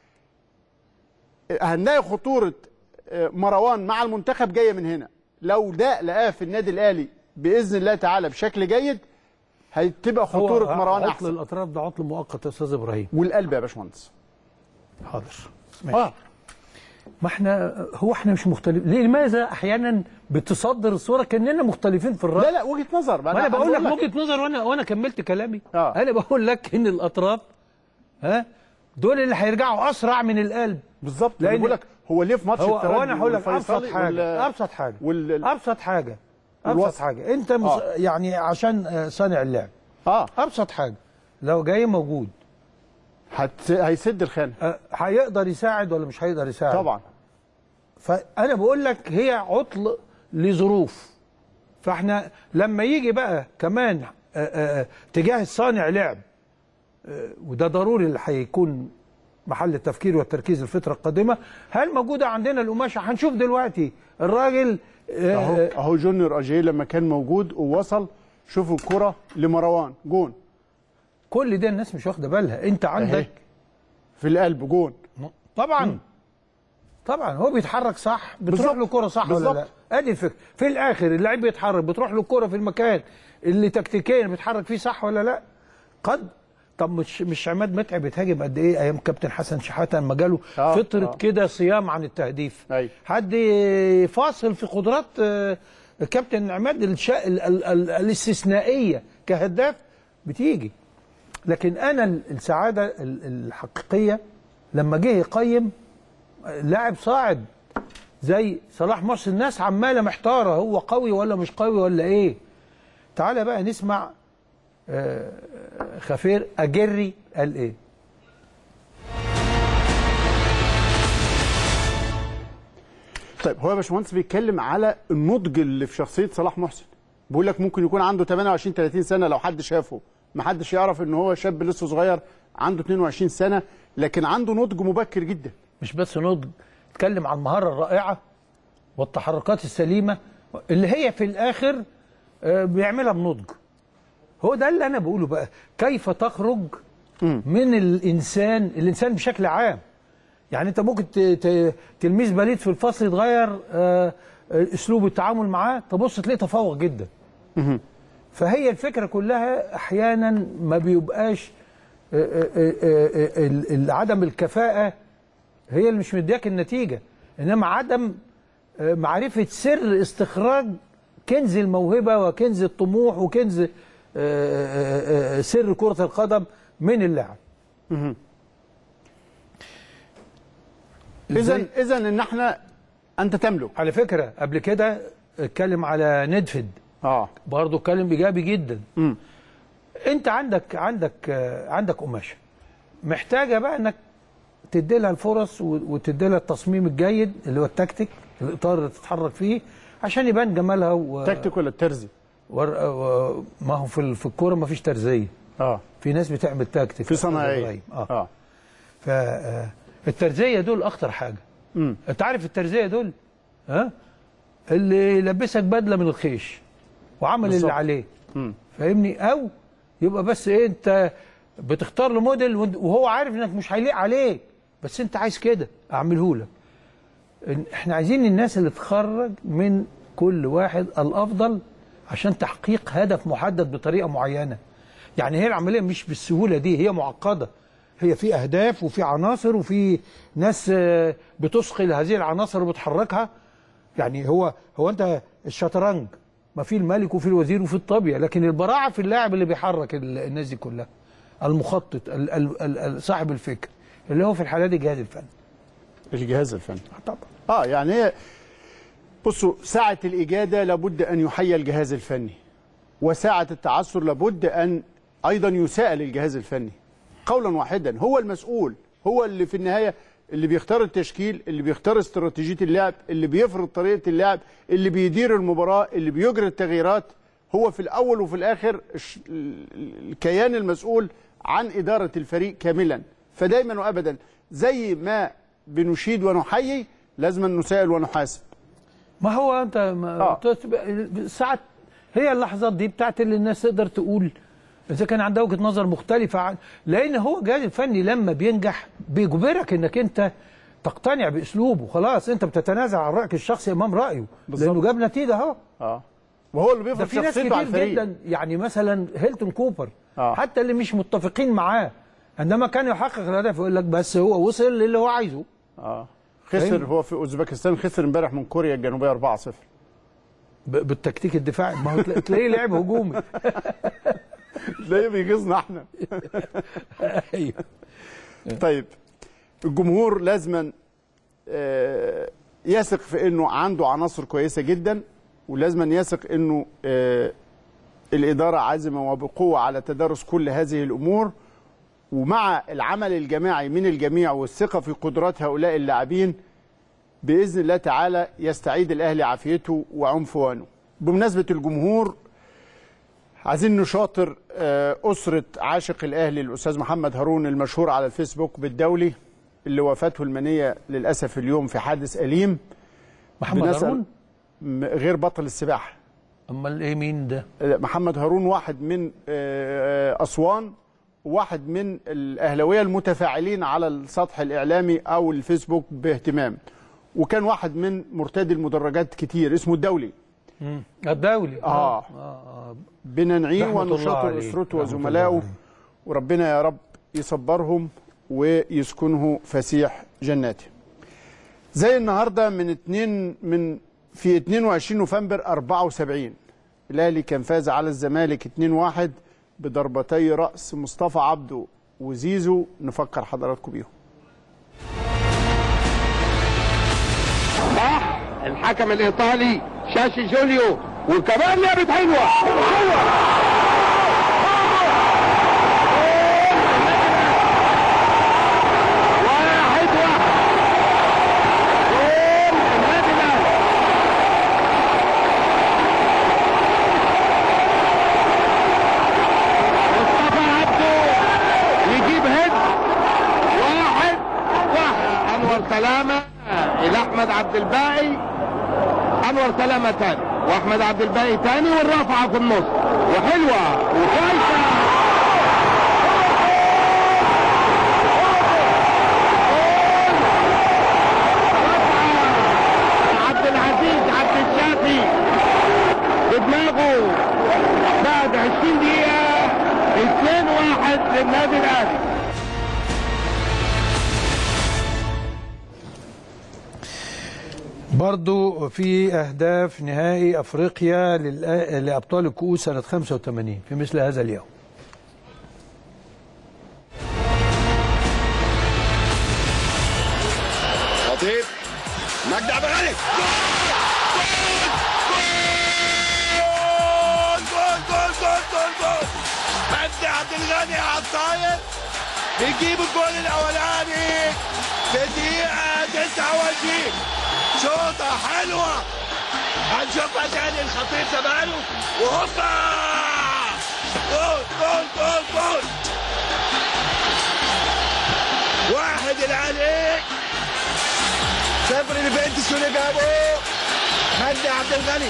هنلاقي خطوره آه، مروان مع المنتخب جايه من هنا لو ده لقاه في النادي الاهلي باذن الله تعالى بشكل جيد هتبقى هو خطوره مروان عطل احسن الاطراف ده عطل مؤقت يا استاذ ابراهيم والقلب يا باشمهندس حاضر ماشي. اه ما احنا هو احنا مش مختلفين لماذا احيانا بتصدر الصوره كاننا مختلفين في الراي لا لا وجهه نظر ما انا بقول لك وجهه نظر وانا وانا كملت كلامي آه. انا بقول لك ان الاطراف ها دول اللي هيرجعوا اسرع من القلب بالظبط لأن- لان بقول لك هو ليه في ماتش هو الترجي هو انا هقول لك ابسط والفيصلي حاجه وال- ابسط حاجه وال- ابسط حاجه ابسط والوسط. حاجه انت مص... آه. يعني عشان آه، صانع اللعب اه ابسط حاجه لو جاي موجود هت... هيسد الخانه آه، هيقدر يساعد ولا مش هيقدر يساعد طبعا فانا بقول لك هي عطل لظروف فاحنا لما يجي بقى كمان آه، آه، تجاه الصانع لعب آه، وده ضروري اللي هيكون محل التفكير والتركيز الفترة القادمة هل موجودة عندنا القماشة هنشوف دلوقتي الراجل آه، اهو آه، اهو جونيور اجاي لما كان موجود ووصل شوفوا الكره لمروان جون كل ده الناس مش واخدة بالها انت أهي. عندك في القلب جون طبعا طبعا هو بيتحرك صح بتروح بالظبط. له كرة صح ولا بالظبط. لا ادي الفكره في الاخر اللاعب بيتحرك بتروح له الكرة في المكان اللي تكتيكيا بيتحرك فيه صح ولا لا قد طب مش مش عماد متعب بيتهاجم قد ايه ايام كابتن حسن شحاته لما جاله آه، فتره آه. كده صيام عن التهديف أيوة. حد فاصل في قدرات آه، كابتن عماد الشا... ال... ال... ال... الاستثنائيه كهداف بتيجي لكن انا ال- السعاده ال- الحقيقيه لما جه يقيم لاعب صاعد زي صلاح محسن الناس عماله محتاره هو قوي ولا مش قوي ولا ايه تعالى بقى نسمع آه، خفير اجري قال ايه طيب هو يا باشمهندس بيتكلم على النضج اللي في شخصيه صلاح محسن بيقول لك ممكن يكون عنده 28 30 سنه لو حد شافه ما حدش يعرف ان هو شاب لسه صغير عنده 22 سنه لكن عنده نضج مبكر جدا مش بس نضج اتكلم عن المهاره الرائعه والتحركات السليمه اللي هي في الاخر آه، بيعملها بنضج هو ده اللي انا بقوله بقى كيف تخرج من الانسان الانسان بشكل عام يعني انت ممكن ت- ت- تلميذ بليد في الفصل يتغير آه، آه، اسلوب التعامل معاه تبص تلاقيه تفوق جدا فهي الفكره كلها احيانا ما بيبقاش آه، آه، آه، آه، ال- ال- عدم الكفاءه هي اللي مش مدياك النتيجه انما عدم آه، معرفه سر استخراج كنز الموهبه وكنز الطموح وكنز آه، آه، آه، سر كره القدم من اللاعب اذا إزاي؟ اذا ان احنا انت تملك على فكره قبل كده اتكلم على ندفد اه برضه اتكلم ايجابي جدا مم. انت عندك عندك آه، عندك قماشه محتاجه بقى انك تدي لها الفرص و- وتدي لها التصميم الجيد اللي هو التكتيك الاطار اللي تتحرك فيه عشان يبان جمالها و... تكتيك ولا الترزي ور... و... ما هو في ال- في الكوره ما فيش ترزيه اه في ناس بتعمل تكتيك في صناعيه اه اه فالترزيه دول اخطر حاجه مم. انت عارف الترزيه دول ها اللي يلبسك بدله من الخيش وعمل بالظبط. اللي عليه مم. فاهمني او يبقى بس ايه انت بتختار له موديل وانت- وهو عارف انك مش هيليق عليك بس انت عايز كده اعمله لك إن- احنا عايزين الناس اللي تخرج من كل واحد الافضل عشان تحقيق هدف محدد بطريقه معينه يعني هي العمليه مش بالسهوله دي هي معقده هي في اهداف وفي عناصر وفي ناس آه، بتثقل هذه العناصر وبتحركها يعني هو هو انت الشطرنج ما في الملك وفي الوزير وفي الطابيه لكن البراعه في اللاعب اللي بيحرك ال- الناس دي كلها المخطط ال ال ال ال صاحب الفكر اللي هو في الحاله دي جهاز الفن الجهاز الفني طبعا اه يعني هي بصوا ساعة الإجادة لابد أن يحيى الجهاز الفني وساعة التعثر لابد أن أيضا يساءل الجهاز الفني قولا واحدا هو المسؤول هو اللي في النهاية اللي بيختار التشكيل اللي بيختار استراتيجية اللعب اللي بيفرض طريقة اللعب اللي بيدير المباراة اللي بيجري التغييرات هو في الأول وفي الآخر الش- ال- ال- الكيان المسؤول عن إدارة الفريق كاملا فدايما وأبدا زي ما بنشيد ونحيي لازم نسائل ونحاسب ما هو انت ما آه. تتبقى- ساعات هي اللحظات دي بتاعت اللي الناس تقدر تقول اذا كان عندها وجهه نظر مختلفه عن لان هو الجهاز الفني لما بينجح بيجبرك انك انت تقتنع باسلوبه خلاص انت بتتنازل عن رايك الشخصي امام رايه بالظبط. لانه جاب نتيجه اهو اه وهو اللي ده بيفرض في ناس شخصيته على كتير الفريق جدا يعني مثلا هيلتون كوبر آه. حتى اللي مش متفقين معاه عندما كان يحقق الهدف يقول لك بس هو وصل للي هو عايزه اه خسر فاهم؟ هو في اوزبكستان خسر امبارح من كوريا الجنوبيه 4-0 ب- بالتكتيك الدفاعي ما هو تلا- تلاقيه لعب هجومي تلاقيه بيغيظنا احنا ايوه طيب الجمهور لازما آه، يثق في انه عنده عناصر كويسه جدا ولازما يثق انه آه، الاداره عازمه وبقوه على تدارس كل هذه الامور ومع العمل الجماعي من الجميع والثقه في قدرات هؤلاء اللاعبين باذن الله تعالى يستعيد الاهلي عافيته وعنفوانه. بمناسبه الجمهور عايزين نشاطر آه، أسرة عاشق الأهلي الأستاذ محمد هارون المشهور على الفيسبوك بالدولي اللي وفاته المنية للأسف اليوم في حادث أليم محمد بنسأل- هارون م- غير بطل السباحة امال ايه مين ده آه، محمد هارون واحد من آه، أسوان وواحد من الأهلاوية المتفاعلين على السطح الإعلامي أو الفيسبوك باهتمام وكان واحد من مرتدي المدرجات كتير اسمه الدولي الدولي آه. آه. آه. بننعيه رحمة الله ونشاطر عليه. اسرته رحمة وزملائه الله عليه. وربنا يا رب يصبرهم ويسكنه فسيح جناته. زي النهارده من اتنين من في 22 نوفمبر 74 الاهلي كان فاز على الزمالك 2-1 بضربتي راس مصطفى عبده وزيزو نفكر حضراتكم بيهم. صح الحكم الايطالي شاشي جوليو وكمان لعبت حلوه حلوه واحد واحد جول النادي الاهلي مصطفى عبده يجيب هيد واحد واحد انور سلامه الى احمد عبد الباقي انور سلامه تاني واحمد عبد الباقي تاني والرافعه في النص وحلوه وكويسه عبد العزيز عبد الشافي بدماغه بعد 20 دقيقه 2-1 للنادي الاهلي برضو في اهداف نهائي افريقيا للأ- لابطال الكؤوس سنه 85 في مثل هذا اليوم خطيب مجدي عبد الغني جول جول جول جول جول جول مجدي عبد الغني على الطاير بيجيب الجول الاولاني في دقيقة 29 شوطة حلوة هنشوفها تاني الخطيب زمانه وهوبا جول جول جول جول واحد الاهلي صفر ليفنتوس اللي جابه مجدي عبد الغني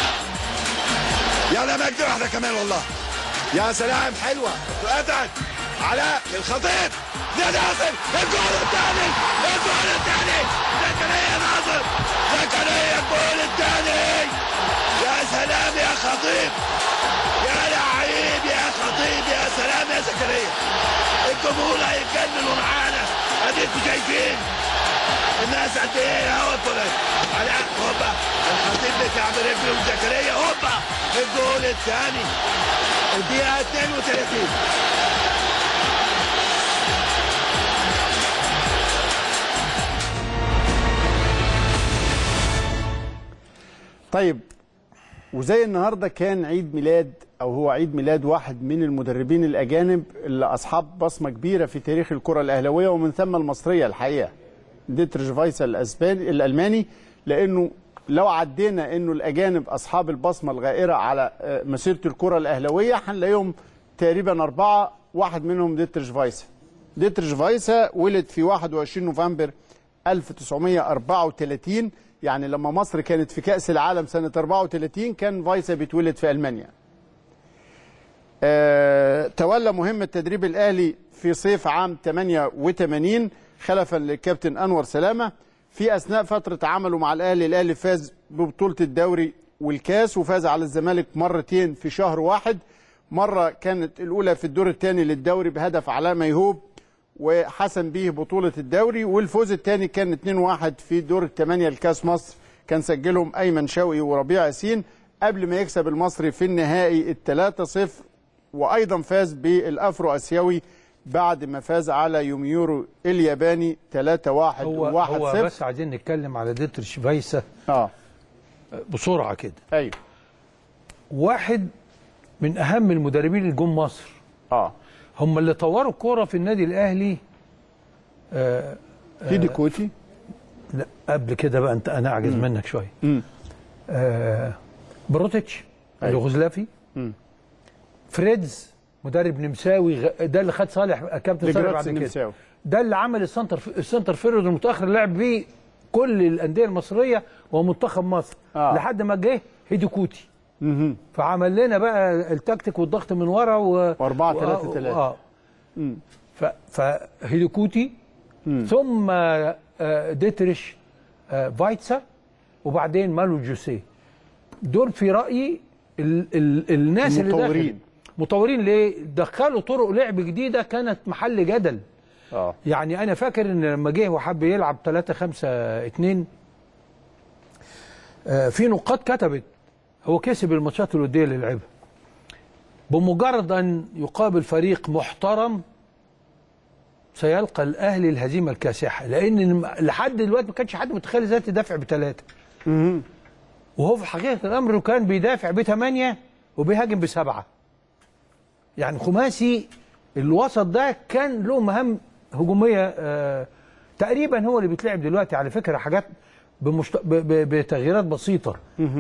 يلا مجدي واحده كمان والله يا سلام حلوه اتعب علاء الخطيب يا ناصر الجول الثاني الجول الثاني زكريا ناصر زكريا الجول الثاني يا سلام يا خطيب يا لعيب يا خطيب يا سلام يا زكريا الجمهور هيتجننوا معانا اديكم شايفين الناس قد ايه اهو طلعت علاء هوبا الخطيب بتاع برجله وزكريا هوبا الجول الثاني الدقيقة 32 طيب وزي النهارده كان عيد ميلاد او هو عيد ميلاد واحد من المدربين الاجانب اللي اصحاب بصمه كبيره في تاريخ الكره الاهلاويه ومن ثم المصريه الحقيقه ديتريش فايسا الاسباني الالماني لانه لو عدينا انه الاجانب اصحاب البصمه الغائره على آه، مسيره الكره الاهلاويه هنلاقيهم تقريبا اربعه واحد منهم ديتريش فايسا ديتريش فايسا ولد في 21 نوفمبر 1934 يعني لما مصر كانت في كأس العالم سنة 34 كان فايسا بيتولد في ألمانيا آه، تولى مهمة تدريب الأهلي في صيف عام 88 خلفا للكابتن أنور سلامة في أثناء فترة عمله مع الأهلي الأهلي فاز ببطولة الدوري والكاس وفاز على الزمالك مرتين في شهر واحد مرة كانت الأولى في الدور الثاني للدوري بهدف علاء ميهوب وحسم به بطولة الدوري والفوز الثاني كان 2-1 في دور الثمانية لكاس مصر كان سجلهم أيمن شوقي وربيع ياسين قبل ما يكسب المصري في النهائي الثلاثة صفر وأيضا فاز بالأفرو أسيوي بعد ما فاز على يوميورو الياباني 3-1 هو هو و1-0 بس عايزين نتكلم على ديتريش فايسا اه بسرعه كده ايوه واحد من اهم المدربين اللي جم مصر اه هم اللي طوروا الكوره في النادي الاهلي هيدي كوتي لا قبل كده بقى انت انا اعجز منك شويه مم. آه بروتيتش أيوة. اليوغوسلافي مم. فريدز مدرب نمساوي غ- ده اللي خد صالح كابتن صالح لجراتس بعد كده النمساوي ده اللي عمل السنتر السنتر فيرود المتاخر اللي لعب بيه كل الانديه المصريه ومنتخب مصر آه. لحد ما جه هيدي كوتي مهم. فعمل لنا بقى التكتيك والضغط من ورا و وأربعة و- تلاتة تلاتة. اه مم. ف فهيديكوتي ثم آه، ديتريش آه، فايتسا وبعدين مالو جوسيه دول في رايي ال ال الناس اللي المطورين. دخلت مطورين ليه دخلوا طرق لعب جديده كانت محل جدل اه يعني انا فاكر ان لما جه وحب يلعب 3 5 2 آه، في نقاط كتبت هو كسب الماتشات الوديه اللي لعبها بمجرد ان يقابل فريق محترم سيلقى الاهلي الهزيمه الكاسحه لان لحد دلوقتي ما كانش حد متخيل ازاي تدافع بثلاثه وهو في حقيقه الامر كان بيدافع بثمانيه وبيهاجم بسبعه يعني خماسي الوسط ده كان له مهام هجوميه آه تقريبا هو اللي بيتلعب دلوقتي على فكره حاجات بمشت... ب... ب... بتغييرات بسيطه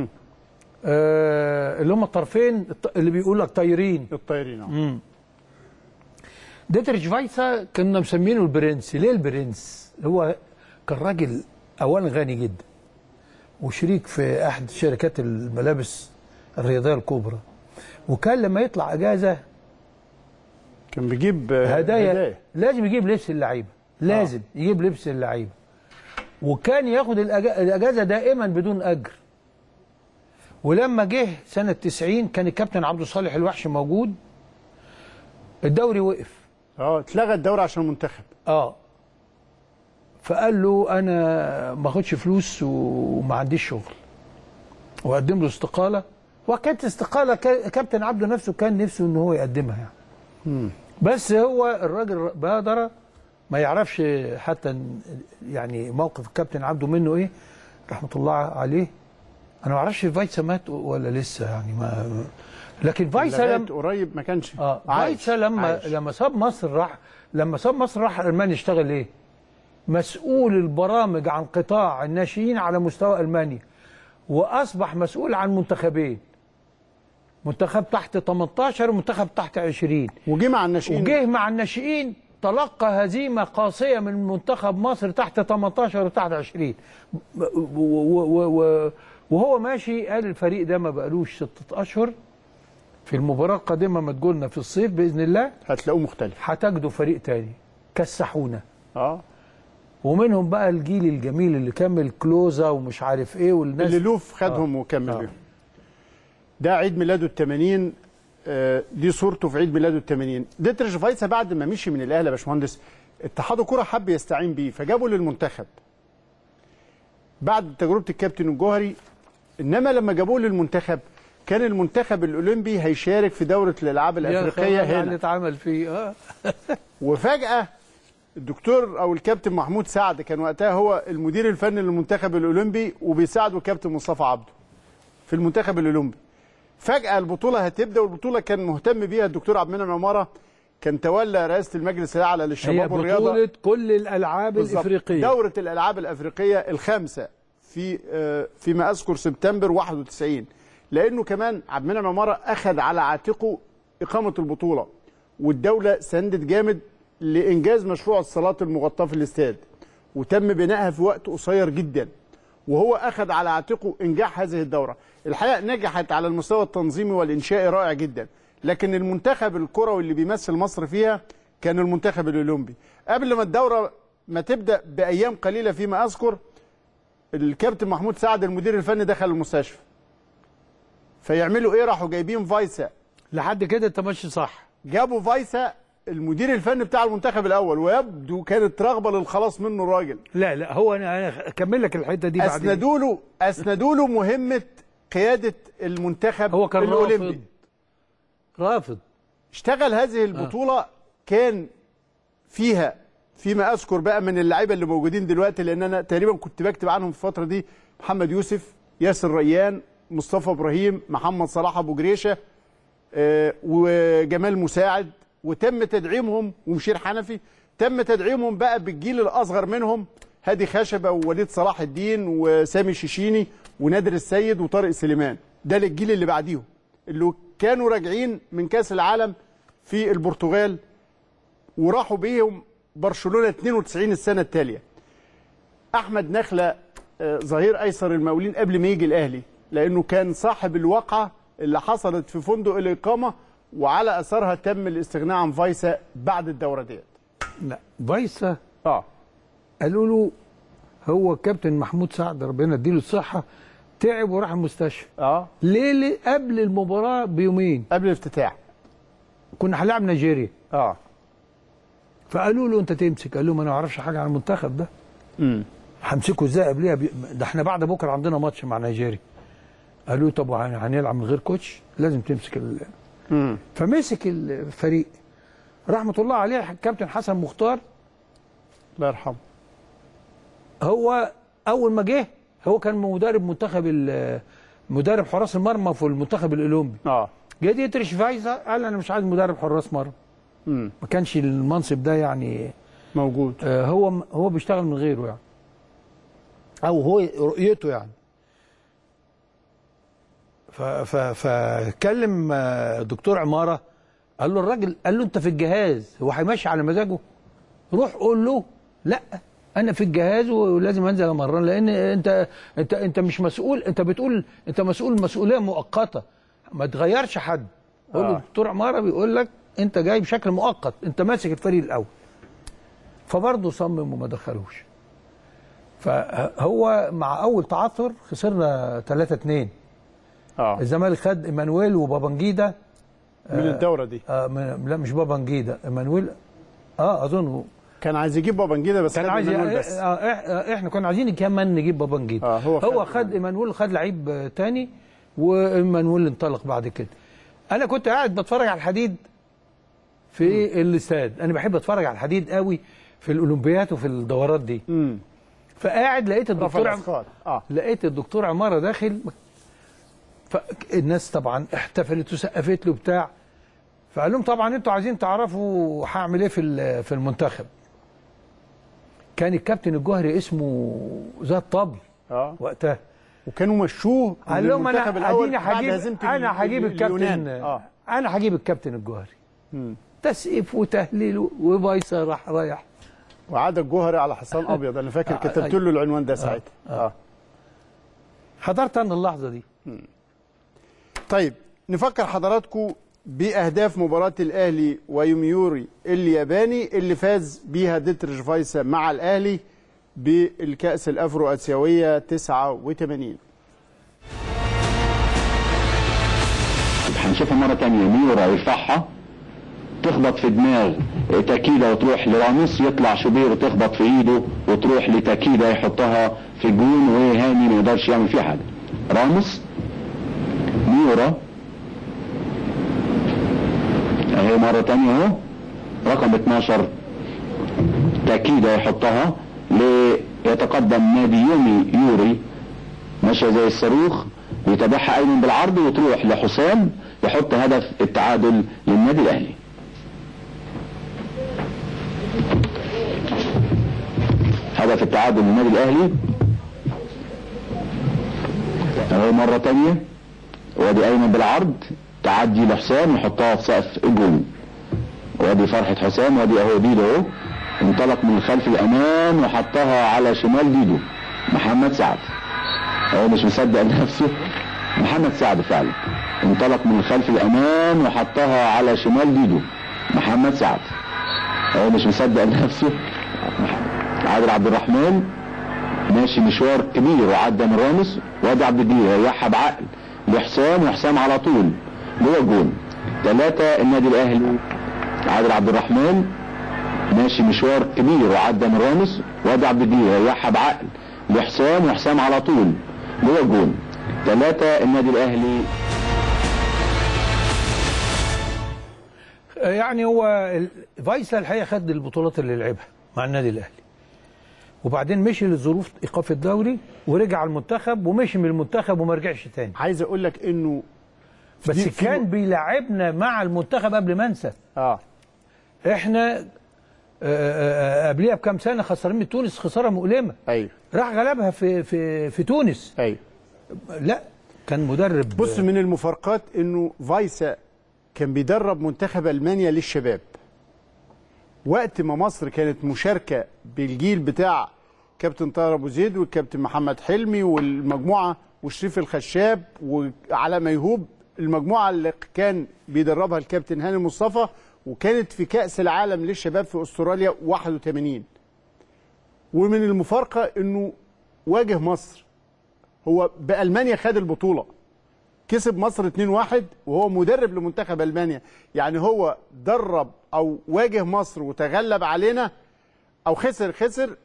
آه اللي هم الطرفين الط- اللي بيقول لك طايرين الطايرين آه. ديتريش فايسا كنا مسمينه البرنس ليه البرنس هو كان راجل اولا غني جدا وشريك في احد شركات الملابس الرياضيه الكبرى وكان لما يطلع اجازه كان بيجيب آه، هدايا لازم يجيب لبس اللعيبه لازم آه. يجيب لبس اللعيبه وكان ياخد الأجا- الاجازه دائما بدون اجر ولما جه سنه 90 كان الكابتن عبد الصالح الوحش موجود الدوري وقف اه اتلغى الدوري عشان المنتخب اه فقال له انا ما اخدش فلوس وما عنديش شغل وقدم له استقاله وكانت استقاله كا- كابتن عبده نفسه كان نفسه ان هو يقدمها يعني بس هو الراجل بادر ما يعرفش حتى إن- يعني موقف الكابتن عبده منه ايه رحمه الله عليه انا ما اعرفش فايسا مات ولا لسه يعني ما لكن فايسا لغاية لم قريب ما كانش اه عايش. فايسا لما عايش. لما ساب مصر راح لما ساب مصر راح المانيا اشتغل ايه؟ مسؤول البرامج عن قطاع الناشئين على مستوى المانيا واصبح مسؤول عن منتخبين منتخب تحت 18 ومنتخب تحت 20 وجه مع الناشئين وجه مع الناشئين تلقى هزيمه قاسيه من منتخب مصر تحت 18 وتحت 20 و- و- و- و- وهو ماشي قال الفريق ده ما بقالوش ستة اشهر في المباراه القادمه ما تقولنا في الصيف باذن الله هتلاقوه مختلف هتجدوا فريق تاني كسحونا اه ومنهم بقى الجيل الجميل اللي كمل كلوزا ومش عارف ايه والناس اللي لوف خدهم وكمل آه. بيهم ده عيد ميلاده ال 80 آه، دي صورته في عيد ميلاده ال 80 ديتريش فايسا بعد ما مشي من الاهلي يا باشمهندس اتحاد الكره حب يستعين بيه فجابه للمنتخب بعد تجربه الكابتن الجوهري انما لما جابوه للمنتخب كان المنتخب الاولمبي هيشارك في دوره الالعاب يا الافريقيه خبر اللي هنا اتعمل فيه اه وفجأة الدكتور أو الكابتن محمود سعد كان وقتها هو المدير الفني للمنتخب الأولمبي وبيساعده الكابتن مصطفى عبده في المنتخب الأولمبي فجأة البطولة هتبدأ والبطولة كان مهتم بيها الدكتور عبد المنعم عمارة كان تولى رئاسة المجلس الأعلى هي للشباب والرياضة بطولة كل الألعاب بالظبط. الإفريقية دورة الألعاب الأفريقية الخامسة في آه، فيما أذكر سبتمبر 91 لأنه كمان عبد المنعم عمارة أخذ على عاتقه إقامة البطولة والدولة سندت جامد لإنجاز مشروع الصالات المغطاة في الاستاد وتم بنائها في وقت قصير جدا وهو أخذ على عاتقه إنجاح هذه الدورة الحقيقة نجحت على المستوى التنظيمي والإنشائي رائع جدا لكن المنتخب الكروي اللي بيمثل مصر فيها كان المنتخب الأولمبي قبل ما الدورة ما تبدأ بأيام قليلة فيما أذكر الكابتن محمود سعد المدير الفني دخل المستشفى فيعملوا ايه راحوا جايبين فايسا لحد كده أنت ماشي صح جابوا فايسا المدير الفني بتاع المنتخب الاول ويبدو كانت رغبه للخلاص منه الراجل لا لا هو أنا أنا أكمل لك الحتة دي بعدين اسندوا له اسندوا له مهمه قياده المنتخب هو كان الاولمبي رافض رافض اشتغل هذه البطوله كان فيها فيما اذكر بقى من اللعيبه اللي موجودين دلوقتي لان انا تقريبا كنت بكتب عنهم في الفتره دي محمد يوسف ياسر ريان مصطفى ابراهيم محمد صلاح ابو جريشه آه، وجمال مساعد وتم تدعيمهم ومشير حنفي تم تدعيمهم بقى بالجيل الاصغر منهم هادي خشبه ووليد صلاح الدين وسامي شيشيني ونادر السيد وطارق سليمان ده للجيل اللي بعديهم اللي كانوا راجعين من كاس العالم في البرتغال وراحوا بيهم برشلونه 92 السنه التاليه احمد نخله آه، ظهير ايسر المقاولين قبل ما يجي الاهلي لانه كان صاحب الواقعه اللي حصلت في فندق الاقامه وعلى اثرها تم الاستغناء عن فايسا بعد الدوره ديت لا فايسا اه قالوا له هو الكابتن محمود سعد ربنا يديله الصحة تعب وراح المستشفى اه ليلة قبل المباراة بيومين قبل الافتتاح كنا هنلعب نيجيريا اه فقالوا له انت تمسك قال لهم انا ما اعرفش حاجه عن المنتخب ده امم همسكه ازاي قبلها بي... ده احنا بعد بكره عندنا ماتش مع نيجيريا قالوا له طب وهن- هنلعب من غير كوتش لازم تمسك ال... امم فمسك الفريق رحمه الله عليه الكابتن حسن مختار الله يرحمه هو اول ما جه هو كان مدرب منتخب ال- مدرب حراس المرمى في المنتخب الاولمبي اه جه ديتريش فايزا قال انا مش عايز مدرب حراس مرمى امم ما كانش المنصب ده يعني موجود آه، هو هو بيشتغل من غيره يعني او هو رؤيته يعني ف- ف- فكلم آه، دكتور عماره قال له الراجل قال له انت في الجهاز هو هيمشي على مزاجه روح قول له لا انا في الجهاز ولازم انزل امرن لان انت انت انت مش مسؤول انت بتقول انت مسؤول مسؤوليه مؤقته ما تغيرش حد قول له آه. دكتور عماره بيقول لك انت جاي بشكل مؤقت انت ماسك الفريق الاول فبرضه صمم وما دخلوش فهو مع اول تعثر خسرنا 3 2 اه الزمالك خد ايمانويل وبابنجيدا من الدوره دي آه من لا مش بابنجيدا ايمانويل اه اظن كان عايز يجيب بابنجيدا بس كان خد عايز إيمانويل بس آه آه احنا كنا عايزين كمان نجيب بابنجيدا آه، هو خد هو خد ايمانويل خد لعيب آه، تاني وايمانويل انطلق بعد كده انا كنت قاعد بتفرج على الحديد في الاستاد انا بحب اتفرج على الحديد قوي في الاولمبيات وفي الدورات دي امم فقاعد لقيت رفع الدكتور عم... الاثقال اه لقيت الدكتور عماره داخل فالناس طبعا احتفلت وسقفت له بتاع فقال لهم طبعا انتوا عايزين تعرفوا هعمل ايه في ال- في المنتخب كان الكابتن الجوهري اسمه ذات طبل اه وقتها وكانوا مشوه من قال لهم المنتخب انا الأول اديني بعد هجيب هزيمة انا ال- هجيب ال- الكابتن اليونان. اه انا هجيب الكابتن الجوهري تسقيف وتهليل وفايسا راح رايح وعاد الجوهري على حصان ابيض انا فاكر آه، كتبت أيوة. له العنوان ده ساعتها اه حضرت انا اللحظه دي طيب نفكر حضراتكم باهداف مباراه الاهلي ويوميوري الياباني اللي فاز بيها ديترش فايسا مع الاهلي بالكاس الافرو اسيويه 89 هنشوفها مرة تانية ميورا يرفعها تخبط في دماغ تاكيدا وتروح لراموس يطلع شوبير وتخبط في ايده وتروح لتاكيدا يحطها في الجون وهاني ما يقدرش يعمل فيها حاجة راموس ميورا اهي مرة تانية اهو رقم 12 تاكيدا يحطها ليتقدم نادي يومي يوري ماشية زي الصاروخ يتابعها ايمن بالعرض وتروح لحسام يحط هدف التعادل للنادي الاهلي هدف التعادل للنادي الاهلي اهو مرة تانية وادي ايمن بالعرض تعدي لحسام يحطها في سقف الجون وادي فرحة حسام وادي اهو ديدو اهو انطلق من الخلف الامام وحطها على شمال ديدو محمد سعد هو مش مصدق نفسه محمد سعد فعلا انطلق من الخلف الامام وحطها على شمال ديدو محمد سعد هو مش مصدق نفسه عادل عبد الرحمن ماشي مشوار كبير وعدى من راموس وادي عبد الجليل ريحها بعقل لحسام وحسام على طول جوه الجون ثلاثة النادي الاهلي عادل عبد الرحمن ماشي مشوار كبير وعدى من راموس وادي عبد الجليل ريحها بعقل لحسام وحسام على طول جوه الجون ثلاثة النادي الاهلي يعني هو ال- فايسا الحقيقه خد البطولات اللي لعبها مع النادي الاهلي وبعدين مشي لظروف ايقاف الدوري ورجع المنتخب ومشي من المنتخب وما رجعش تاني عايز اقول لك انه بس دي- في- كان بيلعبنا مع المنتخب قبل ما انسى اه احنا آه، آه، آه، قبليها بكام سنه خسرانين من تونس خساره مؤلمه ايوه راح غلبها في في في تونس ايوه لا كان مدرب بص من المفارقات انه فايسا كان بيدرب منتخب المانيا للشباب وقت ما مصر كانت مشاركه بالجيل بتاع كابتن طاهر ابو زيد والكابتن محمد حلمي والمجموعه وشريف الخشاب وعلاء ميهوب المجموعه اللي كان بيدربها الكابتن هاني مصطفى وكانت في كاس العالم للشباب في استراليا 81 ومن المفارقه انه واجه مصر هو بالمانيا خد البطوله كسب مصر 2-1 وهو مدرب لمنتخب المانيا يعني هو درب او واجه مصر وتغلب علينا او خسر خسر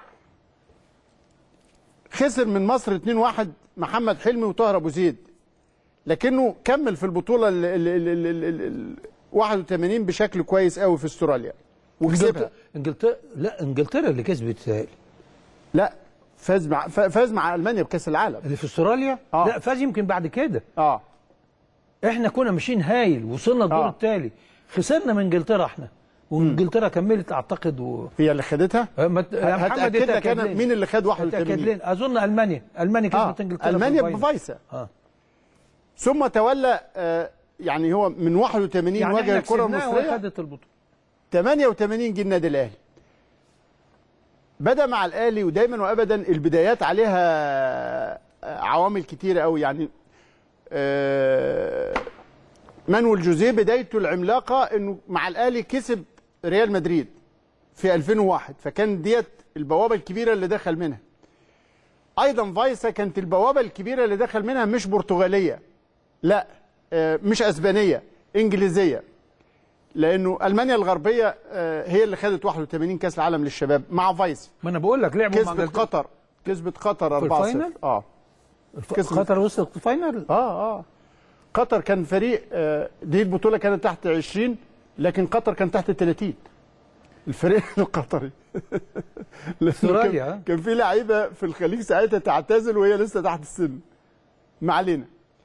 خسر من مصر 2-1 محمد حلمي وطاهر ابو زيد لكنه كمل في البطوله ال ال ال ال ال ال 81 بشكل كويس قوي في استراليا وكسبها انجلترا انجلترا لا انجلترا اللي كسبت تهيألي. لا فاز مع ف- فاز مع المانيا بكاس العالم اللي في استراليا آه. لا فاز يمكن بعد كده اه احنا كنا ماشيين هايل وصلنا الدور آه. التالي خسرنا من انجلترا احنا وانجلترا كملت اعتقد و... هي اللي خدتها آه، ما ت- يا محمد هتاكد لك اتأكد انا لنا. مين اللي خد اتاكد 81 لنا اظن المانيا المانيا اه كسبت انجلترا في المانيا الفاينل. بفايسا اه ثم تولى آه يعني هو من 81 يعني واجه احنا الكره كسبناها المصريه وخدت البطوله 88 جه النادي الاهلي بدا مع الاهلي ودايما وابدا البدايات عليها آه، عوامل كتيره قوي يعني آه، مانويل جوزيه بدايته العملاقه انه مع الاهلي كسب ريال مدريد في 2001 فكان ديت البوابه الكبيره اللي دخل منها ايضا فايسا كانت البوابه الكبيره اللي دخل منها مش برتغاليه لا آه، مش اسبانيه انجليزيه لانه المانيا الغربيه آه، هي اللي خدت 81 كاس العالم للشباب مع فايس ما انا بقول لك لعبوا مع كسبت انجلترا قطر كسبت قطر 4-0 الفاينل؟ اه الف- كسبت. قطر وصلت الفاينل اه اه قطر كان فريق آه، دي البطوله كانت تحت 20 لكن قطر كان تحت 30 الفريق القطري لأنه استراليا، كان, ها؟ كان في لعيبه في الخليج ساعتها تعتزل وهي لسه تحت السن ما علينا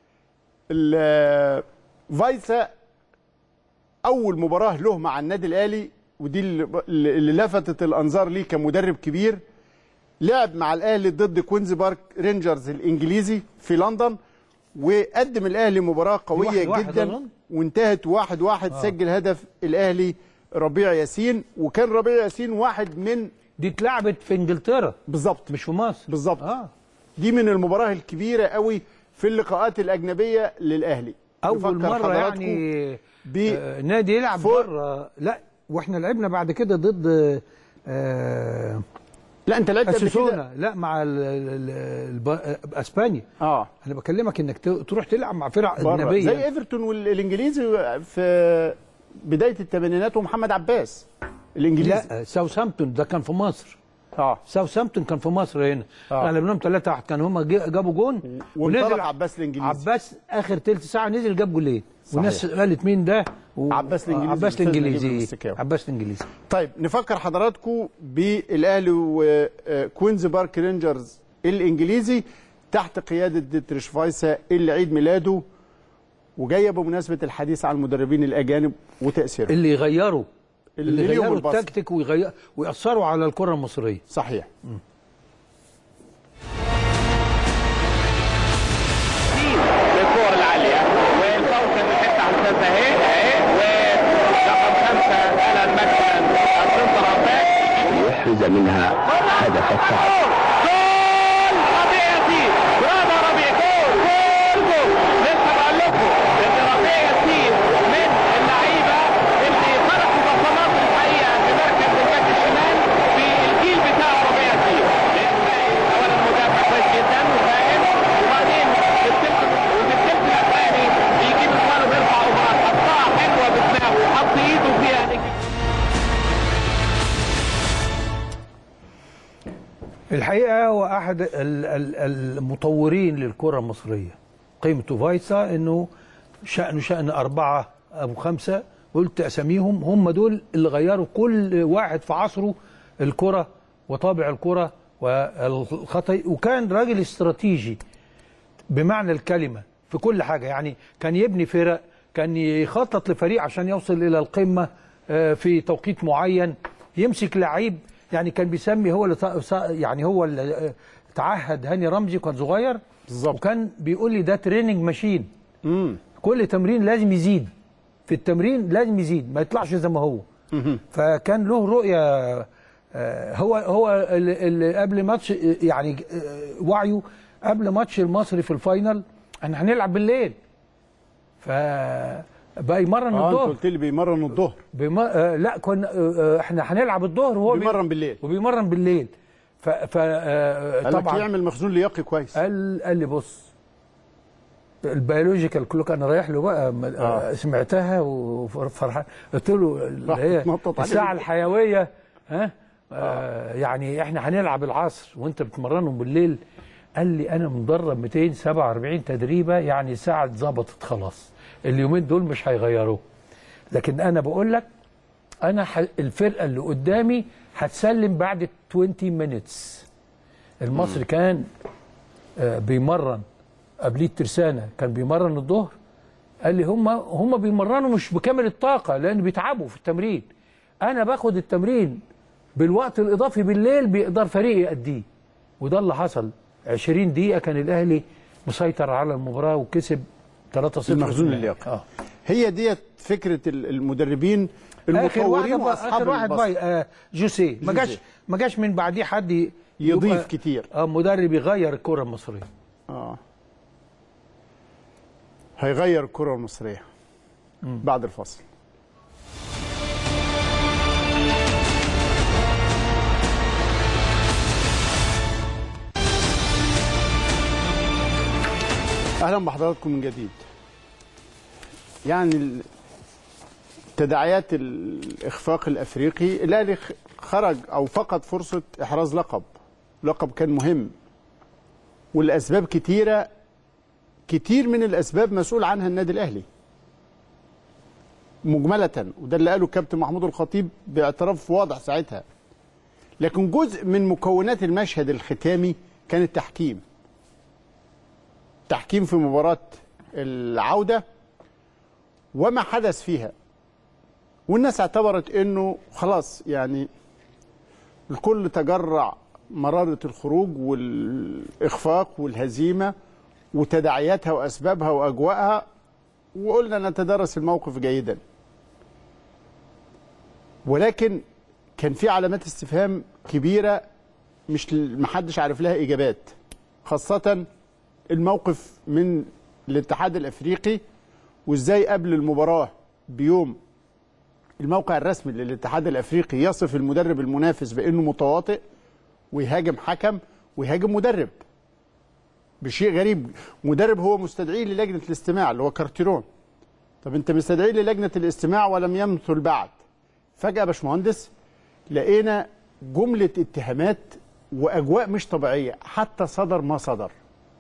ال- فايسا اول مباراه له مع النادي الاهلي ودي اللي اللي لفتت الانظار ليه كمدرب كبير لعب مع الاهلي ضد كوينز بارك رينجرز الانجليزي في لندن وقدم الاهلي مباراه قويه واحد واحد جدا أظن. وانتهت واحد واحد سجل هدف الاهلي ربيع ياسين وكان ربيع ياسين واحد من دي اتلعبت في انجلترا بالظبط مش في مصر بالظبط اه دي من المباراه الكبيره قوي في اللقاءات الاجنبيه للاهلي اول نفكر مره حضراتكم يعني ب آه نادي يلعب فوق- بره لا واحنا لعبنا بعد كده ضد آه لا انت لعبت قبل كده اساسونا لا مع ال- ال- ال- الب- اسبانيا اه انا بكلمك انك ت- تروح تلعب مع فرق بره اجنبيه زي ايفرتون والانجليزي في بدايه الثمانينات ومحمد عباس الانجليزي لا ساوثهامبتون ده كان في مصر اه ساوثهامبتون كان في مصر هنا آه. غلبناهم 3 1 كان هم جابوا جون وانطلق عباس الانجليزي عباس اخر ثلث ساعه نزل جاب جولين والناس قالت مين ده و... عباس الإنجليزي، عباس أستاذ نجيب الانجليزي المستكاوي. عباس الانجليزي طيب نفكر حضراتكم بالاهلي وكوينز بارك رينجرز الانجليزي تحت قياده ديتريش فايسا اللي عيد ميلاده وجايه بمناسبه الحديث عن المدربين الاجانب وتاثيرهم اللي يغيروا اللي اللي ليهم يغيروا البصمة. التكتيك ويغير ويأثروا على الكره المصريه صحيح للكور العالية والفوز في الحتة حساسة اهي اهي ورقم خمسة على المكتب السنتر يحرز منها هدف التعادل جول ربيع ياسين برافو ربيع جول جول جول لسه بقول لكم ان ربيع ياسين من اللعيبه اللي تركوا بصمات الحقيقه في مركز الباك الشمال في الجيل بتاع ربيع ياسين لان اولا مدافع كويس جدا وفاهم وبعدين في الثلث وفي الثلث الاخراني بيجيب اخوانه بيرفع اوفرات حطها حلوه بدماغه وحط ايده فيها نجم الحقيقه هو احد ال- ال- المطورين للكره المصريه قيمته فايسا انه شأنه شأن أربعة أو خمسة قلت أساميهم هم دول اللي غيروا كل واحد في عصره الكرة وطابع الكرة والخطأ وكان راجل استراتيجي بمعنى الكلمة في كل حاجة يعني كان يبني فرق كان يخطط لفريق عشان يوصل إلى القمة آه، في توقيت معين يمسك لعيب يعني كان بيسمي هو اللي ط- يعني هو اللي آه، تعهد هاني رمزي كان صغير بالظبط. وكان بيقول لي ده تريننج ماشين امم كل تمرين لازم يزيد في التمرين لازم يزيد ما يطلعش زي ما هو فكان له رؤيه آه، هو هو اللي اللي قبل ماتش آه، يعني آه، وعيه قبل ماتش المصري في الفاينل احنا هنلعب بالليل ف بقى يمرن اه انت الظهر قلت لي بيمرن الظهر بيم... آه لا كنا آه آه، احنا هنلعب الظهر وهو بي- بيمرن بالليل وبيمرن بالليل ف, ف... آه قال لك طبعا يعمل مخزون لياقي كويس قال قال لي بص البيولوجيكال كلوك انا رايح له بقى م- آه. سمعتها وفرحان قلت له اللي راح هي تنطط عليه. الساعه الحيويه ها آه يعني احنا هنلعب العصر وانت بتمرنهم بالليل قال لي انا مدرب 247 تدريبه يعني الساعه اتظبطت خلاص اليومين دول مش هيغيروه لكن انا بقول لك انا ح... الفرقه اللي قدامي هتسلم بعد 20 مينتس المصري كان آه، بيمرن قبليه الترسانه كان بيمرن الظهر قال لي هم هم بيمرنوا مش بكامل الطاقه لان بيتعبوا في التمرين انا باخد التمرين بالوقت الاضافي بالليل بيقدر فريق يأديه وده اللي حصل 20 دقيقه كان الاهلي مسيطر على المباراه وكسب 3-0 المخزون اللياقي. اه هي ديت فكره ال- المدربين اخر المطورين واحد واصحاب اخر واحد البصر. باي آه جوسيه ما جوزيه. جاش ما جاش من بعديه حد ي- يضيف يبقى- كتير. اه مدرب يغير الكره المصريه اه هيغير الكره المصريه بعد الفصل اهلا بحضراتكم من جديد يعني ال- تداعيات الاخفاق الافريقي الاهلي خ- خرج او فقد فرصه احراز لقب لقب كان مهم والاسباب كتيره كتير من الاسباب مسؤول عنها النادي الاهلي مجمله وده اللي قاله الكابتن محمود الخطيب باعتراف واضح ساعتها لكن جزء من مكونات المشهد الختامي كان التحكيم تحكيم في مباراه العوده وما حدث فيها والناس اعتبرت انه خلاص يعني الكل تجرع مرارة الخروج والإخفاق والهزيمة وتداعياتها وأسبابها وأجواءها وقلنا نتدرس الموقف جيدا ولكن كان في علامات استفهام كبيرة مش محدش عارف لها إجابات خاصة الموقف من الاتحاد الأفريقي وإزاي قبل المباراة بيوم الموقع الرسمي للاتحاد الافريقي يصف المدرب المنافس بانه متواطئ ويهاجم حكم ويهاجم مدرب بشيء غريب مدرب هو مستدعيه للجنه الاستماع اللي هو كارتيرون طب انت مستدعيه للجنه الاستماع ولم يمثل بعد فجاه يا باشمهندس لقينا جمله اتهامات واجواء مش طبيعيه حتى صدر ما صدر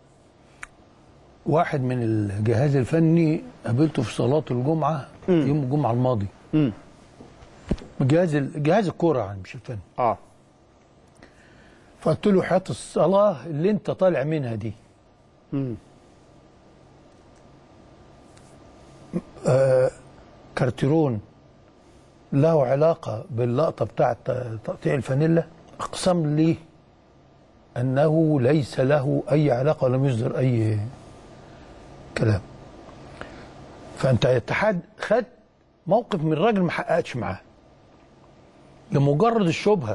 واحد من الجهاز الفني قابلته في صلاة الجمعة يوم الجمعة الماضي امم جهاز ال- جهاز الكورة يعني مش الفني اه فقلت له حياة الصلاة اللي انت طالع منها دي امم كارتيرون له علاقة باللقطة بتاعت تقطيع الفانيلا أقسم لي أنه ليس له أي علاقة ولم يصدر أي كلام فأنت يا اتحاد خد موقف من راجل ما حققتش معاه لمجرد الشبهة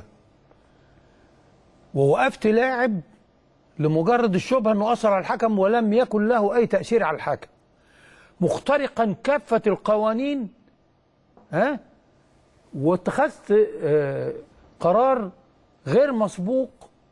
ووقفت لاعب لمجرد الشبهة أنه أثر على الحكم ولم يكن له أي تأثير على الحكم مخترقا كافة القوانين ها واتخذت آه، قرار غير مسبوق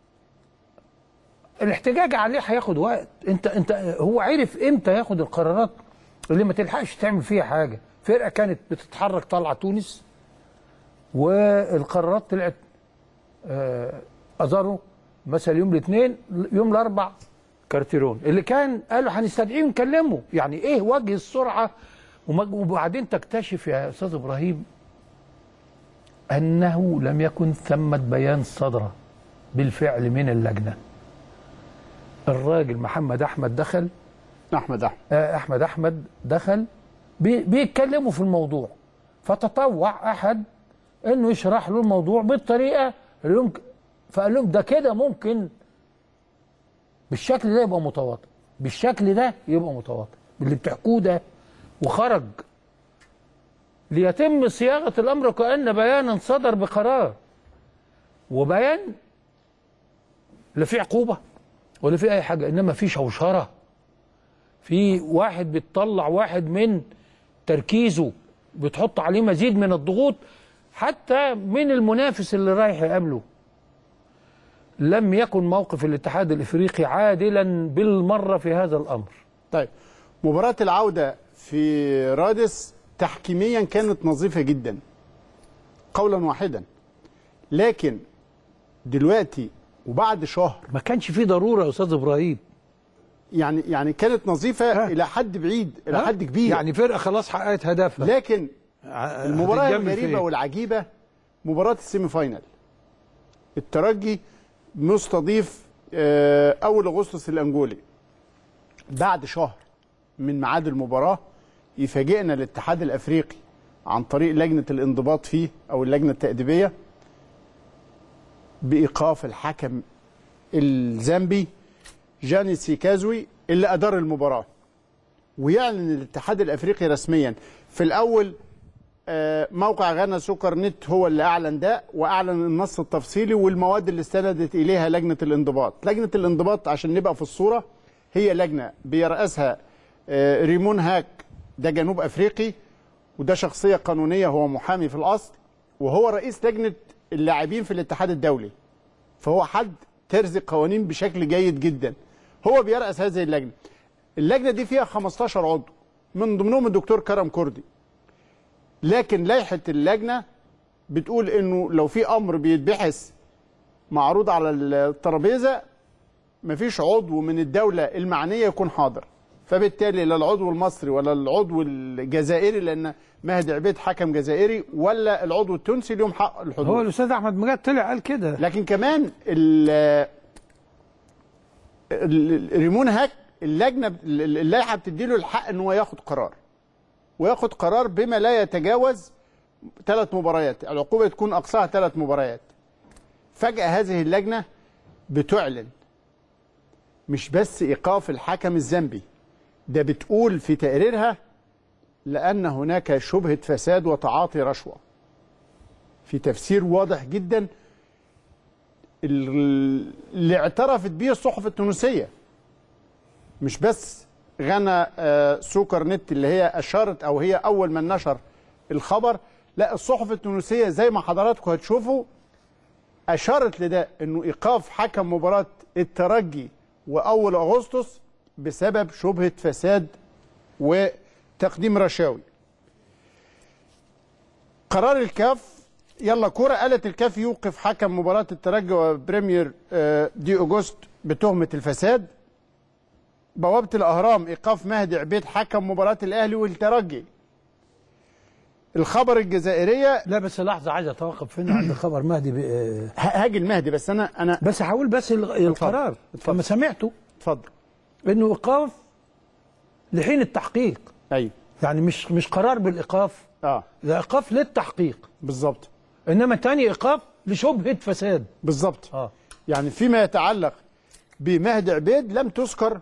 الاحتجاج عليه هياخد وقت انت انت هو عرف امتى ياخد القرارات اللي ما تلحقش تعمل فيها حاجه فرقه كانت بتتحرك طالعه تونس والقرارات طلعت آه، ازارو مثلا يوم الاثنين يوم الاربع كارتيرون اللي كان قالوا هنستدعيه ونكلمه يعني ايه وجه السرعه وما- وبعدين تكتشف يا استاذ ابراهيم انه لم يكن ثمه بيان صدر بالفعل من اللجنه الراجل محمد احمد دخل احمد احمد آه، احمد احمد دخل بي- بيتكلموا في الموضوع فتطوع احد انه يشرح له الموضوع بالطريقه اللي يمكن فقال لهم ده كده ممكن بالشكل ده يبقى متواطئ بالشكل ده يبقى متواطئ اللي بتحكوه ده وخرج ليتم صياغه الامر كان بيانا صدر بقرار وبيان لا في عقوبه ولا في اي حاجه انما في شوشره في واحد بتطلع واحد من تركيزه بتحط عليه مزيد من الضغوط حتى من المنافس اللي رايح يقابله لم يكن موقف الاتحاد الافريقي عادلا بالمره في هذا الامر طيب مباراة العودة في رادس تحكيميا كانت نظيفة جدا قولا واحدا لكن دلوقتي وبعد شهر ما كانش في ضروره يا استاذ ابراهيم يعني يعني كانت نظيفة ها؟ إلى حد بعيد إلى ها؟ حد كبير يعني فرقه خلاص حققت هدفها لكن ع- المباراة هتتجمل الغريبة فين؟ والعجيبة مباراة السيمي فاينال الترجي مستضيف آه، أول أغسطس الأنجولي بعد شهر من ميعاد المباراة يفاجئنا الاتحاد الأفريقي عن طريق لجنة الانضباط فيه أو اللجنة التأديبية بإيقاف الحكم الزامبي جاني سيكازوي اللي أدار المباراة ويعلن الاتحاد الافريقي رسميا في الاول آه، موقع غانا سكر نت هو اللي اعلن ده واعلن النص التفصيلي والمواد اللي استندت اليها لجنه الانضباط لجنه الانضباط عشان نبقى في الصوره هي لجنه بيرأسها آه، ريمون هاك ده جنوب افريقي وده شخصيه قانونيه هو محامي في الاصل وهو رئيس لجنه اللاعبين في الاتحاد الدولي فهو حد ترزق قوانين بشكل جيد جدا هو بيرأس هذه اللجنه اللجنه دي فيها 15 عضو من ضمنهم الدكتور كرم كردي لكن لائحه اللجنه بتقول انه لو في امر بيتبحث معروض على الترابيزه مفيش عضو من الدوله المعنيه يكون حاضر فبالتالي لا العضو المصري ولا العضو الجزائري لان مهدي عبيد حكم جزائري ولا العضو التونسي ليهم حق الحضور هو الاستاذ احمد مجاد طلع قال كده لكن كمان ال- ال- ريمون هاك اللجنه ال- اللائحه بتدي له الحق ان هو ياخد قرار وياخد قرار بما لا يتجاوز ثلاث مباريات العقوبه تكون اقصاها ثلاث مباريات فجاه هذه اللجنه بتعلن مش بس ايقاف الحكم الذنبي ده بتقول في تقريرها لان هناك شبهه فساد وتعاطي رشوه في تفسير واضح جدا ال- اللي اعترفت به الصحف التونسيه مش بس غنى آه، سوكر نت اللي هي اشارت او هي اول من نشر الخبر لا الصحف التونسيه زي ما حضراتكم هتشوفوا اشارت لده انه ايقاف حكم مباراه الترجي واول اغسطس بسبب شبهه فساد وتقديم رشاوي قرار الكاف يلا كرة قالت الكاف يوقف حكم مباراة الترجي وبريمير آه، دي أوجست بتهمة الفساد بوابة الأهرام إيقاف مهدي عبيد حكم مباراة الأهلي والترجي الخبر الجزائرية لا بس لحظه عايز اتوقف هنا عند خبر مهدي ب... آه، ه- هاجي المهدي بس أنا أنا بس هقول بس ال- القرار اتفضل. لما سمعته اتفضل انه ايقاف لحين التحقيق أيوه يعني مش مش قرار بالايقاف أه ده ايقاف للتحقيق بالظبط انما تاني ايقاف لشبهه فساد بالظبط اه يعني فيما يتعلق بمهدي عبيد لم تذكر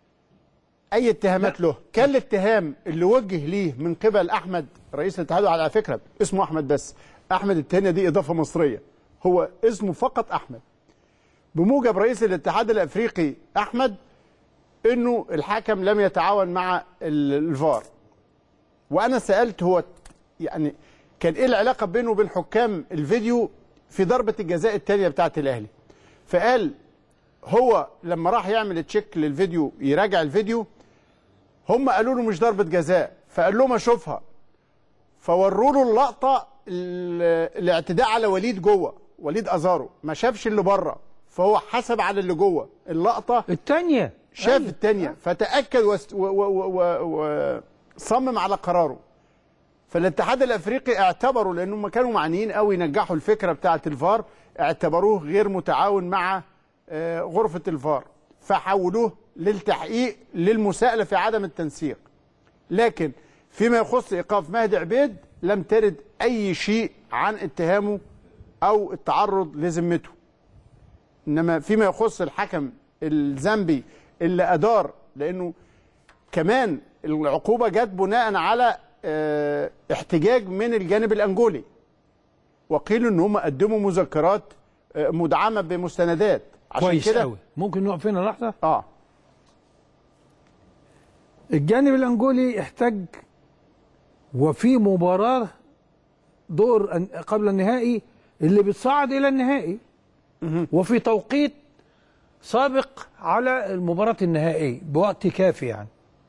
اي اتهامات له كان الاتهام اللي وجه ليه من قبل احمد رئيس الاتحاد على فكره اسمه احمد بس احمد التانية دي اضافه مصريه هو اسمه فقط احمد بموجب رئيس الاتحاد الافريقي احمد انه الحكم لم يتعاون مع ال- الفار وانا سالت هو يعني كان ايه العلاقه بينه وبين حكام الفيديو في ضربه الجزاء الثانيه بتاعه الاهلي فقال هو لما راح يعمل تشيك للفيديو يراجع الفيديو هم قالوا له مش ضربه جزاء فقال لهم اشوفها فوروا له اللقطه ال- الاعتداء على وليد جوه وليد ازارو ما شافش اللي بره فهو حسب على اللي جوه اللقطه الثانيه شاف التانية فتأكد وست- و- و- و- وصمم على قراره فالاتحاد الافريقي اعتبروا لانهم كانوا معنيين قوي ينجحوا الفكره بتاعه الفار اعتبروه غير متعاون مع آه، غرفه الفار فحولوه للتحقيق للمساءله في عدم التنسيق لكن فيما يخص ايقاف مهدي عبيد لم ترد اي شيء عن اتهامه او التعرض لذمته انما فيما يخص الحكم الزامبي اللي ادار لانه كمان العقوبه جت بناء على آه، احتجاج من الجانب الانجولي وقيل ان هم قدموا مذكرات آه، مدعمه بمستندات عشان كويس كده قوي ممكن نقف هنا لحظه اه الجانب الانجولي احتج وفي مباراه دور أن- قبل النهائي اللي بتصعد الى النهائي وفي توقيت سابق على المباراة النهائية بوقت كافي يعني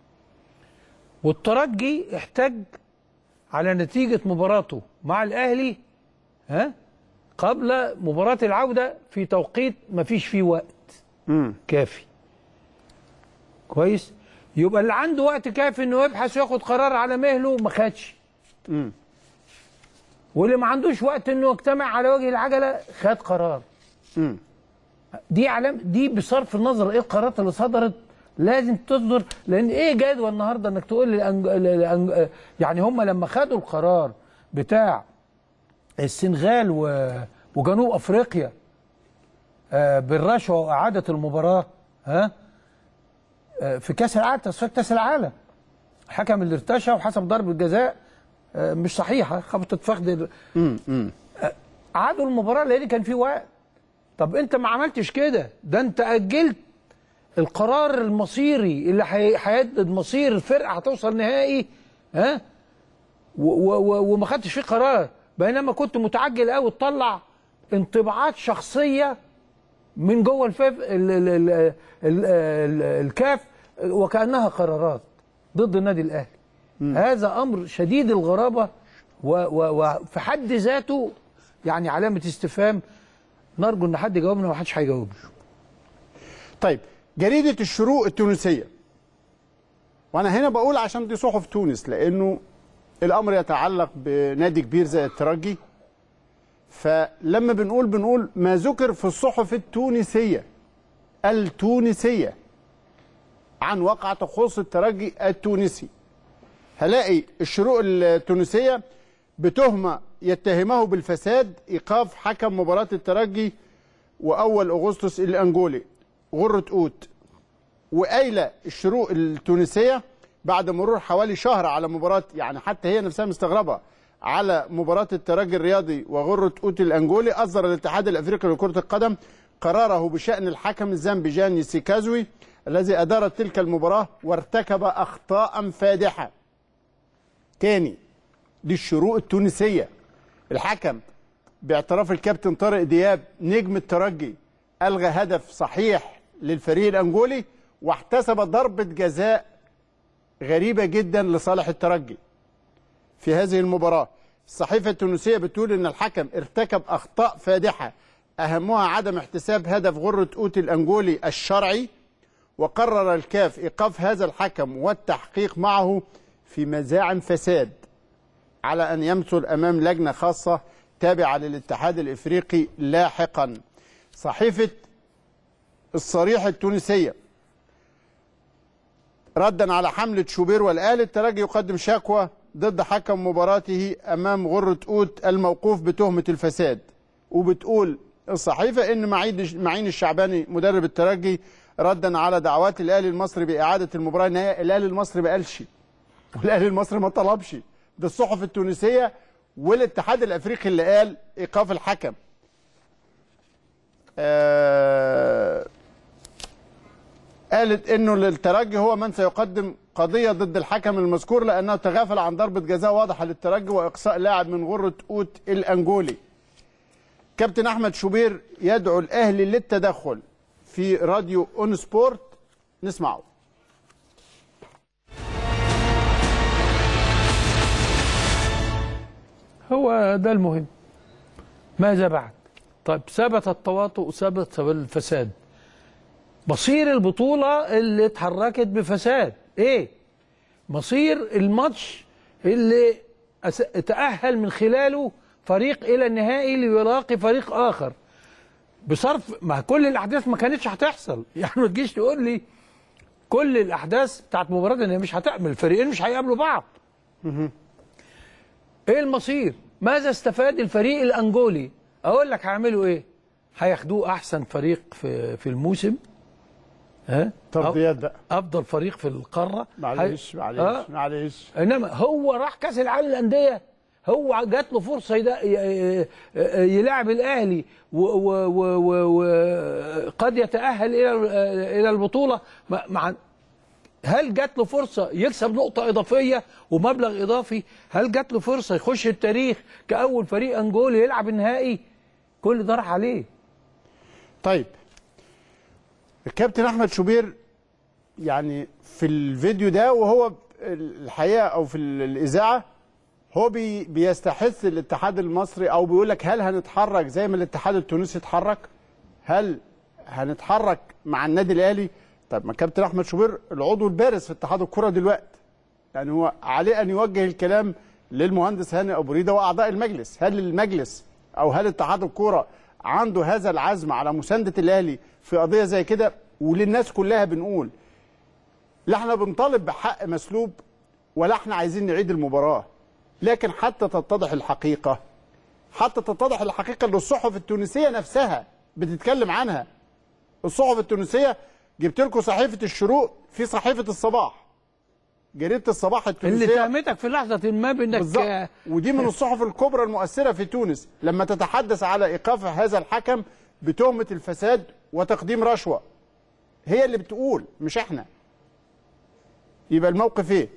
والترجي احتج على نتيجة مباراته مع الأهلي ها قبل مباراة العودة في توقيت ما فيش فيه وقت كافي كويس يبقى اللي عنده وقت كافي انه يبحث وياخد قرار على مهله ما خدش واللي ما عندوش وقت انه يجتمع على وجه العجله خد قرار دي علام دي بصرف النظر ايه القرارات اللي صدرت لازم تصدر لان ايه جدوى النهارده انك تقول للأنج... للأنج... يعني هم لما خدوا القرار بتاع السنغال و... وجنوب افريقيا آه بالرشوه واعاده المباراه ها آه في كاس العالم تصفيات كاس العالم الحكم اللي ارتشى وحسب ضربه جزاء آه مش صحيحه خبطت فخد ال- عادوا المباراه لان كان في وقت طب انت ما عملتش كده ده انت اجلت القرار المصيري اللي هي- هيحدد مصير الفرقه هتوصل نهائي ها و- و- و- وما خدتش فيه قرار بينما كنت متعجل قوي تطلع انطباعات شخصيه من جوه الفاف ال ال ال ال ال الكاف وكانها قرارات ضد النادي الاهلي هذا امر شديد الغرابه و- و- وفي حد ذاته يعني علامه استفهام نرجو ان حد يجاوبنا ومحدش هيجاوبنا طيب جريدة الشروق التونسية وأنا هنا بقول عشان دي صحف تونس لأنه الأمر يتعلق بنادي كبير زي الترجي فلما بنقول بنقول ما ذكر في الصحف التونسية التونسية عن واقعة تخص الترجي التونسي هلاقي الشروق التونسية بتهمة يتهمه بالفساد إيقاف حكم مباراة الترجي واول اغسطس الانجولي غره قوت وقايله الشروق التونسيه بعد مرور حوالي شهر على مباراه يعني حتى هي نفسها مستغربه على مباراه الترجي الرياضي وغره قوت الانجولي اصدر الاتحاد الافريقي لكره القدم قراره بشان الحكم الزامبي جاني سيكازوي الذي ادار تلك المباراه وارتكب اخطاء فادحه. تاني دي الشروق التونسيه الحكم باعتراف الكابتن طارق دياب نجم الترجي الغى هدف صحيح للفريق الانجولي واحتسب ضربه جزاء غريبه جدا لصالح الترجي في هذه المباراه الصحيفه التونسيه بتقول ان الحكم ارتكب اخطاء فادحه اهمها عدم احتساب هدف غره قوت الانجولي الشرعي وقرر الكاف ايقاف هذا الحكم والتحقيق معه في مزاعم فساد على ان يمثل امام لجنه خاصه تابعه للاتحاد الافريقي لاحقا صحيفه الصريح التونسيه ردا على حمله شوبير والاهلي الترجي يقدم شكوى ضد حكم مباراته امام غره قوت الموقوف بتهمه الفساد وبتقول الصحيفه ان معين معين الشعباني مدرب الترجي ردا على دعوات الاهلي المصري باعاده المباراه النهائيه الاهلي المصري ما قالش والاهلي المصري ما طلبش ده الصحف التونسيه والاتحاد الافريقي اللي قال ايقاف الحكم آه قالت انه للترجي هو من سيقدم قضيه ضد الحكم المذكور لانه تغافل عن ضربه جزاء واضحه للترجي واقصاء لاعب من غره قوت الانجولي كابتن احمد شوبير يدعو الاهلي للتدخل في راديو اون سبورت نسمعه هو ده المهم ماذا بعد طيب ثبت التواطؤ ثبت الفساد مصير البطولة اللي اتحركت بفساد ايه مصير الماتش اللي أس- تأهل من خلاله فريق إلى النهائي ليلاقي فريق آخر بصرف ما كل الأحداث ما كانتش هتحصل يعني ما تجيش تقول لي كل الأحداث بتاعت مباراة إن مش هتعمل الفريقين مش هيقابلوا بعض ايه المصير ماذا استفاد الفريق الانجولي اقول لك هيعملوا ايه هياخدوه احسن فريق في في الموسم ها ترضيات بقى افضل فريق في القاره معلش هي- معلش آه. معلش انما هو راح كاس العالم للانديه هو جات له فرصه يدا- ي- ي- يلاعب الاهلي وقد يتاهل الى الى البطوله مع- مع هل جات له فرصه يكسب نقطه اضافيه ومبلغ اضافي هل جات له فرصه يخش التاريخ كاول فريق انجولي يلعب النهائي كل ده راح عليه طيب الكابتن احمد شوبير يعني في الفيديو ده وهو الحقيقه او في الاذاعه هو بي بيستحث الاتحاد المصري او بيقول لك هل هنتحرك زي ما الاتحاد التونسي اتحرك؟ هل هنتحرك مع النادي الاهلي؟ طب ما كابتن احمد شوبير العضو البارز في اتحاد الكره دلوقتي يعني هو عليه ان يوجه الكلام للمهندس هاني ابو ريده واعضاء المجلس، هل المجلس او هل اتحاد الكوره عنده هذا العزم على مسانده الاهلي في قضيه زي كده؟ وللناس كلها بنقول لا احنا بنطالب بحق مسلوب ولا احنا عايزين نعيد المباراه لكن حتى تتضح الحقيقه حتى تتضح الحقيقه اللي الصحف التونسيه نفسها بتتكلم عنها الصحف التونسيه جبت لكم صحيفه الشروق في صحيفه الصباح جريده الصباح اللي التونسيه تهمتك في لحظه ما بانك بالظبط ودي من الصحف الكبرى المؤثره في تونس لما تتحدث على ايقاف هذا الحكم بتهمه الفساد وتقديم رشوه هي اللي بتقول مش احنا يبقى الموقف ايه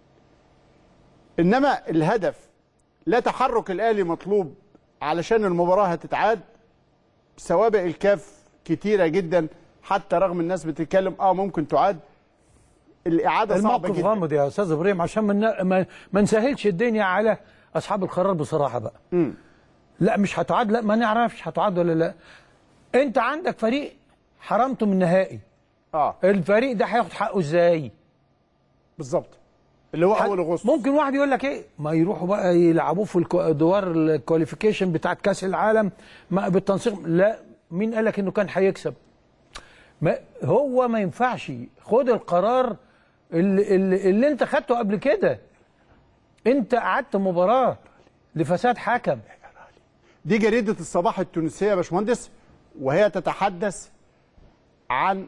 انما الهدف لا تحرك الاهلي مطلوب علشان المباراه هتتعاد سوابق الكاف كتيره جدا حتى رغم الناس بتتكلم اه ممكن تعاد الاعاده صعبه الموقف جدا غامض يا استاذ ابراهيم عشان ما ن- ما, ما نسهلش الدنيا على اصحاب القرار بصراحه بقى مم. لا مش هتعاد لا ما نعرفش هتعاد ولا لا انت عندك فريق حرمته من النهائي اه الفريق ده هياخد حقه ازاي بالظبط اللي هو اول اغسطس ممكن واحد يقول لك ايه ما يروحوا بقى يلعبوه في الكو- ادوار الكواليفيكيشن بتاعت كاس العالم ما بالتنسيق لا مين قال لك انه كان هيكسب ما هو ما ينفعش خد القرار اللي, اللي, اللي انت خدته قبل كده انت قعدت مباراه لفساد حكم دي جريده الصباح التونسيه يا باشمهندس وهي تتحدث عن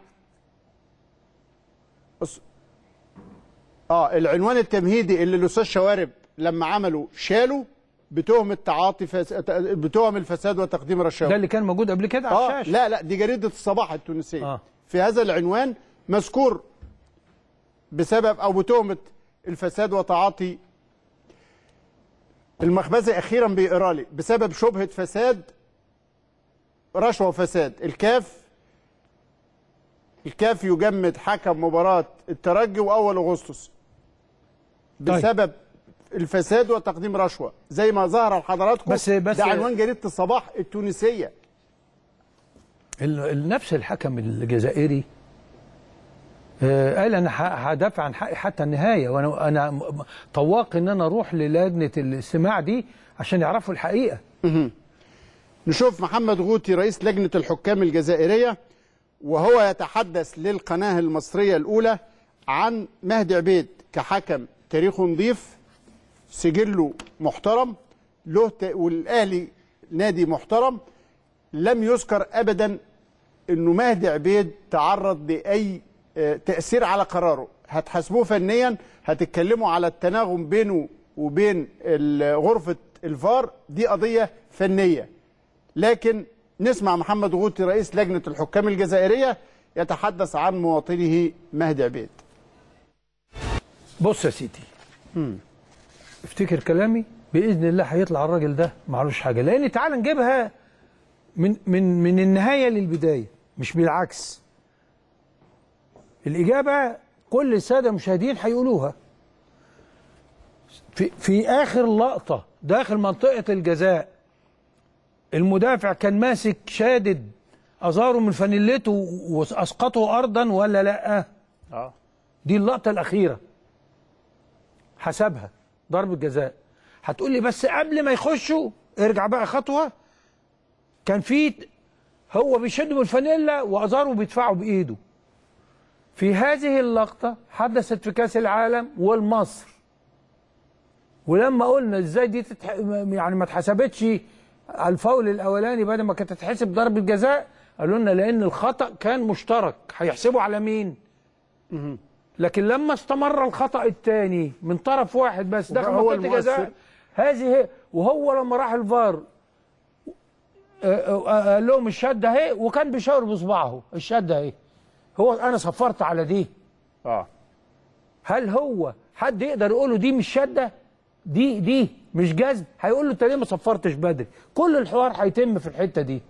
أص- اه العنوان التمهيدي اللي الاستاذ شوارب لما عملوا شالوا بتهم التعاطي فس... بتهم الفساد وتقديم رشاوى ده اللي كان موجود قبل كده على اه الشاشه لا لا دي جريده الصباح التونسيه آه. آه. في هذا العنوان مذكور بسبب او بتهمه الفساد وتعاطي المخبزي اخيرا بيقرا لي بسبب شبهه فساد رشوه وفساد الكاف الكاف يجمد حكم مباراه الترجي واول اغسطس بسبب الفساد وتقديم رشوه زي ما ظهر لحضراتكم بس- بس- ده عنوان جريده الصباح التونسيه ال- ال- نفس الحكم الجزائري آه، قال انا ه- هدافع عن حقي حتى النهايه وانا انا م- م- طواق ان انا اروح للجنه الاستماع دي عشان يعرفوا الحقيقه نشوف محمد غوتي رئيس لجنة الحكام الجزائرية وهو يتحدث للقناة المصرية الأولى عن مهدي عبيد كحكم تاريخه نظيف سجله محترم له ت... والأهلي نادي محترم لم يذكر أبدا أنه مهدي عبيد تعرض لأي آه، تأثير على قراره هتحاسبوه فنيا هتتكلموا على التناغم بينه وبين ال- غرفة الفار دي قضية فنية لكن نسمع محمد غوتي رئيس لجنة الحكام الجزائرية يتحدث عن مواطنه مهدي عبيد بص يا سيدي افتكر كلامي باذن الله هيطلع الراجل ده معلوش حاجه لان تعال نجيبها من من من النهايه للبدايه مش بالعكس الاجابه كل الساده المشاهدين هيقولوها في في اخر لقطه داخل منطقه الجزاء المدافع كان ماسك شادد ازاره من فانيلته واسقطه ارضا ولا لا اه دي اللقطه الاخيره حسبها ضربة جزاء هتقول لي بس قبل ما يخشوا ارجع بقى خطوة كان في هو بيشد من الفانيلا وازارو بيدفعه بايده في هذه اللقطة حدثت في كأس العالم والمصر ولما قلنا ازاي دي تتح... يعني ما اتحسبتش على الفاول الاولاني بدل ما كانت تتحسب ضربة جزاء قالوا لنا لان الخطأ كان مشترك هيحسبوا على مين؟ لكن لما استمر الخطأ الثاني من طرف واحد بس دخل هو منطقة المؤثر. جزاء هذه هي وهو لما راح الفار آه، آه، قال لهم الشده اهي وكان بيشاور بصباعه الشده اهي هو انا صفرت على دي اه هل هو حد يقدر يقول له دي مش شده دي دي مش جذب هيقول له انت ليه ما صفرتش بدري كل الحوار هيتم في الحته دي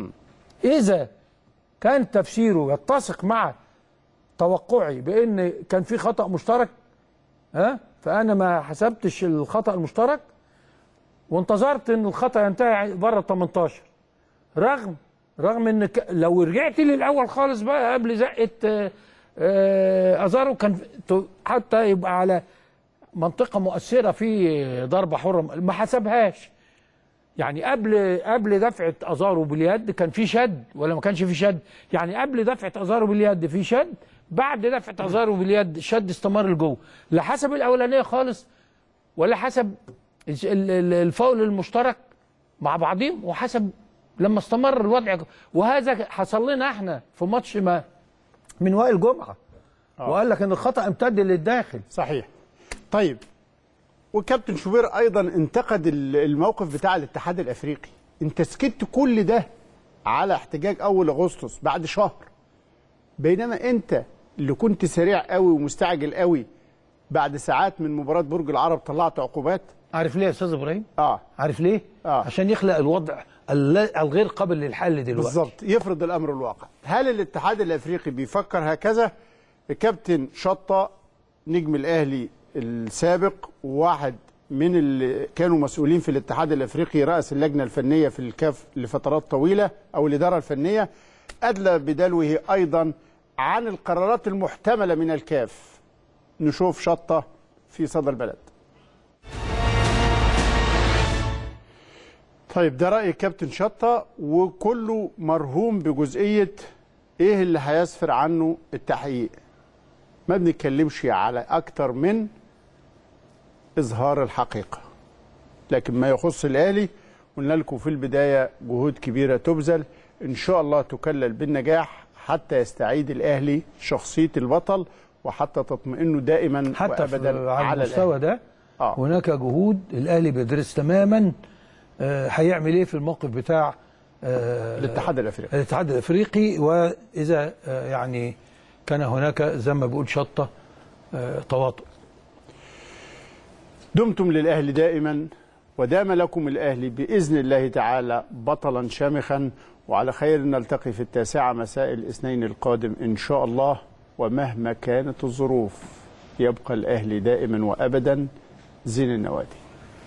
اذا كان تفسيره يتسق مع توقعي بان كان في خطا مشترك ها فانا ما حسبتش الخطا المشترك وانتظرت ان الخطا ينتهي بره ال 18 رغم رغم ان ك- لو رجعت للاول خالص بقى قبل زقه آه، آه، ازارو كان ت- حتى يبقى على منطقه مؤثره في ضربه حره ما حسبهاش يعني قبل قبل دفعه ازارو باليد كان في شد ولا ما كانش في شد يعني قبل دفعه ازارو باليد في شد بعد دفعه ازارو باليد الشد استمر لجوه لا حسب الاولانيه خالص ولا حسب الش- ال- ال- الفاول المشترك مع بعضهم وحسب لما استمر الوضع وهذا حصل لنا احنا في ماتش ما من وائل جمعه وقال لك ان الخطا امتد للداخل صحيح طيب وكابتن شوبير ايضا انتقد ال- الموقف بتاع الاتحاد الافريقي انت سكت كل ده على احتجاج اول اغسطس بعد شهر بينما انت اللي كنت سريع قوي ومستعجل قوي بعد ساعات من مباراه برج العرب طلعت عقوبات عارف ليه يا استاذ ابراهيم اه عارف ليه آه. عشان يخلق الوضع الل- الغير قابل للحل دلوقتي بالظبط يفرض الامر الواقع هل الاتحاد الافريقي بيفكر هكذا الكابتن شطه نجم الاهلي السابق وواحد من اللي كانوا مسؤولين في الاتحاد الافريقي راس اللجنه الفنيه في الكاف لفترات طويله او الاداره الفنيه ادلى بدلوه ايضا عن القرارات المحتمله من الكاف نشوف شطه في صدى البلد طيب ده رأي كابتن شطة وكله مرهوم بجزئية ايه اللي هيسفر عنه التحقيق ما بنتكلمش على اكتر من اظهار الحقيقة لكن ما يخص الاهلي قلنا لكم في البداية جهود كبيرة تبذل ان شاء الله تكلل بالنجاح حتى يستعيد الاهلي شخصيه البطل وحتى تطمئنوا دائما حتى في وابدا على على المستوى الأهلي. ده آه. هناك جهود الاهلي بيدرس تماما آه، هيعمل ايه في الموقف بتاع آه، الاتحاد الافريقي الاتحاد الافريقي واذا آه، يعني كان هناك زي ما بيقول شطه آه، تواطؤ دمتم للاهلي دائما ودام لكم الاهلي باذن الله تعالى بطلا شامخا وعلى خير نلتقي في التاسعه مساء الاثنين القادم ان شاء الله ومهما كانت الظروف يبقى الاهلي دائما وابدا زين النوادي